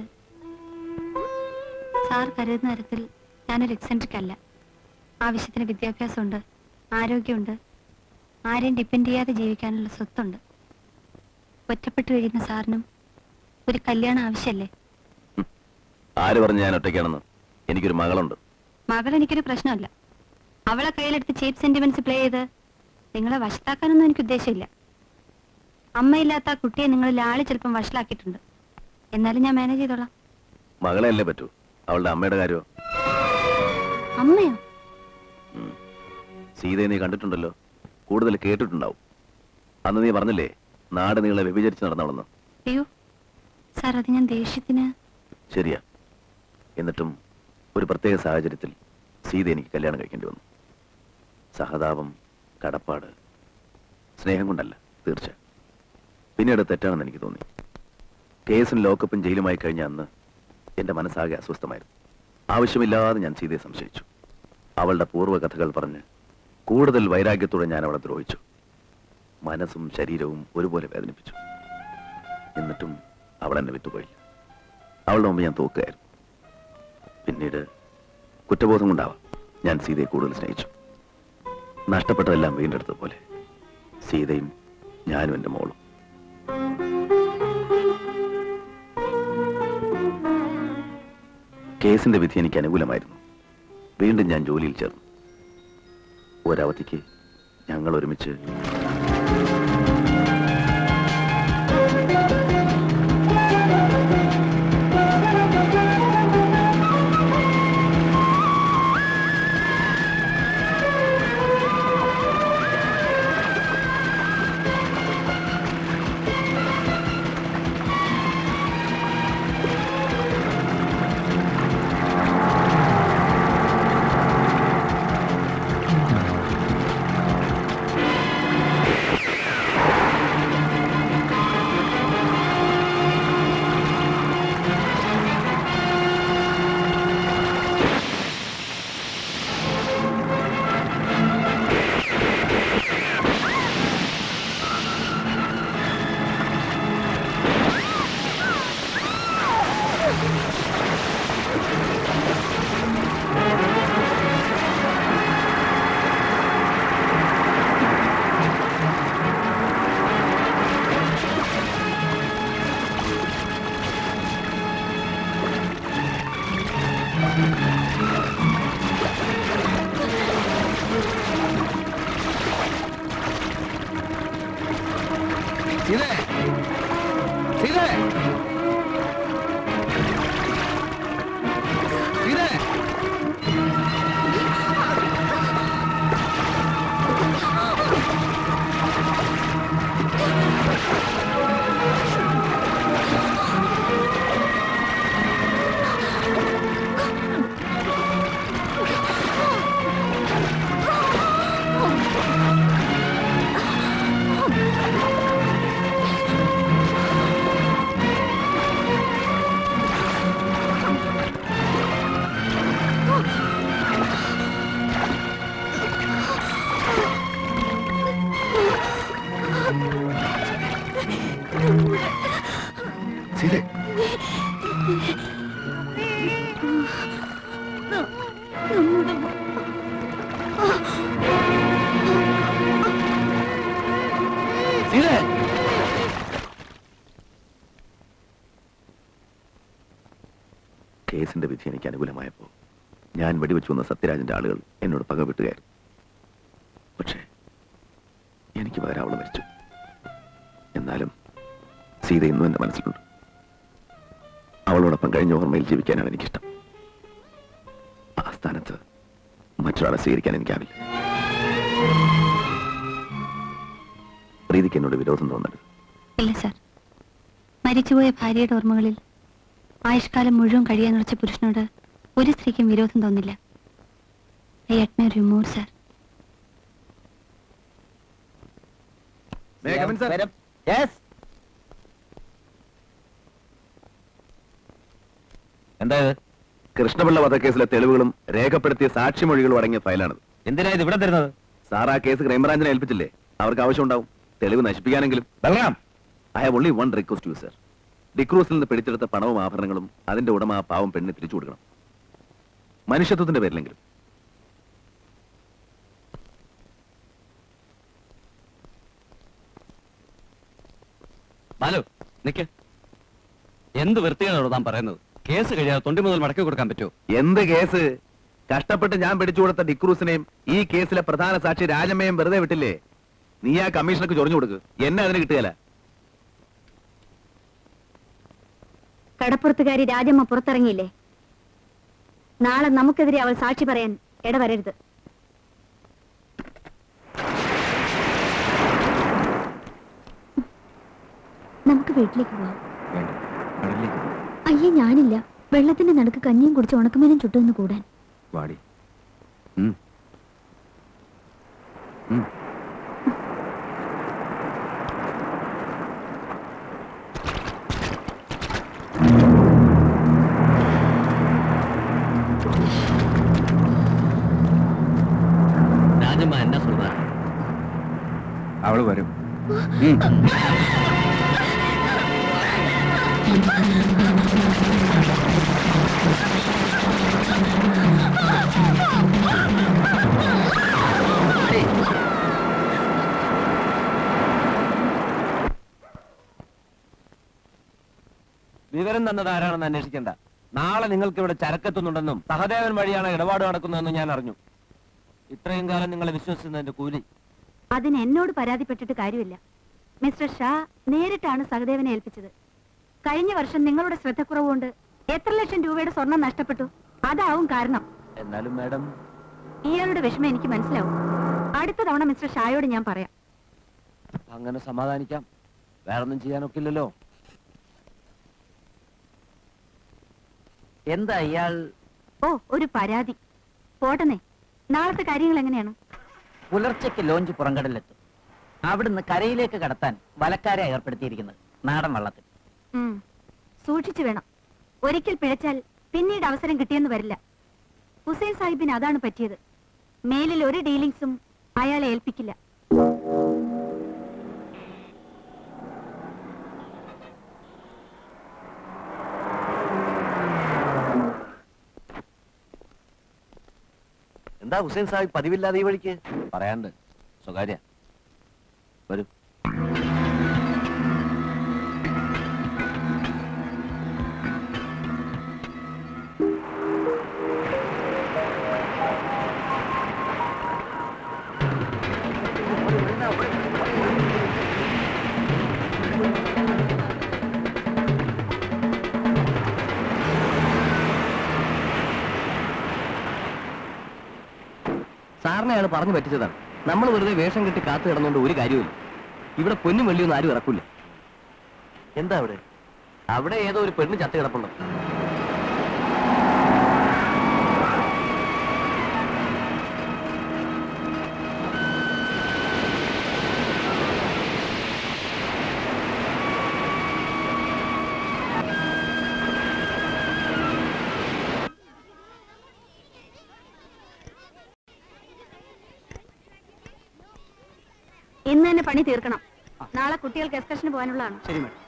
സാർ കരുതുന്ന തരത്തിൽ ഞാനൊരു എക്സെൻട്രിക് അല്ല ആവശ്യത്തിന് വിദ്യാഭ്യാസമുണ്ട് ആരോഗ്യമുണ്ട് ആരെയും ഡിപ്പെൻഡ് ചെയ്യാതെ ജീവിക്കാനുള്ള സ്വത്തുണ്ട് ഒറ്റപ്പെട്ടു കഴിയുന്ന സാറിനും ഒരു കല്യാണം ആവശ്യമല്ലേ ആര് പറഞ്ഞു ഞാൻ ഒറ്റയ്ക്കാണെന്ന് എനിക്കൊരു മകളുണ്ട് മകൾ എനിക്കൊരു പ്രശ്നമല്ല അവളെ കയ്യിലെടുത്ത് ചീപ്പ് സെന്റിമെന്റ്സ് പ്ലേ ചെയ്ത് നിങ്ങളെ വശത്താക്കാനൊന്നും എനിക്ക് ഉദ്ദേശമില്ല അമ്മയില്ലാത്ത ആ കുട്ടിയെ നിങ്ങൾ ലാളി ചിലപ്പം വഷളാക്കിയിട്ടുണ്ട് എന്നാലും ഞാൻ മാനേജ് ചെയ്തോളാം മകളെ അല്ലേ പറ്റൂ അവളുടെ അമ്മയുടെ കാര്യമോ അമ്മയോ സീതയെ നീ കണ്ടിട്ടുണ്ടല്ലോ കൂടുതൽ കേട്ടിട്ടുണ്ടാവും അന്ന് നീ പറഞ്ഞില്ലേ നാട് നീളെ വ്യഭിചരിച്ച് നടന്നവളെന്ന് അയ്യോ സാർ അത് ഞാൻ ദേഷ്യത്തിന് ശരിയാ എന്നിട്ടും ഒരു പ്രത്യേക സാഹചര്യത്തിൽ സീത എനിക്ക് കല്യാണം കഴിക്കേണ്ടി വന്നു സഹതാപം കടപ്പാട് സ്നേഹം കൊണ്ടല്ല തീർച്ച പിന്നീട് തെറ്റാണെന്ന് എനിക്ക് തോന്നി കേസും ലോക്കപ്പും ജയിലുമായി കഴിഞ്ഞ അന്ന് എന്റെ മനസ്സാകെ അസ്വസ്ഥമായിരുന്നു ആവശ്യമില്ലാതെ ഞാൻ സീതയെ സംശയിച്ചു അവളുടെ പൂർവ്വകഥകൾ പറഞ്ഞ് കൂടുതൽ വൈരാഗ്യത്തോടെ ഞാൻ അവളെ ദ്രോഹിച്ചു മനസ്സും ശരീരവും ഒരുപോലെ വേദനിപ്പിച്ചു എന്നിട്ടും അവൾ എന്നെ വിട്ടുപോയില്ല അവളുടെ മുമ്പ് ഞാൻ തോക്കുകയായിരുന്നു പിന്നീട് കുറ്റബോധം കൊണ്ടാവാം ഞാൻ സീതയെ കൂടുതൽ സ്നേഹിച്ചു നഷ്ടപ്പെട്ടതെല്ലാം വീണ്ടെടുത്തതുപോലെ സീതയും ഞാനും എൻ്റെ മോളും കേസിന്റെ വിധി എനിക്ക് അനുകൂലമായിരുന്നു വീണ്ടും ഞാൻ ജോലിയിൽ ചേർന്നു ഒരവധിക്ക് ഞങ്ങൾ ഒരുമിച്ച് സീതേ സീതേ സീതേ സീതേ സീതേ കേസിന്റെ വിധി എനിക്ക് അനുകൂലമായപ്പോൾ ഞാൻ വെടിവെച്ചു വന്ന സത്യരാജന്റെ ആളുകൾ എന്നോട് പകവിട്ടുകയായിരുന്നു പക്ഷേ എനിക്ക് പകരം അവൾ മരിച്ചു എന്നാലും സീത ഇന്നും എന്റെ മനസ്സിലുണ്ട് അവളോടൊപ്പം കഴിഞ്ഞ ഓർമ്മയിൽ ജീവിക്കാനാണ് എനിക്കിഷ്ടം ആ സ്ഥാനത്ത് മറ്റൊരാളെ സ്വീകരിക്കാൻ എനിക്കാവില്ല പ്രീതിക്ക് എന്നോട് വിരോധം തോന്നരുത് ഇല്ല സാർ മരിച്ചുപോയ ഭാര്യയുടെ ഓർമ്മകളിൽ ആയുഷ്കാലം മുഴുവൻ കഴിയാനുറച്ച പുരുഷനോട് ഒരു സ്ത്രീക്കും വിരോധം തോന്നില്ല I admire you more sir എന്തായത് കൃഷ്ണപിള്ള വധക്കേസിലെ തെളിവുകളും രേഖപ്പെടുത്തിയ സാക്ഷിമൊഴികളും അടങ്ങിയ ഫയലാണിത് എന്തിനാ ഇത് ഇവിടെ തരുന്നത് സാർ ആ കേസ് ക്രൈംബ്രാഞ്ചിനെ ഏൽപ്പിച്ചില്ലേ അവർക്ക് ആവശ്യമുണ്ടാവും തെളിവ് നശിപ്പിക്കാനെങ്കിലും Balaram I have only one request you sir ഡിക്രൂസിൽ നിന്ന് പിടിച്ചെടുത്ത പണവും ആഭരണങ്ങളും അതിന്റെ ഉടമ ആ പാവം പെണ്ണിന് തിരിച്ചു കൊടുക്കണം മനുഷ്യത്വത്തിന്റെ പേരിലെങ്കിലും ബാലു നിക്ക് എന്ത് വൃത്തിയാണോ താൻ പറയുന്നത് കേസ് കഴിയാതെ തൊണ്ടി മുതൽ മടക്കി കൊടുക്കാൻ പറ്റുമോ എന്ത് കേസ് കഷ്ടപ്പെട്ട് ഞാൻ പിടിച്ചു കൊടുത്ത ഡിക്രൂസിനെയും ഈ കേസിലെ പ്രധാന സാക്ഷി രാജമ്മയും വെറുതെ വിട്ടില്ലേ നീ ആ കമ്മീഷണർക്ക് ചൊറിഞ്ഞു കൊടുക്ക് എന്നെ അതിന് കിട്ടുകയല്ല കടപ്പുറത്തുകാരി രാജമ്മ പുറത്തിറങ്ങിയില്ലേ നാളെ നമുക്കെതിരെ അവൾ സാക്ഷി പറയാൻ ഇടവരരുത് നമുക്ക് വീട്ടിലേക്ക് പോവാം അയ്യേ ഞാനില്ല വെള്ളത്തിന്റെ നടുക്ക് കഞ്ഞിയും കുടിച്ച് ഉണക്കമീനും ചുട്ടുനിന്ന് കൂടാൻ വാടി ഉം. ഉം. രാജമ്മ എന്നാ சொல்றா അവള് വരും വിവരം തന്നത് ആരാണെന്ന് അന്വേഷിക്കണ്ട നാളെ നിങ്ങൾക്ക് ഇവിടെ ചരക്കെത്തുന്നുണ്ടെന്നും സഹദേവൻ വഴിയാണ് ഇടപാട് നടക്കുന്നതെന്നും ഞാൻ അറിഞ്ഞു ഇത്രയും കാലം നിങ്ങളെ വിശ്വസിച്ചതിന്റെ കൂലി അതിന് എന്നോട് പരാതിപ്പെട്ടിട്ട് കാര്യമില്ല മിസ്റ്റർ ഷാ നേരിട്ടാണ് സഹദേവനെ ഏൽപ്പിച്ചത് കഴിഞ്ഞ വർഷം നിങ്ങളുടെ ശ്രദ്ധക്കുറവുകൊണ്ട് എത്ര ലക്ഷം രൂപയുടെ സ്വർണം നഷ്ടപ്പെട്ടു അതാവും കാരണം എന്നാലും മാഡം ഇയാളുടെ വിഷമം എനിക്ക് മനസ്സിലാവും അടുത്ത തവണ മിസ്റ്റർ ഷായോട് ഞാൻ പറയാം അങ്ങനെ സമാധാനിക്കാം വേറൊന്നും ചെയ്യാനൊക്കില്ലല്ലോ എന്താ ഇയാൾ ഓ ഒരു പരാതി പോട്ടെന്നേ നാളത്തെ കാര്യങ്ങൾ എങ്ങനെയാണ് പുലർച്ചയ്ക്ക് ലോഞ്ച് പുറംകടലിലെത്തും അവിടുന്ന് കരയിലേക്ക് കടത്താൻ വലക്കാരെ ഏർപ്പെടുത്തിയിരിക്കുന്നത് നാടൻ വള്ളത്തിൽ ഉം. സൂക്ഷിച്ചു വേണം ഒരിക്കൽ പിഴച്ചാൽ പിന്നീട് അവസരം കിട്ടിയെന്ന് വരില്ല ഹുസൈൻ സാഹിബിന് അതാണ് പറ്റിയത് മേലിൽ ഒരു ഡീലിങ്സും അയാളെ ഏൽപ്പിക്കില്ല എന്താ ഹുസൈൻ സാഹിബ് പതിവില്ലാതെ ഈ വഴിക്ക് പറയാണ്ട് സ്വകാര്യ വരൂ സാറിനെ അയാൾ പറഞ്ഞു പറ്റിച്ചതാണ് നമ്മൾ വെറുതെ വേഷം കെട്ടി കാത്തു കിടന്നുകൊണ്ട് ഒരു കാര്യമില്ല ഇവിടെ പൊന്നും വെള്ളിയൊന്നും ആരും ഇറക്കൂല എന്താ അവിടെ അവിടെ ഏതോ ഒരു പെണ്ണ് ചത്ത് കിടപ്പുണ്ട് ഇന്ന് തന്നെ പണി തീർക്കണം നാളെ കുട്ടികൾക്ക് എക്സ്കർഷന് പോകാനുള്ളതാണ് ശരി മാഡം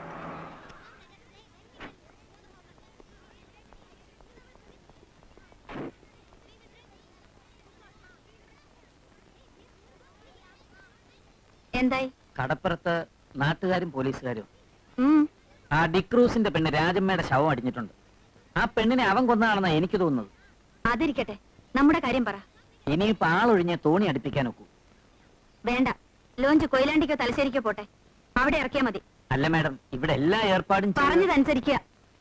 എന്തായി കടപ്പുറത്ത് നാട്ടുകാരും പോലീസുകാരും ഉം. ആ ഡിക്രൂസിന്റെ പെണ്ണ് രാജമ്മയുടെ ശവം അടിഞ്ഞിട്ടുണ്ട് ആ പെണ്ണിനെ അവൻ കൊന്നതാണെന്നാ എനിക്ക് തോന്നുന്നത് അതിരിക്കട്ടെ നമ്മുടെ കാര്യം പറ ഇനിയിപ്പോ ആളൊഴിഞ്ഞ് തോണി അടുപ്പിക്കാൻ ഒക്കൂ വേണ്ട ലോഞ്ച് കൊയിലാണ്ടിക്കോ തലശ്ശേരിക്കോ പോട്ടെ അവിടെ ഇറക്കിയാ മതി അല്ല മാഡം ഇവിടെ എല്ലാ ഏർപ്പാടും ചെയ്ത് പറഞ്ഞതനുസരിക്കുക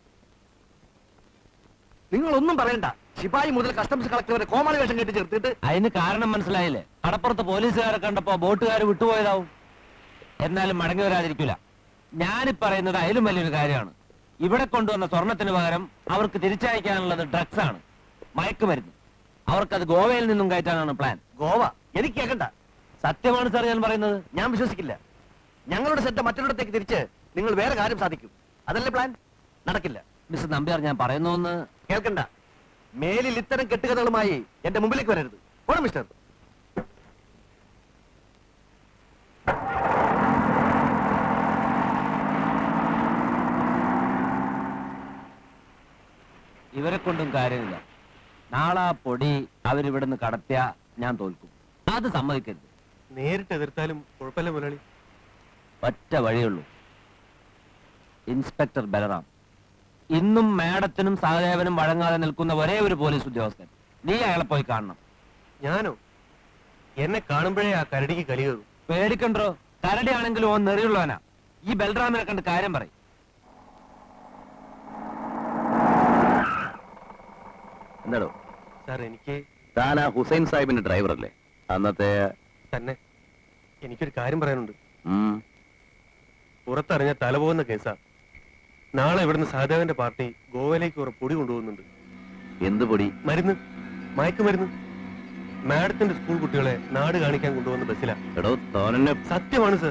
നിങ്ങളൊന്നും പറയണ്ട ശിപായി മുതൽ കസ്റ്റംസ് കളക്ടർ വരെ കോമാളി വേഷം കെട്ടി ചേർത്തിട്ട് അതിന് കാരണം മനസ്സിലായില്ലേ കടപ്പുറത്ത് പോലീസുകാരെ കണ്ടപ്പോ ബോട്ടുകാർ വിട്ടുപോയതാവും എന്നാലും മടങ്ങി വരാതിരിക്കില്ല ഞാനീ പറയുന്നത് അതിലും വലിയൊരു കാര്യമാണ് ഇവിടെ കൊണ്ടുവന്ന സ്വർണത്തിന് പകരം അവർക്ക് തിരിച്ചയക്കാനുള്ളത് ഡ്രഗ്സ് ആണ് മയക്കുമരുന്ന് അവർക്കത് ഗോവയിൽ നിന്നും കയറ്റാനാണ് പ്ലാൻ ഗോവ എനിക്ക് കേൾക്കണ്ട സത്യമാണ് സാർ ഞാൻ പറയുന്നത് ഞാൻ വിശ്വസിക്കില്ല ഞങ്ങളുടെ സെറ്റ് മറ്റൊരിടത്തേക്ക് തിരിച്ച് നിങ്ങൾ വേറെ കാര്യം സാധിക്കും അതല്ലേ പ്ലാൻ നടക്കില്ല മിസ്റ്റർ നമ്പ്യാർ ഞാൻ പറയുന്നു കേൾക്കണ്ട മേലിൽ ഇത്തരം കെട്ടുകഥകളുമായി എന്റെ മുമ്പിലേക്ക് വരരുത് ഓണം മിസ്റ്റർ ഇവരെ കൊണ്ടും കാര്യമില്ല നാളെ ആ പൊടി അവരിവിടുന്ന് കടത്തിയ ഞാൻ തോൽക്കും അത് സമ്മതിക്കരുത് നേരിട്ട് എതിർത്താലും കുഴപ്പമില്ല മുരളി ഒറ്റ വഴിയുള്ളൂ ഇൻസ്പെക്ടർ ബലറാം ഇന്നും മാഡത്തിനും സഹദേവനും വഴങ്ങാതെ നിൽക്കുന്ന ഒരേ ഒരു പോലീസ് ഉദ്യോഗസ്ഥൻ നീ അയാളെ പോയി കാണണം ഞാനോ എന്നെ കാണുമ്പോഴേ ആ കരടിക്ക് കലി കയറും പേടിക്കണ്ടോ കരടിയാണെങ്കിലും ഓൻ നെറിയുള്ളവനാ ഈ ബൽറാമിനെ കണ്ട് കാര്യം പറയും എന്താടോ സാർ എനിക്ക് താൻ ആ ഹുസൈൻ സാഹിബിന്റെ ഡ്രൈവർ അല്ലേ അന്നത്തെ തന്നെ എനിക്കൊരു കാര്യം പറയാനുണ്ട് ഉം, പുറത്തറിഞ്ഞ തല പോകുന്ന കേസാ നാളെ ഇവിടുന്ന് സഹദേവന്റെ പാർട്ടി ഗോവയിലേക്ക് കുറെ പൊടി കൊണ്ടുപോകുന്നുണ്ട് എന്ത് പൊടി മരുന്ന് മയക്കുമരുന്ന് മാഡത്തിന്റെ സ്കൂൾ കുട്ടികളെ നാട് കാണിക്കാൻ കൊണ്ടുവന്ന ബസ്സിലാ എടോ തോരന്റെ സത്യമാണ് സർ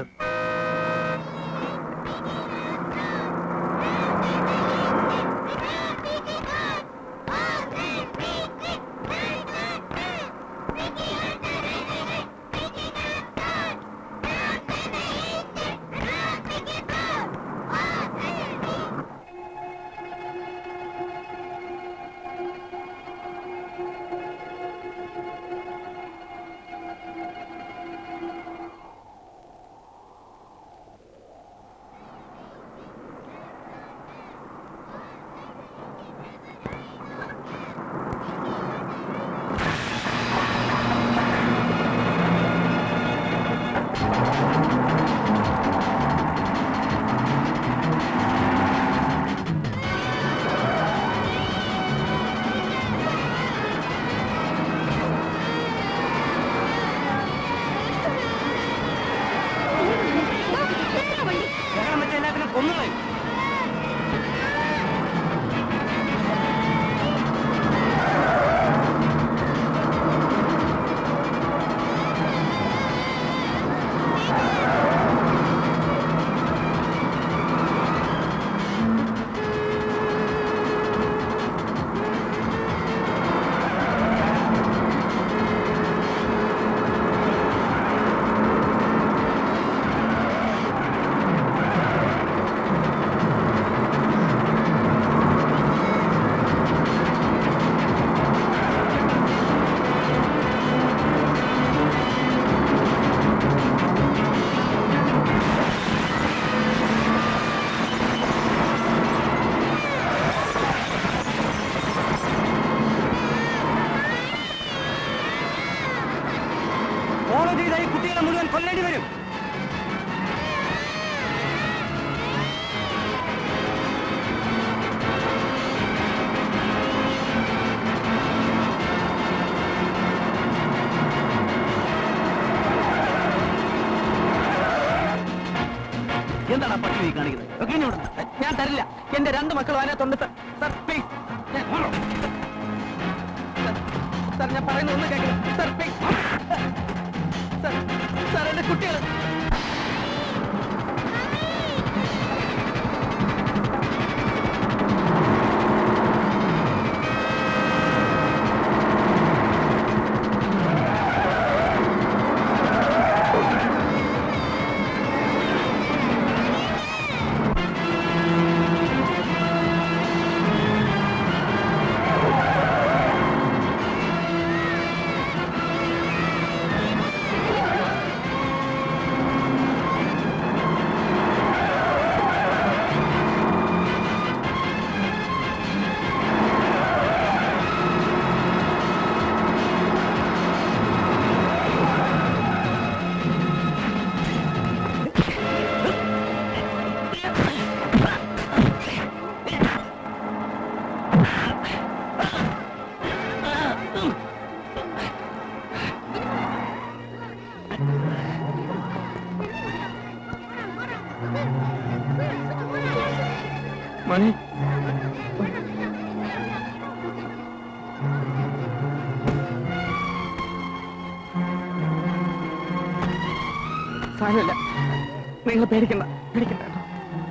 ബഹളം വെച്ച എല്ലാത്തിനും കൊന്നുകളയും ഫോളോ ചെയ്ത ഈ കുട്ടികളെ മുഴുവൻ കൊല്ലേണ്ടി വരും എന്താണ് ആ പട്ടി നീ കാണിക്കുന്നത് ഒക്കെ ഇനി വിടണം. ഞാൻ തരില്ല എന്റെ രണ്ട് മക്കളും അതിനകത്തുണ്ട് സർ സർ പ്ലീസ് സർ ഞാൻ പറയുന്നത് ഒന്ന് കേൾക്കണം സർ പ്ലീസ് സർ സർ എന്റെ കുട്ടികൾ മണി സാരമില്ല നിങ്ങൾ പേടിക്കണ്ട പേടിക്കണ്ട കേട്ടോ.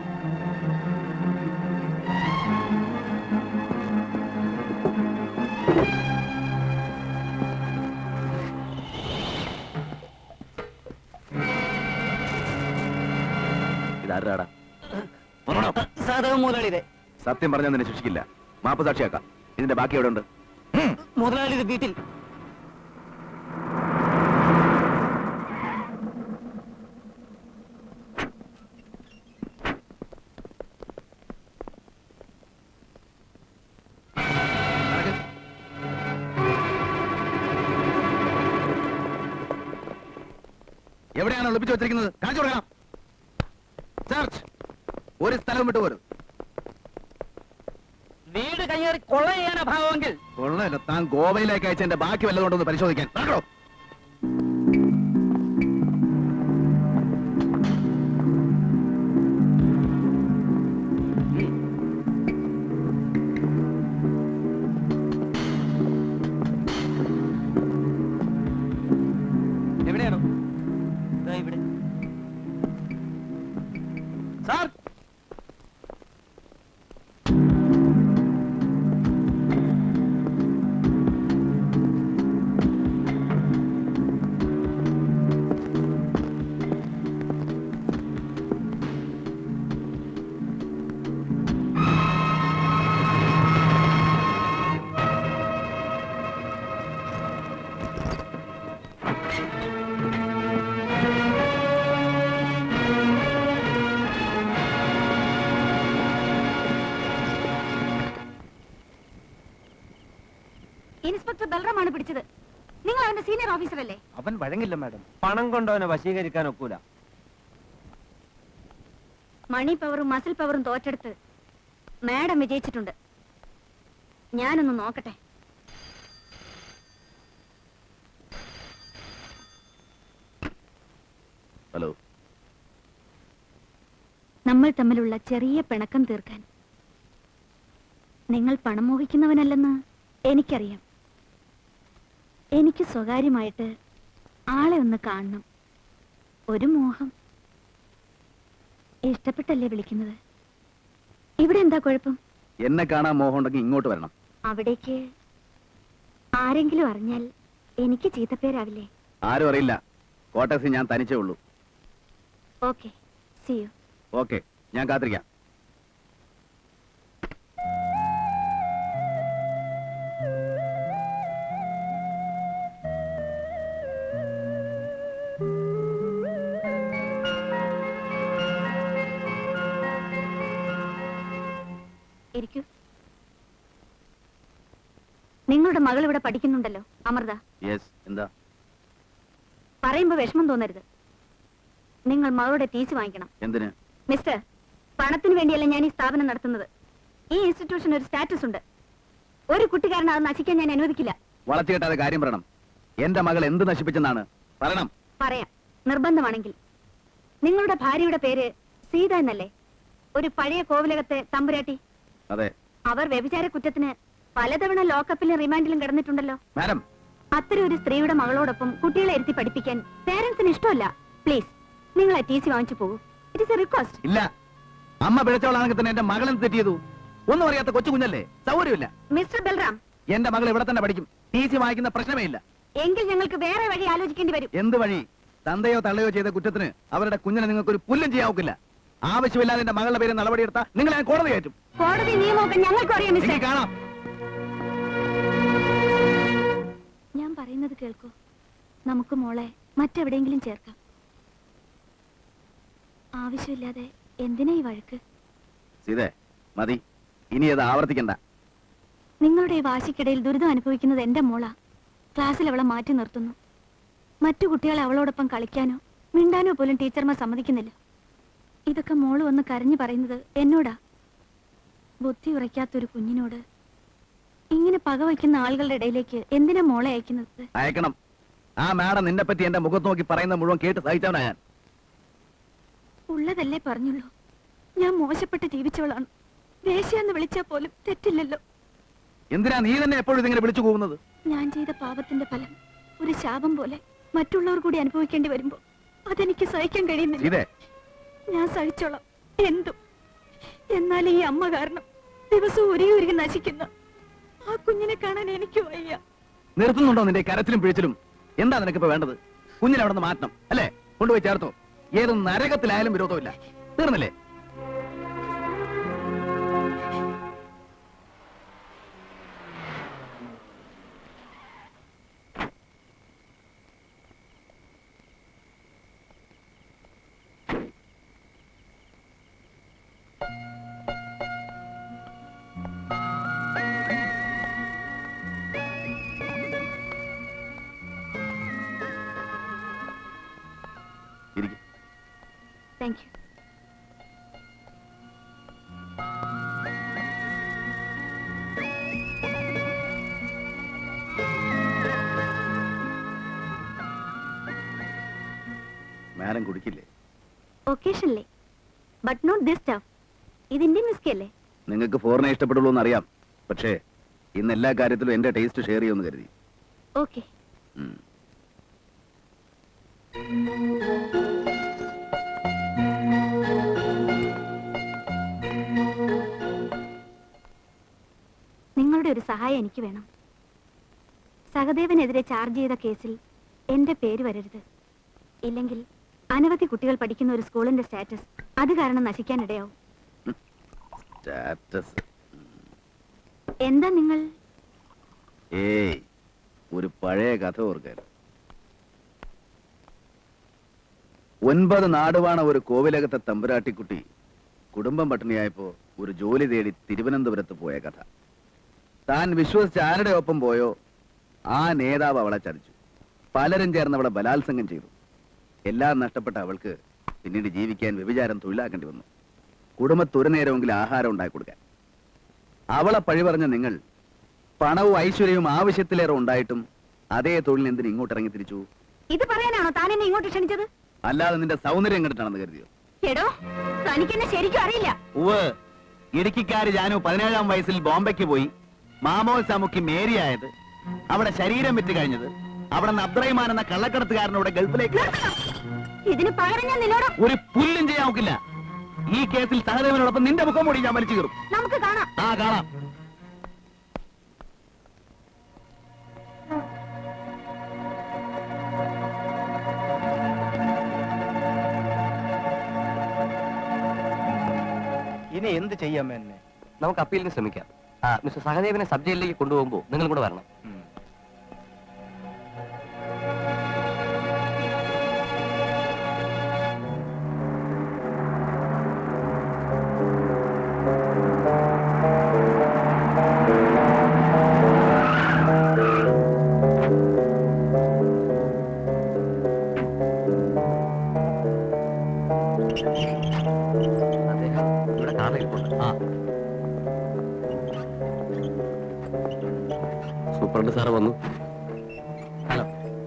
ഇതാരാടാ സാധക മുതലാളിയുടെ സത്യം പറഞ്ഞാൽ നിന്നെ ശിക്ഷിക്കില്ല മാപ്പ് സാക്ഷിയാക്കാം ഇതിന്റെ ബാക്കി എവിടെ ഉണ്ട് മുതലാളിയുടെ വീട്ടിൽ എവിടെയാണ് ഒളിപ്പിച്ചു വെച്ചിരിക്കുന്നത് കാണിച്ചു കൊടുക്കണം ചർച്ച് ഒരു സ്ഥലവും വിട്ടുപോരും വീട് കയ്യേറി കൊള്ള ചെയ്യാനാ ഭാവമെങ്കിൽ കൊള്ളല്ലോ താൻ ഗോവയിലേക്ക് അയച്ച എന്റെ ബാക്കി വല്ലതും ഉണ്ടോ എന്ന് പരിശോധിക്കാൻ നടക്കണോ ഇൻസ്പെക്ടർ ബൽറാമാണ് പിടിച്ചത് നിങ്ങൾ അവന്റെ സീനിയർ ഓഫീസർ അല്ലേ അവൻ വഴങ്ങില്ല മാഡം പണം കൊണ്ടവനെ വശീകരിക്കാൻ ഒക്കൂല മണി പവറും മസിൽ പവറും തോറ്റെടുത്ത് മാഡം വിജയിച്ചിട്ടുണ്ട് ഞാനൊന്ന് നോക്കട്ടെ ഹലോ നമ്മൾ തമ്മിലുള്ള ചെറിയ പിണക്കം തീർക്കാൻ നിങ്ങൾ പണം മോഹിക്കുന്നവനല്ലെന്ന് എനിക്കറിയാം എനിക്ക് സ്വകാര്യമായിട്ട് ആളെ ഒന്ന് കാണണം ഒരു മോഹം ഇഷ്ടപ്പെട്ടല്ലേ വിളിക്കുന്നത് ഇവിടെ എന്താ കുഴപ്പം എന്നെ കാണാൻ മോഹം ഉണ്ടെങ്കിൽ ഇങ്ങോട്ട് വരണം അവിടേക്ക് ആരെങ്കിലും അറിഞ്ഞാൽ എനിക്ക് ചീത്തപ്പേരാവില്ലേ ആരും അറിയില്ല കോട്ടക്സിൽ ഞാൻ തനിച്ചേ ഉള്ളൂ ഓക്കെ സി യു ഓക്കെ ഞാൻ കാത്തിരിക്കാം ഇരിക്കൂ നിങ്ങളുടെ മകൾ ഇവിടെ പഠിക്കുന്നുണ്ടല്ലോ അമൃത യെസ് എന്താ പറയുമ്പോ വിഷമം തോന്നരുത് നിങ്ങൾ മകളുടെ ടീച്ച് വാങ്ങിക്കണം എന്തിന് മിസ്റ്റർ പണത്തിന് വേണ്ടിയല്ല ഞാൻ ഈ സ്ഥാപനം നടത്തുന്നത് ഈ ഇൻസ്റ്റിറ്റ്യൂഷൻ ഒരു സ്റ്റാറ്റസ് ഉണ്ട് ഒരു കുട്ടിക്കാരൻ അത് നശിക്കാൻ ഞാൻ അനുവദിക്കില്ല വളച്ചു കെട്ടാതെ കാര്യം പറയണം എന്റെ മകൾ എന്ത് നശിപ്പിച്ചെന്നാണ് പറയണം പറയാം നിർബന്ധമാണെങ്കിൽ നിങ്ങളുടെ ഭാര്യയുടെ പേര് സീത എന്നല്ലേ ഒരു പഴയ കോവിലകത്തെ തമ്പുരാട്ടി അതെ അവർ വ്യഭിചാര കുറ്റത്തിന് പലതവണ ലോക്കപ്പിലും റിമാൻഡിലും കിടന്നിട്ടുണ്ടല്ലോ മാഡം അത്തരം ഒരു സ്ത്രീയുടെ മകളോടൊപ്പം കുട്ടികളെ ഇരുത്തി പഠിപ്പിക്കാൻ പേരൻസിന് ഇഷ്ടമല്ല പ്ലീസ് നിങ്ങൾ ആ ടി സി വാങ്ങിച്ചു പോകൂ ഇറ്റ് ഇസ് എ റിക്വസ്റ്റ് ഇല്ല അമ്മ പിഴച്ചവളാണെങ്കിൽ തന്നെ എന്റെ മകളെന്ന് തെറ്റിയതു ഒന്നും അറിയാത്ത കൊച്ചു കുഞ്ഞല്ലേ സൗകര്യമില്ല മിസ്റ്റർ ബൽറാം എന്റെ മകൾ ഇവിടെ തന്നെ പഠിക്കും ടി സി വാങ്ങിക്കുന്ന പ്രശ്നമേ ഇല്ല എങ്കിൽ ഞങ്ങൾക്ക് വേറെ വഴി ആലോചിക്കേണ്ടി വരും എന്ത് വഴി തന്തയോ തള്ളയോ ചെയ്ത കുറ്റത്തിന് അവരുടെ കുഞ്ഞിനെ നിങ്ങൾക്ക് ഒരു പുല്ലും ചെയ്യാൻ ഒക്കില്ല ആവശ്യമില്ലാതെ എന്റെ മകളുടെ പേര് നടപടിയെടുത്താൽ നിങ്ങൾ ഞാൻ കോടതി കയറ്റും കോടതി നിയമമൊക്കെ ഞങ്ങൾക്കും അറിയാം മിസ്റ്റർ എനിക്ക് കാണാം ഞാൻ പറയുന്നത് കേൾക്കൂ നമുക്ക് മോളെ മറ്റെവിടെയെങ്കിലും ചേർക്കാം ആവശ്യമില്ലാതെ എന്തിനാ ഈ വഴക്ക് സീതേ മതി ഇനി അത് ആവർത്തിക്കണ്ട നിങ്ങളുടെ ഈ വാശിക്കിടയിൽ ദുരിതം അനുഭവിക്കുന്നത് എന്റെ മോളാ ക്ലാസ്സിൽ അവളെ മാറ്റി നിർത്തുന്നു മറ്റു കുട്ടികളെ അവളോടൊപ്പം കളിക്കാനോ മിണ്ടാനോ പോലും ടീച്ചർമാർ സമ്മതിക്കുന്നില്ല ഇതൊക്കെ മോള് വന്ന് കരഞ്ഞു പറയുന്നത് എന്നോടാ ബുദ്ധി ഉറയ്ക്കാത്തൊരു കുഞ്ഞിനോട് ഇങ്ങനെ പകവയ്ക്കുന്ന ആളുകളുടെ ഇടയിലേക്ക് എന്തിനാ മോളെ അയക്കുന്നത് അയക്കണം ആ മാഡം നിന്നെ പറ്റി എന്റെ മുഖത്ത് നോക്കി പറയുന്ന മുഴുവൻ കേട്ട് സഹിച്ചവനാ ഞാൻ ഉള്ളതല്ലേ പറഞ്ഞുള്ളൂ ഞാൻ മോശപ്പെട്ട് ജീവിച്ചവളാണ് വേശ്യാന്ന് വിളിച്ചാൽ പോലും തെറ്റില്ലല്ലോ എന്തിനാ നീ തന്നെ എപ്പോഴും ഇതിങ്ങനെ വിളിച്ചു പോകുന്നത് ഞാൻ ചെയ്ത പാപത്തിന്റെ ഫലം ഒരു ശാപം പോലെ മറ്റുള്ളവർ കൂടി അനുഭവിക്കേണ്ടി വരുമ്പോ അതെനിക്ക് സഹിക്കാൻ കഴിയുന്നില്ല ഇതേ ഞാൻ സഹിച്ചോളാം എന്തും എന്നാൽ ഈ അമ്മ കാരണം ദിവസവും ഒരേ ഒരു നശിക്കുന്ന ആ കുഞ്ഞിനെ കാണാൻ എനിക്ക് വയ്യ നിർത്തുന്നുണ്ടോ നിന്റെ ഈ കരച്ചിലും പിഴിച്ചിലും എന്താ നിനക്കിപ്പോ വേണ്ടത് കുഞ്ഞിനെ അവിടെ നിന്ന് മാറ്റണം അല്ലേ കൊണ്ടുപോയി ചേർത്തോ ഏത് നരകത്തിലായാലും വിരോധമില്ല തീർന്നില്ലേ ഇരിക്കും താങ്ക് യു മാഡം കുടിക്കില്ലേ ഒക്കേഷനിലെ ബട്ട് നോട്ട് ദിസ് ടഫ് ഇത് ഇന്ത്യൻ വിസ്കി അല്ലേ നിങ്ങൾക്ക് ഫോറിനെ ഇഷ്ടപ്പെടുള്ളൂ എന്ന് അറിയാം പക്ഷേ ഇന്ന് എല്ലാ കാര്യത്തിലും എന്റെ ടേസ്റ്റ് ഷെയർ ചെയ്യുമെന്ന് കരുതി ഓക്കെ ഉം. നിങ്ങളുടെ ഒരു സഹായം എനിക്ക് വേണം സഹദേവനെതിരെ ചാർജ് ചെയ്ത കേസിൽ എന്റെ പേര് വരരുത് ഇല്ലെങ്കിൽ അനവധി കുട്ടികൾ പഠിക്കുന്ന ഒരു സ്കൂളിന്റെ സ്റ്റാറ്റസ് അത് കാരണം നശിക്കാനിടയാവും സ്റ്റാറ്റസ് എന്താ നിങ്ങൾ ഏയ് ഒരു പഴയ കഥ ഓർക്കാൻ ഒൻപത് നാടുവാണ ഒരു കോവിലകത്തെ തമ്പുരാട്ടിക്കുട്ടി കുടുംബം പട്ടിണിയായപ്പോ ഒരു ജോലി തേടി തിരുവനന്തപുരത്ത് പോയ കഥ താൻ വിശ്വസിച്ച് ആരുടെ ഒപ്പം പോയോ ആ നേതാവ് അവളെ ചതിച്ചു പലരും ചേർന്ന് അവളെ ബലാത്സംഗം ചെയ്തു എല്ലാം നഷ്ടപ്പെട്ട അവൾക്ക് പിന്നീട് ജീവിക്കാൻ വ്യഭിചാരം തൊഴിലാക്കേണ്ടി വന്നു കുടുംബത്തൊരു നേരമെങ്കിലും ആഹാരം ഉണ്ടാക്കി കൊടുക്കാൻ അവളെ പഴി പറഞ്ഞ നിങ്ങൾ പണവും ഐശ്വര്യവും ആവശ്യത്തിലേറെ ഉണ്ടായിട്ടും അതേ തൊഴിൽ എന്തിന് ഇങ്ങോട്ട് ഇറങ്ങി തിരിച്ചു ഇത് പറയാനാണോ താൻ എന്നെ ഇങ്ങോട്ട് ക്ഷണിച്ചത് അല്ലാതെ നിന്റെ സൗന്ദര്യം കണ്ടിട്ടാണെന്ന് കരുതിയോ എടോ തനിക്കെന്നെ ശരിക്കും അറിയില്ല ഉവ് ഇടുക്കിക്കാര് ജാനു പതിനേഴാം വയസ്സിൽ ബോംബെക്ക് പോയി മാമോസ് അമുക്കി മേരിയായത് അവിടെ ശരീരം വിറ്റ് കഴിഞ്ഞത് അവിടെ നിന്ന് അബ്ദുറഹിമാൻ എന്ന കള്ളക്കടത്തുകാരനോട് ഗൾഫിലേക്ക് ഇതിന് പകരം ഞാൻ നിന്നോട് ഒരു പുല്ലും ചെയ്യാൻ നോക്കില്ല ഈ കേസിൽ സഹദേവനോടൊപ്പം നിന്റെ മുഖം മൂടി ഞാൻ വലിച്ചു കയറും നമുക്ക് കാണാം ആ കാണാം ഇനി എന്ത് ചെയ്യാം എന്നെ നമുക്ക് അപ്പീലിന് ശ്രമിക്കാം ആ മിസ്റ്റർ സഹദേവനെ സബ് ജയിലിലേക്ക് കൊണ്ടുപോകുമ്പോൾ നിങ്ങൾ കൂടെ വരണം അദ്ദേഹം ഇവിടെ കാറിലിരിപ്പുണ്ട് ആ സൂപ്രണ്ട് സാറ് വന്നു ഹലോ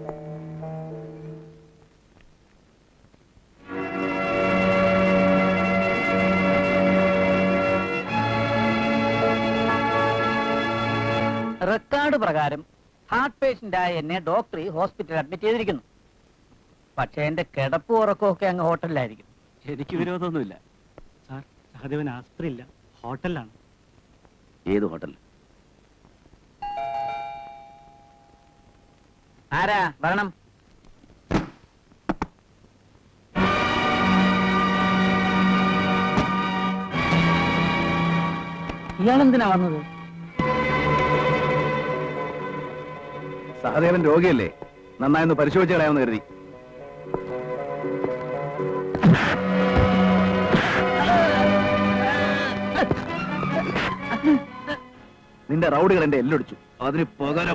റെക്കോർഡ് പ്രകാരം ഹാർട്ട് പേഷ്യന്റായ എന്നെ ഡോക്ടർ ഈ ഹോസ്പിറ്റലിൽ അഡ്മിറ്റ് ചെയ്തിരിക്കുന്നു പക്ഷേ എന്റെ കിടപ്പ് ഉറക്കമൊക്കെ അങ്ങ് ഹോട്ടലിലായിരിക്കും എനിക്ക് വിരോധമൊന്നുമില്ല സാർ സഹദേവൻ ആസ്പത്രി ഇല്ല ഹോട്ടലിലാണ് ഏത് ഹോട്ടൽ ആരാ വരണം ഇയാളെന്തിനാ വന്നത് സഹദേവൻ രോഗിയല്ലേ നന്നായൊന്ന് പരിശോധിച്ച് കളയാമെന്ന് കരുതി നിന്റെ റൗഡുകൾ എന്റെ എല്ലൊടിച്ചു അതിന് പകരം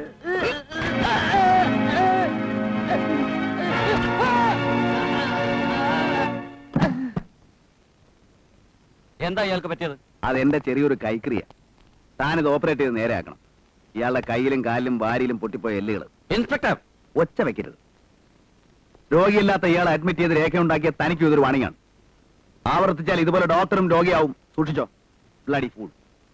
എന്താ ഇയാൾക്ക് പറ്റിയത് അതെന്റെ ചെറിയൊരു കൈക്രിയ താനിത് ഓപ്പറേറ്റ് ചെയ്ത് നേരെയാക്കണം ഇയാളുടെ കയ്യിലും കാലിലും വാരിയിലും പൊട്ടിപ്പോയ എല്ലുകൾ ഇൻസ്പെക്ടർ ഒച്ച വെക്കരുത് രോഗിയില്ലാത്ത ഇയാളെ അഡ്മിറ്റ് ചെയ്ത് രേഖയുണ്ടാക്കിയ തനിക്കും ഇതൊരു വാണിങ്ങാണ് ആവർത്തിച്ചാൽ ഇതുപോലെ ഡോക്ടറും രോഗിയാവും സൂക്ഷിച്ചോ ബ്ലഡി ഫൂൾ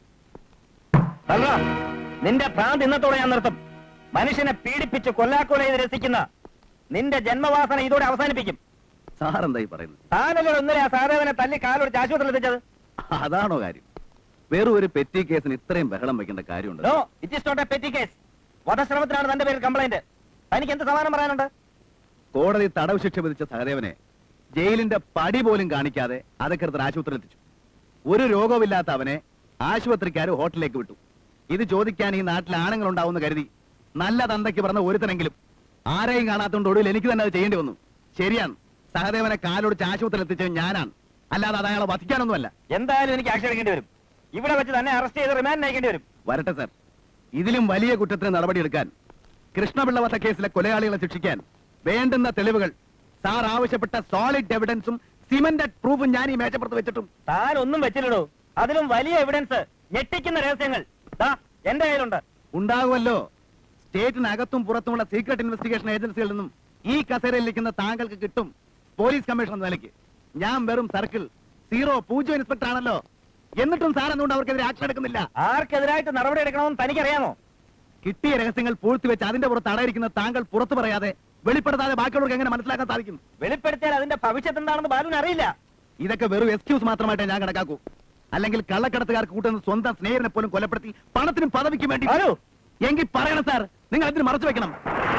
അല്ല നിന്റെ ഭ്രാന്ത് ഇന്നത്തോടെ ഞാൻ നിർത്തും മനുഷ്യനെ പീഡിപ്പിച്ച് കൊല്ലാക്കൊല ചെയ്ത് രസിക്കുന്ന നിന്റെ ജന്മവാസന ഇതോടെ അവസാനിപ്പിക്കും സാർ എന്തായി പറയുന്നത് താനല്ലോ ഇന്നലെ ആ സാധവനെ തല്ലി കാലൊടിച്ച് ആശുപത്രിയിൽ എത്തിച്ചത് അതാണോ കാര്യം വെറും ഒരു പെറ്റി കേസിന് ഇത്രയും ബഹളം വെക്കേണ്ട കാര്യമുണ്ട് no it is not a petty case വധശ്രമത്തിനാണ് തന്റെ പേരിൽ കംപ്ലൈന്റ് തനിക്ക് എന്ത് സമാനം പറയാനുണ്ട് കോടതി തടവ് ശിക്ഷ വിധിച്ച സഹദേവനെ ജയിലിന്റെ പടി പോലും കാണിക്കാതെ അധികൃതർ ആശുപത്രിയിൽ എത്തിച്ചു ഒരു രോഗമില്ലാത്ത അവനെ ആശുപത്രിക്കാർ ഹോട്ടലിലേക്ക് വിട്ടു ഇത് ചോദിക്കാൻ ഈ നാട്ടിൽ ആണുങ്ങൾ ഉണ്ടാവുമെന്ന് കരുതി നല്ല തന്തയ്ക്ക് പറഞ്ഞ ഒരുത്തനെങ്കിലും ആരെയും കാണാത്തോണ്ട് ഒടുവിൽ എനിക്ക് തന്നെ അത് ചെയ്യേണ്ടി വന്നു ശരിയാണ് സഹദേവനെ കാലൊടിച്ച് ആശുപത്രിയിൽ എത്തിച്ചത് ഞാനാണ് അല്ലാതെ അത് അയാളെ വധിക്കാനൊന്നുമല്ല എന്തായാലും എനിക്ക് ആക്ഷൻ എടുക്കേണ്ടി വരും ഇവിടെ വെച്ച് തന്നെ അറസ്റ്റ് ചെയ്ത് റിമാൻഡ് അയക്കേണ്ടി വരും വരട്ടെ സർ ഇതിലും വലിയ കുറ്റത്തിന് നടപടിയെടുക്കാൻ കൃഷ്ണപിള്ള വധ കേസിലെ കൊലയാളികളെ ശിക്ഷിക്കാൻ വേണ്ടുന്ന തെളിവുകൾ സാർ ആവശ്യപ്പെട്ട സോളിഡ് എവിഡൻസും സിമന്റഡ് പ്രൂഫും ഞാൻ ഈ മേശപ്പുറത്ത് വെച്ചിട്ടും താൻ ഒന്നും വെച്ചില്ലടോ അതിലും വലിയ എവിഡൻസ് ഞെട്ടിക്കുന്ന രഹസ്യങ്ങൾ ദാ എന്റെ കയ്യിലുണ്ട് ഉണ്ടാകുമല്ലോ സ്റ്റേറ്റിനകത്തും പുറത്തുമുള്ള സീക്രട്ട് ഇൻവെസ്റ്റിഗേഷൻ ഏജൻസികളിൽ നിന്നും ഈ കസേരയിൽ ഇരിക്കുന്ന താങ്കൾക്ക് കിട്ടും പോലീസ് കമ്മീഷൻ എന്ന നിലയ്ക്ക് ഞാൻ വെറും സർക്കിൾ സീറോ പൂജ്യം ഇൻസ്പെക്ടർ ആണല്ലോ എന്നിട്ടും സാർ എന്തുകൊണ്ട് അവർക്കെതിരെ ആക്ഷൻ എടുക്കുന്നില്ല ആർക്കെതിരായിട്ട് നടപടി എടുക്കണമെന്ന് തനിക്കറിയാമോ കിട്ടിയ രഹസ്യങ്ങൾ പൂഴ്ത്തിവെച്ച് അതിന്റെ പുറത്ത് അടയിരിക്കുന്ന താങ്കൾ പുറത്തു പറയാതെ വെളിപ്പെടുത്താതെ ബാക്കിയുള്ളവർക്ക് എങ്ങനെ മനസ്സിലാക്കാൻ സാധിക്കും വെളിപ്പെടുത്തിയാൽ അതിന്റെ ഭവിഷ്യത്ത് എന്താണെന്ന് ബാലുവിന് അറിയില്ല ഇതൊക്കെ വെറും എക്സ്ക്യൂസ് മാത്രമായിട്ടേ ഞാൻ കണക്കാക്കൂ അല്ലെങ്കിൽ കള്ളക്കടത്തുകാർക്ക് കൂട്ടുന്ന സ്വന്തം സ്നേഹിതനെ പോലും കൊലപ്പെടുത്തി പണത്തിനും പദവിക്കും വേണ്ടി എങ്കിൽ പറയണം സാർ നിങ്ങൾ അതിന് മറച്ചു വെക്കണം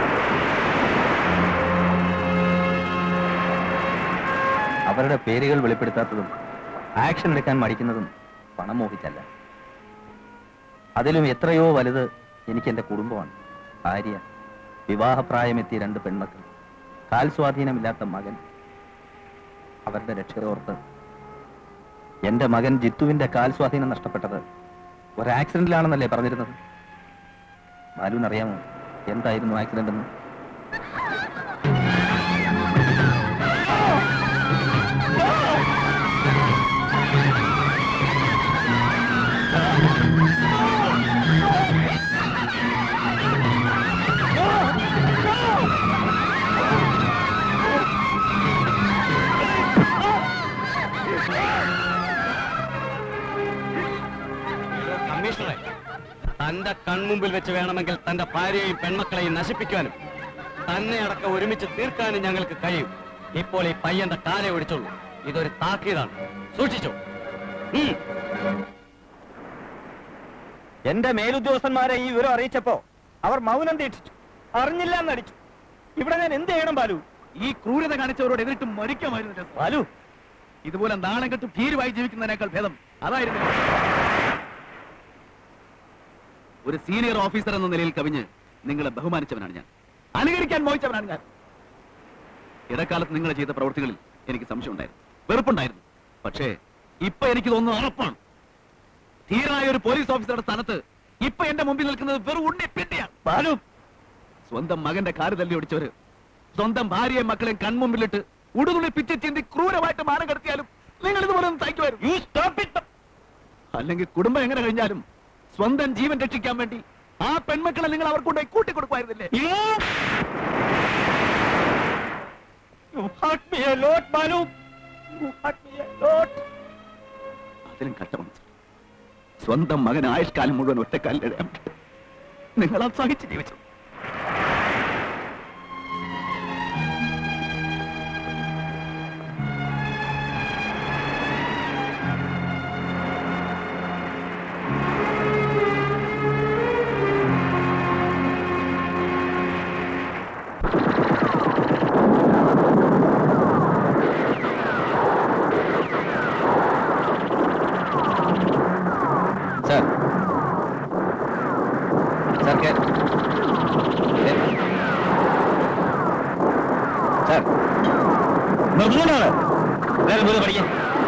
അവരുടെ പേരുകൾ വെളിപ്പെടുത്താത്തതും ആക്ഷൻ എടുക്കാൻ മടിക്കുന്നതും പണം മോഹിച്ചല്ല അതിലും എത്രയോ വലുത് എനിക്ക് എന്റെ കുടുംബമാണ് ഭാര്യ വിവാഹപ്രായമെത്തിയ രണ്ട് പെൺമക്കൾ കാൽ സ്വാധീനമില്ലാത്ത മകൻ അവരുടെ രക്ഷയോർത്ത് എന്റെ മകൻ ജിത്തുവിന്റെ കാൽ സ്വാധീനം നഷ്ടപ്പെട്ടത് ഒരു ആക്സിഡന്റിലാണെന്നല്ലേ പറഞ്ഞിരുന്നത് ബാലുവിനറിയാമോ എന്തായിരുന്നു ആക്സിഡന്റ് എന്ന് കമ്മീഷണറെ തന്റെ കൺമുമ്പിൽ വെച്ച് വേണമെങ്കിൽ തന്റെ ഭാര്യയെയും പെൺമക്കളെയും നശിപ്പിക്കാനും തന്നെ അടക്കം ഒരുമിച്ച് തീർക്കാനും ഞങ്ങൾക്ക് കഴിയും ഇപ്പോൾ ഈ പയ്യന്റെ കാലെ ഒടിച്ചുള്ളൂ ഇതൊരു താക്കീതാണ് സൂക്ഷിച്ചോ ഉം. എന്റെ മേലുദ്യോഗസ്ഥന്മാരെ ഈ വിവരം അറിയിച്ചപ്പോ അവർ മൗനം ദീക്ഷിച്ചു അറിഞ്ഞില്ല എന്നടിച്ചു ഇവിടെ ഞാൻ എന്ത് ചെയ്യണം ബാലു ഈ ക്രൂരത കാണിച്ചവരോട് എതിരിട്ട് മരിക്കാമായിരുന്നു ബാലു ഇതുപോലെ നാണം കെട്ട് ഭീരുവായി ജീവിക്കുന്നതിനേക്കാൾ ഭേദം അതായിരുന്നു ഒരു സീനിയർ ഓഫീസർ എന്ന നിലയിൽ കവിഞ്ഞ് നിങ്ങളെ ബഹുമാനിച്ചവനാണ് ഞാൻ അനുകരിക്കാൻ മോഹിച്ചവനാണ് ഞാൻ ഇടക്കാലത്ത് നിങ്ങൾ ചെയ്ത പ്രവൃത്തികളിൽ എനിക്ക് സംശയമുണ്ടായിരുന്നു വെറുപ്പുണ്ടായിരുന്നു പക്ഷേ ഇപ്പൊ എനിക്ക് തോന്നുന്നു ഉറപ്പാണ് ധീരനായ ഒരു പോലീസ് ഓഫീസറുടെ സ്ഥാനത്ത് ഇപ്പൊ എന്റെ മുമ്പിൽ നിൽക്കുന്നത് വെറും ഉണ്ണി പിണ്ടിയാണ് ബാലു സ്വന്തം മകന്റെ കാറ് തല്ലി ഓടിച്ചവര് സ്വന്തം ഭാര്യയും മക്കളെയും കൺമുമ്പിലിട്ട് ഉടുതുണി പിച്ച് ചിന്തി ക്രൂരമായിട്ട് മാനം കടത്തിയാലും നിങ്ങൾ ഇതുപോലെ ഒന്ന് സഹിക്കുമായിരുന്നു അല്ലെങ്കിൽ കുടുംബം എങ്ങനെ കഴിഞ്ഞാലും സ്വന്തം ജീവൻ രക്ഷിക്കാൻ വേണ്ടി ആ പെൺമക്കളെ നിങ്ങൾ അവർക്ക് കൊണ്ടുപോയി കൂട്ടിക്കൊടുക്കുമായിരുന്നില്ലേ അതിലും കട്ടമാണ് സ്വന്തം മകൻ ആയുഷ്കാലം മുഴുവൻ ഒറ്റക്കാലിലിടാൻ നിങ്ങൾ അത് സഹിച്ച് ജീവിച്ചു സാർ സാർ കേ ഏ? സാർ നിർത്തുകൊണ്ടാണ് എല്ലാവരും പോയി പഠിക്കാൻ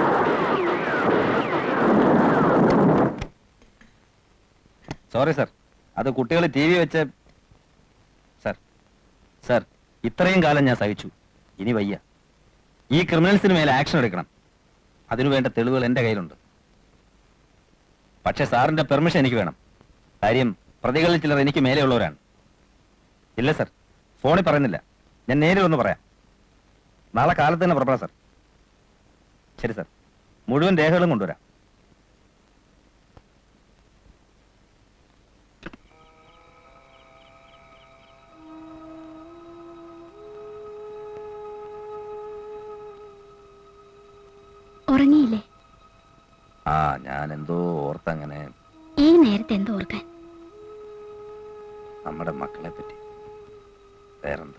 സോറി സാർ അത് കുട്ടികൾ ടി വി വെച്ച് സാർ സാർ ഇത്രയും കാലം ഞാൻ സഹിച്ചു ഇനി വയ്യ ഈ ക്രിമിനൽസിന് മേലെ ആക്ഷൻ എടുക്കണം അതിനു വേണ്ട തെളിവുകൾ എന്റെ കയ്യിലുണ്ട് പക്ഷെ സാറിന്റെ പെർമിഷൻ എനിക്ക് വേണം കാര്യം പ്രതികളിൽ ചിലർ എനിക്ക് മേലെയുള്ളവരാണ് ഇല്ല സർ ഫോണിൽ പറയുന്നില്ല ഞാൻ നേരിൽ ഒന്ന് പറയാം നാളെ കാലത്ത് തന്നെ പുറപ്പെടാം സർ ശരി സർ മുഴുവൻ രേഖകളും കൊണ്ടുവരാം ഉറങ്ങിയില്ലേ ആ ഞാൻ എന്തോ ഓർത്തങ്ങനെ ഈ നേരത്തെ എന്തോ ഓർക്കാൻ നമ്മുടെ മക്കളെ പറ്റി വേറെന്ത്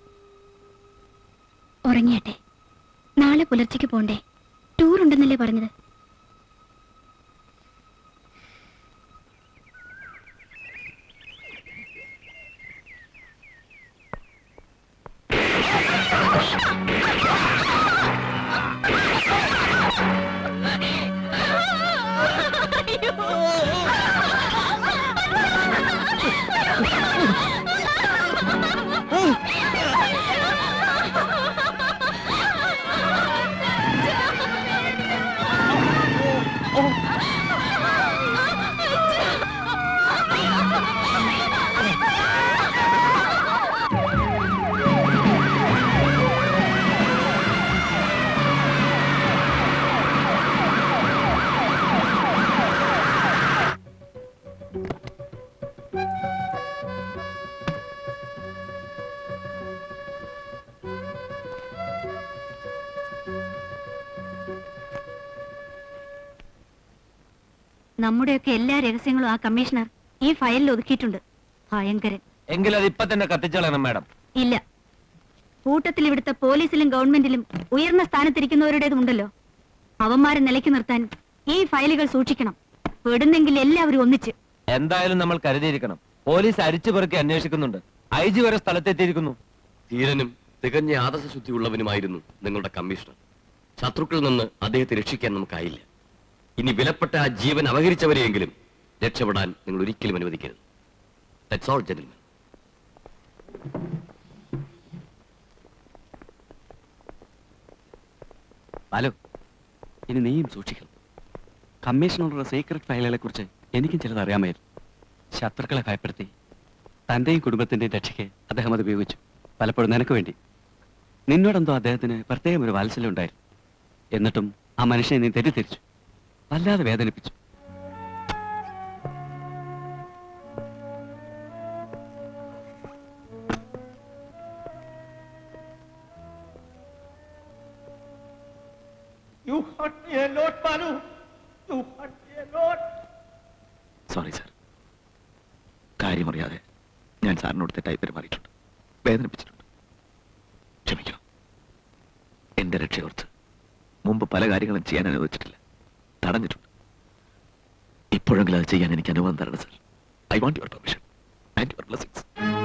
ഉറങ്ങിയട്ടെ നാളെ പുലർച്ചയ്ക്ക് പോണ്ടേ ടൂർ ഉണ്ടെന്നല്ലേ പറഞ്ഞത് നമ്മുടെയൊക്കെ എല്ലാ രഹസ്യങ്ങളും ആ കമ്മീഷണർ ഈ ഫയലിൽ ഒതുക്കിയിട്ടുണ്ട് ഭയങ്കരൻ എങ്കിൽ അത് ഇപ്പൊ തന്നെ കത്തിച്ചളയണം മാഡം ഇല്ല കൂട്ടത്തിൽ ഇവിടുത്തെ പോലീസിലും ഗവൺമെന്റിലും ഉയർന്ന സ്ഥാനത്തിരിക്കുന്നവരുടേതുണ്ടല്ലോ അവന്മാരെ നിലയ്ക്ക് നിർത്താൻ ഈ ഫയലുകൾ സൂക്ഷിക്കണം പെടുന്നെങ്കിൽ എല്ലാവരും ഒന്നിച്ച് എന്തായാലും നമ്മൾ കരുതിയിരിക്കണം പോലീസ് അരിച്ചു പെറുക്കി അന്വേഷിക്കുന്നുണ്ട് ഐ ജി വരെ സ്ഥലത്തെത്തിയിരിക്കുന്നു ധീരനും തികഞ്ഞ ആദർശശുദ്ധിയുള്ളവനുമായിരുന്നു നിങ്ങളുടെ കമ്മീഷണർ ശത്രുക്കളിൽ നിന്ന് അദ്ദേഹത്തെ രക്ഷിക്കാൻ നമുക്കായില്ല ഇനി വിലപ്പെട്ട ആ ജീവൻ അപഹരിച്ചവരെയെങ്കിലും രക്ഷപ്പെടാൻ നിങ്ങൾ ഒരിക്കലും അനുവദിക്കരുത് ദാറ്റ്സ് ഓൾ ജെന്റിൽമെൻ ബാലു ഇനി നീയും സൂക്ഷിക്കണം കമ്മീഷണറുടെ സീക്രട്ട് ഫയലുകളെ കുറിച്ച് എനിക്കും ചിലത് അറിയാമായിരുന്നു ശത്രുക്കളെ ഭയപ്പെടുത്തി തന്റെയും കുടുംബത്തിന്റെയും രക്ഷയ്ക്ക് അദ്ദേഹം അത് ഉപയോഗിച്ചു പലപ്പോഴും നിനക്ക് വേണ്ടി നിന്നോടെന്തോ അദ്ദേഹത്തിന് പ്രത്യേകം ഒരു വാത്സല്യം ഉണ്ടായിരുന്നു എന്നിട്ടും ആ മനുഷ്യനെ നീ തെറ്റിദ്ധരിച്ചു വല്ലാതെ വേദനിപ്പിച്ചു You hurt me a lot, Balu. You hurt me a lot. Sorry sir കാര്യമറിയാതെ ഞാൻ സാറിനോട് തെറ്റായി പെരുമാറിയിട്ടുണ്ട് വേദനിപ്പിച്ചിട്ടുണ്ട് ക്ഷമിക്കണം എന്റെ രക്ഷയോർത്ത് മുമ്പ് പല കാര്യങ്ങളും ചെയ്യാൻ അനുവദിച്ചിട്ടില്ല തടഞ്ഞിട്ടുണ്ട് ഇപ്പോഴെങ്കിലും അത് ചെയ്യാൻ എനിക്ക് അനുവാദം തരണം sir I want your permission and your blessings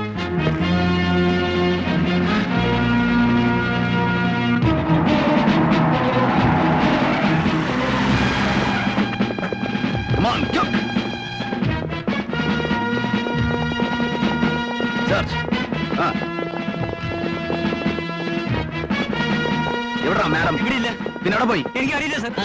Come on, jump! Search. ആ. എവിടാ മാഡം ഇവിടെ ഇല്ല പിന്നെ അവിടെ പോയി എനിക്ക് അറിയില്ല സർ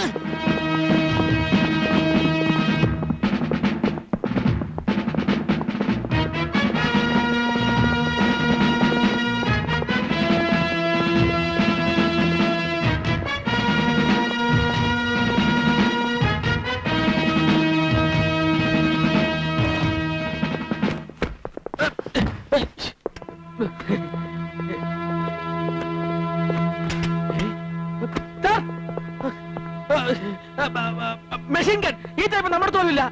മെഷീൻ ഗൺ ഈ ടൈപ്പ് നമ്മുടെ തോന്നില്ല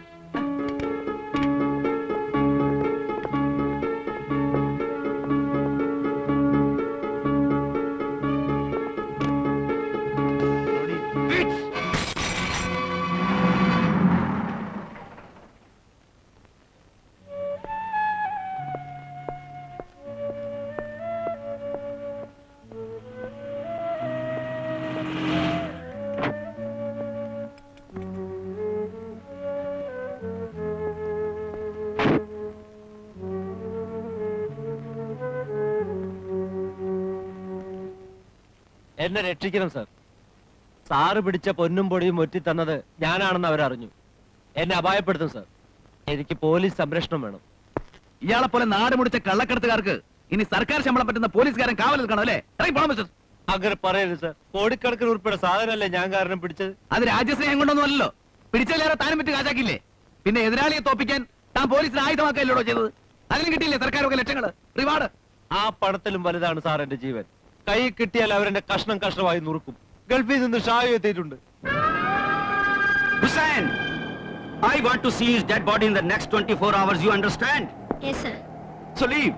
എന്നെ രക്ഷിക്കണം സാർ സാറ് പിടിച്ച പൊന്നും പൊടിയും ഒറ്റി തന്നത് ഞാനാണെന്ന് അവരറിഞ്ഞു എന്നെ അപായപ്പെടുത്തും സാർ എനിക്ക് പോലീസ് സംരക്ഷണം വേണം ഇയാളെ പോലെ നാട് മുടിച്ച കള്ളക്കടത്തുകാർക്ക് ഇനി സർക്കാർ ശമ്പളം പറ്റുന്ന പോലീസുകാരൻ കാവൽ നിൽക്കണം അല്ലേ ഇറങ്ങി പോണം മിസ്റ്റർ അങ്ങനെ പറയരുത് സാർ കോടിക്കണക്കിന് ഉൾപ്പെടെ സാധനമല്ലേ ഞാൻ കാരണം പിടിച്ചത് അത് രാജ്യസ്നേഹം കൊണ്ടൊന്നും അല്ലല്ലോ പിടിച്ചതിലേറെ താനും വിറ്റ് കാശാക്കില്ലേ പിന്നെ എതിരാളിയെ തോപ്പിക്കാൻ താൻ പോലീസിന് ആയുധമാക്കല്ലോ ചെയ്തത് അതിനും കിട്ടിയില്ലേ സർക്കാരൊക്കെ ലക്ഷങ്ങള് റിവാർഡ് ആ പണത്തിലും വലുതാണ് സാർ എന്റെ ജീവൻ കൈ കിട്ടിയാൽ അവരെന്റെ കഷ്ണം കഷ്ണമായി നുറുക്കും ഗൾഫിൽ നിന്ന് ഷായു എത്തിയിട്ടുണ്ട് Hussain, I want to see his dead body in the next 24 hours, you understand? Yes, sir. So leave.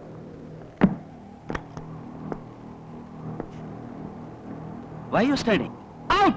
Why are you standing? Out!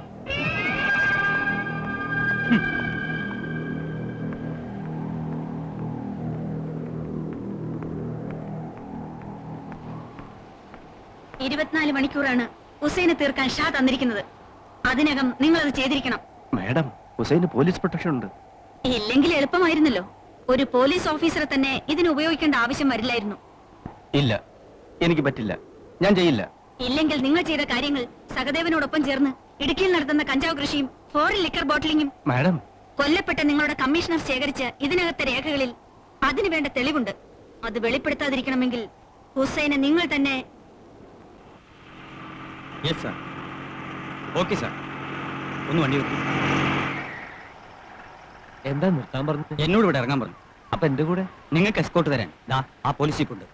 ഇരുപത്തിനാല് മണിക്കൂറാണ് ഹുസൈനെ തീർക്കാൻ ഷാ തന്നിരിക്കുന്നത് അതിനകം നിങ്ങൾ അത് ചെയ്തിരിക്കണം മാഡം ഹുസൈന് പോലീസ് പ്രൊട്ടക്ഷൻ ഉണ്ട് ഇല്ലെങ്കിൽ എളുപ്പമായിരുന്നല്ലോ ഒരു പോലീസ് ഓഫീസറെ തന്നെ ഇതിന് ഉപയോഗിക്കേണ്ട ആവശ്യം വരില്ലായിരുന്നു ഇല്ല എനിക്ക് പറ്റില്ല ഞാൻ ചെയ്യില്ല ഇല്ലെങ്കിൽ നിങ്ങൾ ചെയ്ത കാര്യങ്ങൾ സഹദേവനോടൊപ്പം ചേർന്ന് ഇടുക്കിയിൽ നടത്തുന്ന കഞ്ചാവ് കൃഷിയും ഫോറിൻ ലിക്കർ ബോട്ടിലിംഗും മാഡം കൊല്ലപ്പെട്ട നിങ്ങളുടെ കമ്മീഷണർ ശേഖരിച്ച ഇതിനകത്തെ രേഖകളിൽ അതിനു വേണ്ട തെളിവുണ്ട് അത് വെളിപ്പെടുത്താതിരിക്കണമെങ്കിൽ ഹുസൈനെ നിങ്ങൾ തന്നെ യെസ് സാർ ഓക്കെ സാർ ഒന്ന് വണ്ടി വെക്കും എന്താ നിർത്താൻ പറഞ്ഞു എന്നോട് ഇവിടെ ഇറങ്ങാൻ പറഞ്ഞു അപ്പൊ എന്റെ കൂടെ നിങ്ങൾക്ക് എസ്കോട്ട് തരാൻ ദാ ആ പോലീസ് ജീപ്പുണ്ട്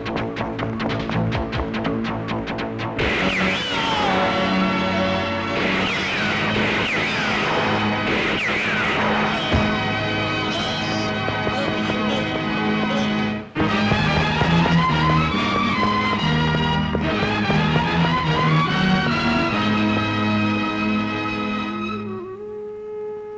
Hey!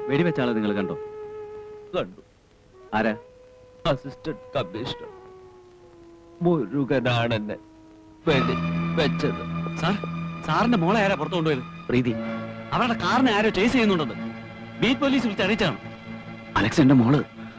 വെടിവെച്ച ആളെ നിങ്ങൾ കണ്ടോ കണ്ടു ആരാ അസിസ്റ്റന്റ് കമ്മീഷണർ മുരുകനാണ് എന്നെ വെടി വെച്ചത് സാർ സാറിന്റെ മോളെ ആരാ പുറത്തു കൊണ്ടുപോയത് പ്രീതി അവരുടെ കാറിനെ ആരോ ചേസ് ചെയ്യുന്നുണ്ടെന്ന് ബീറ്റ് പോലീസ് വിളിച്ച് അറിയിച്ചാണ് അലക്സ് എന്റെ മോള്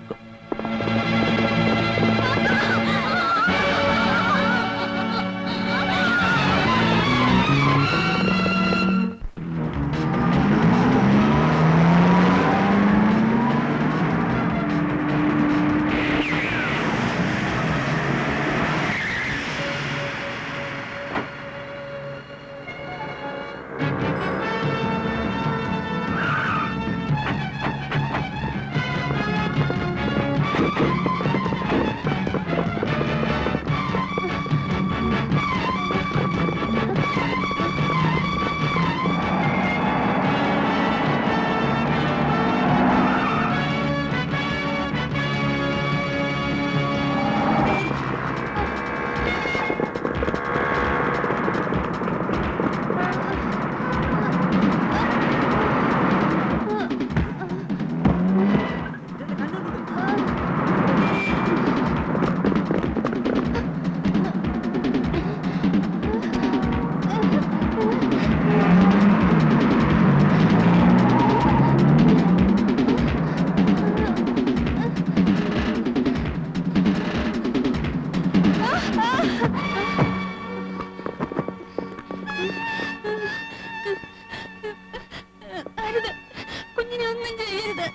അരുത് കുഞ്ഞിനെ ഒന്നും ചെയ്യരുത്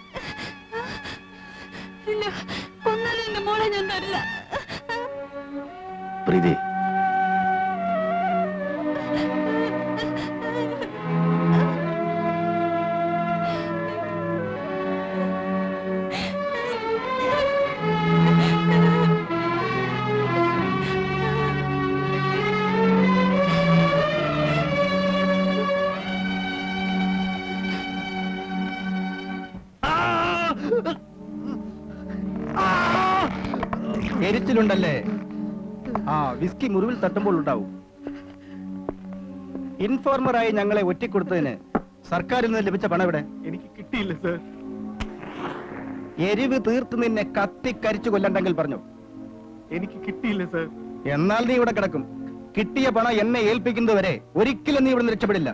ഇല്ല കൊന്നാലും എന്റെ മോളെ ഞാൻ തരില്ല പ്രീതി എരിച്ചിലുണ്ടല്ലേ ആ വിസ്കി മുറിവിൽ തട്ടുമ്പോൾ ഉണ്ടാവും ഇൻഫോർമറായി ഞങ്ങളെ ഒറ്റിക്കൊടുത്തതിന് സർക്കാരിൽ നിന്ന് ലഭിച്ച പണം എവിടെ എനിക്ക് കിട്ടിയില്ല സാർ എരിവ് തീർത്ത് നിന്നെ കത്തിക്കരിച്ചു കൊല്ലണ്ടെങ്കിൽ പറഞ്ഞു എനിക്ക് കിട്ടിയില്ല സാർ എന്നാൽ നീ ഇവിടെ കിടക്കും കിട്ടിയ പണം എന്നെ ഏൽപ്പിക്കുന്നതുവരെ ഒരിക്കലും നീ ഇവിടെ രക്ഷപ്പെടില്ല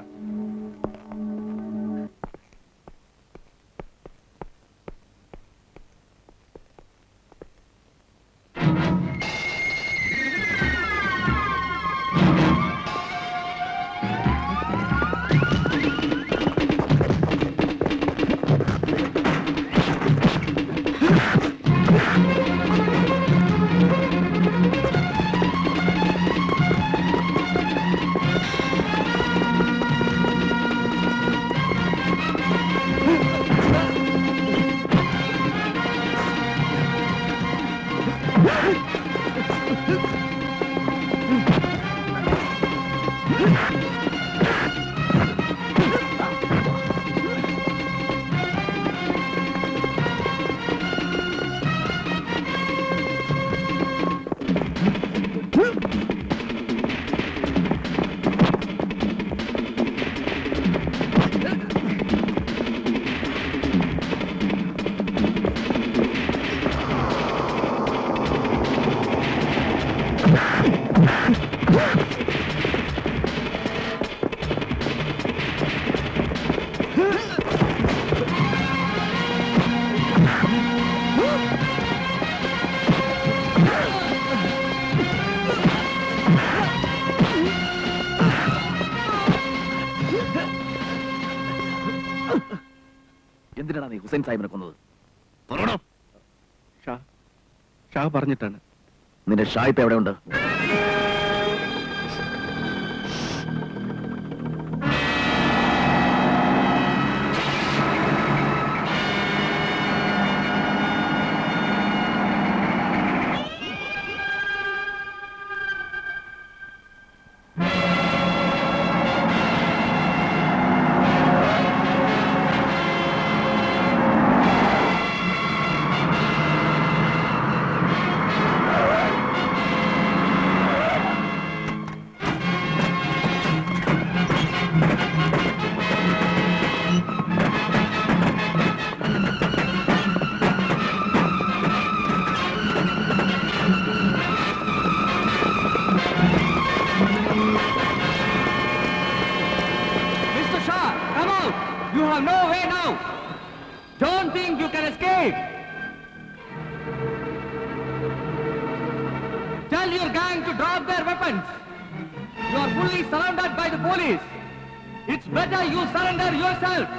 എന്തിനാണ് നീ ഹുസൈൻ സാഹിബിനെ കൊന്നത് പറയണോ ഷാ ഷാ പറഞ്ഞിട്ടാണ് നിന്റെ ഷായിപ്പ് എവിടെ ഉണ്ട് ആ You have no way now. Don't think you can escape. Tell your gang to drop their weapons. You are fully surrounded by the police. It's better you surrender yourself.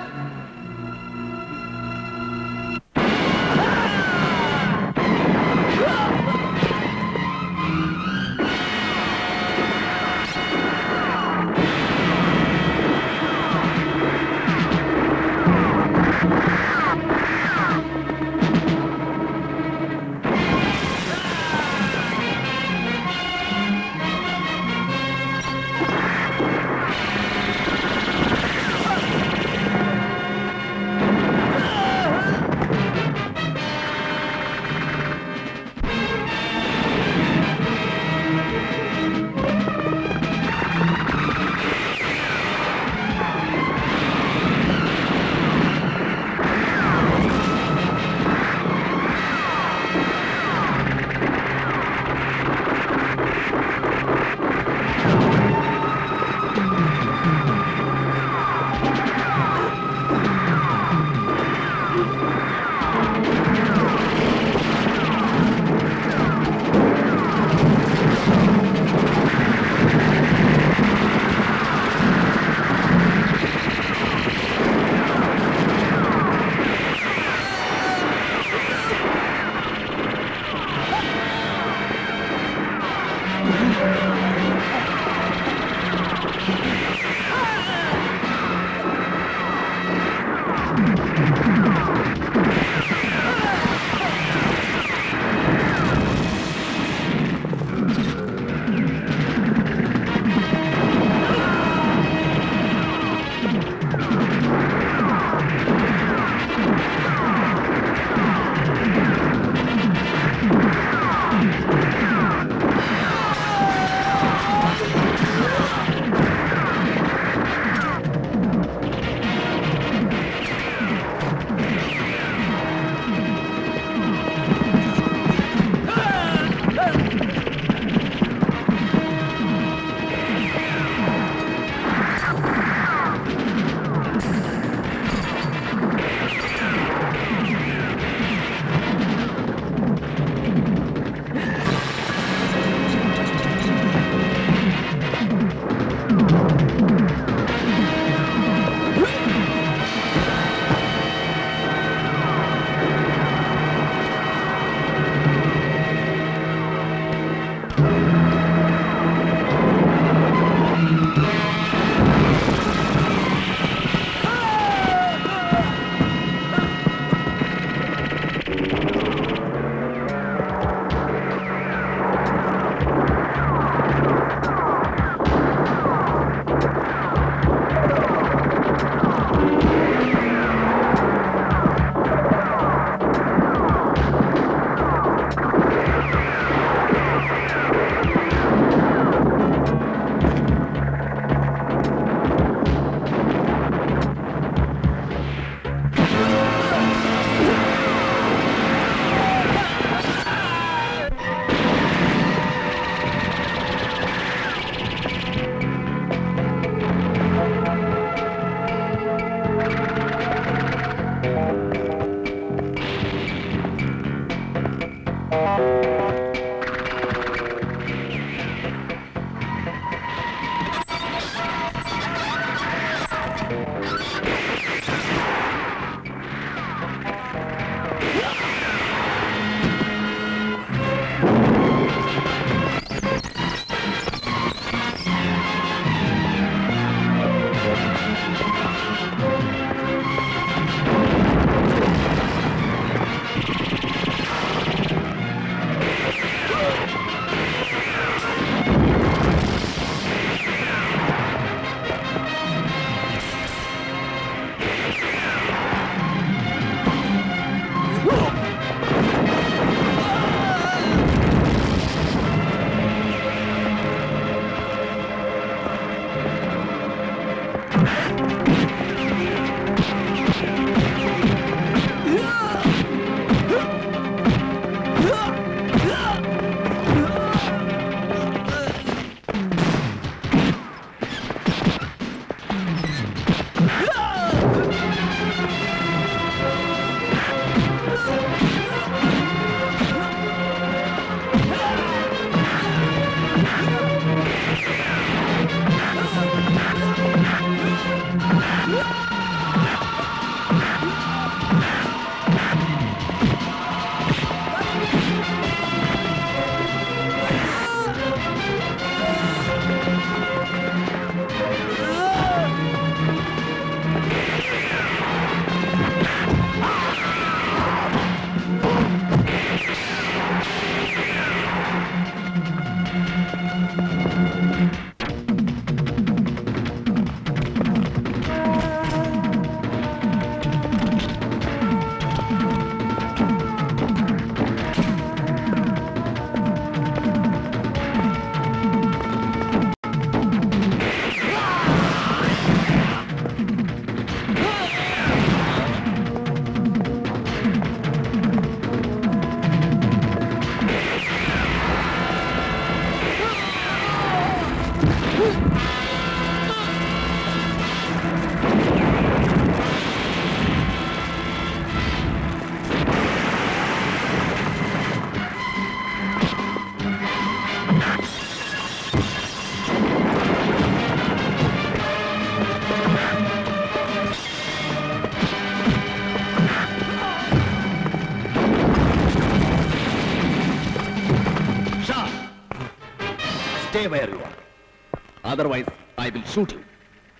Stay where you are. Otherwise, I will shoot you.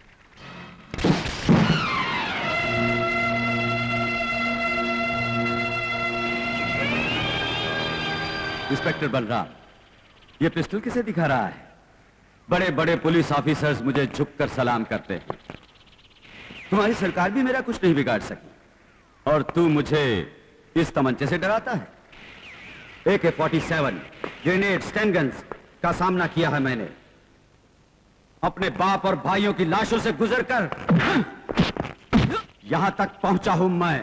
Inspector Balram ये pistol किसे दिखा रहा है बड़े बड़े police officers मुझे झुककर सलाम करते हैं तुम्हारी सरकार भी मेरा कुछ नहीं बिगाड़ सकी और तू मुझे इस तमंचे से डराता है ए के फोर्टी सेवन ग्रेनेड स्टैंगन्स का सामना किया है मैंने अपने बाप और भाइयों की लाशों से गुजरकर यहां तक पहुंचा हूं मैं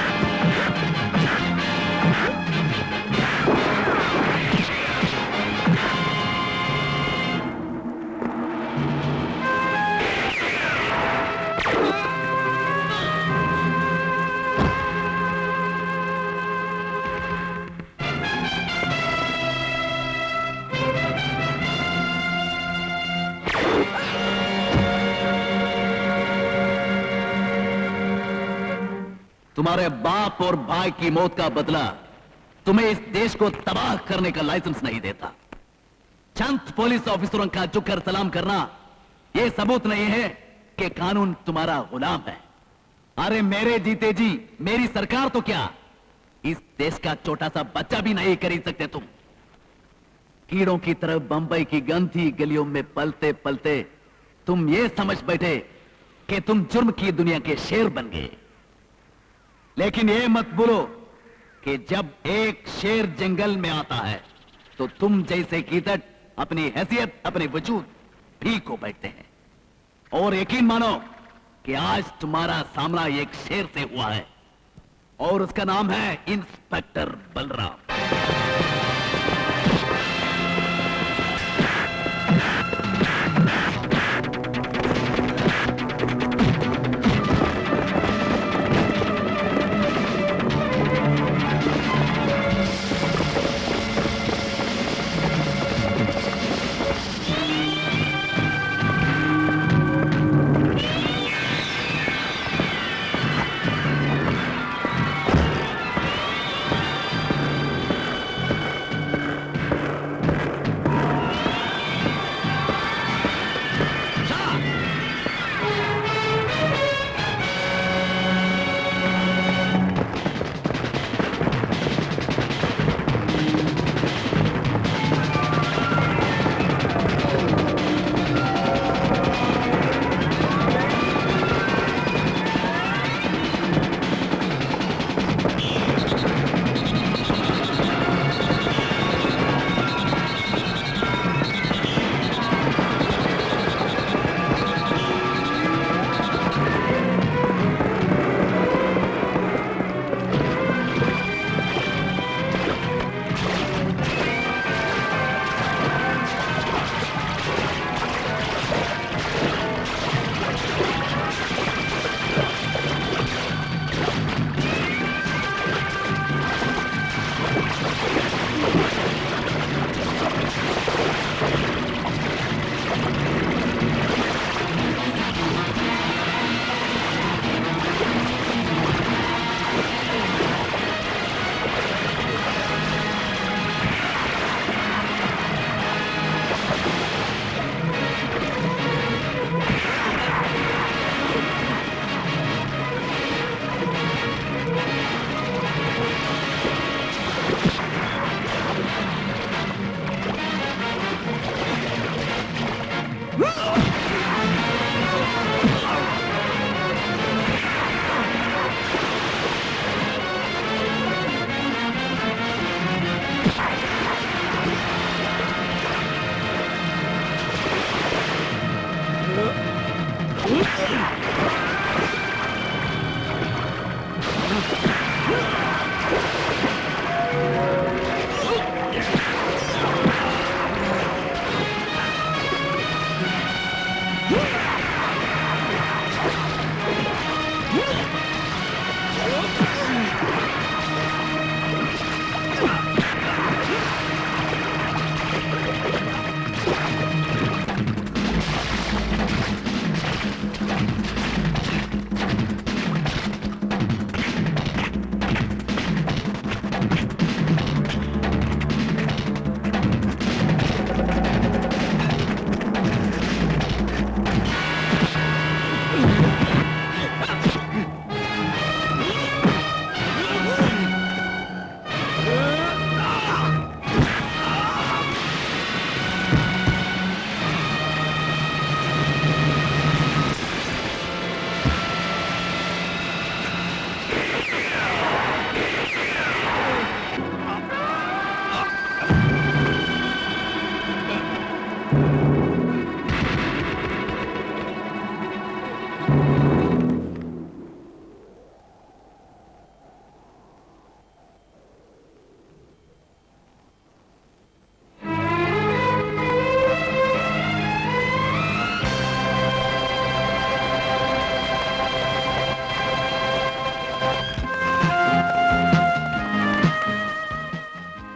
तुम्हारे बाप और भाई की मौत का बदला तुम्हें इस देश को तबाह करने का लाइसेंस नहीं देता चंद पुलिस ऑफिसरों का झुककर सलाम करना यह सबूत नहीं है कि कानून तुम्हारा गुलाम है अरे मेरे जीते जी मेरी सरकार तो क्या इस देश का छोटा सा बच्चा भी नहीं खरीद सकते तुम कीड़ों की तरह बंबई की गंदी गलियों में पलते पलते तुम ये समझ बैठे कि तुम जुर्म की दुनिया के शेर बन गए लेकिन ये मत बोलो कि जब एक शेर जंगल में आता है तो तुम जैसे कीदट अपनी हैसियत अपने वजूद ठीक हो बैठते हैं और यकीन मानो कि आज तुम्हारा सामना एक शेर से हुआ है और उसका नाम है इंस्पेक्टर बलराम Huh?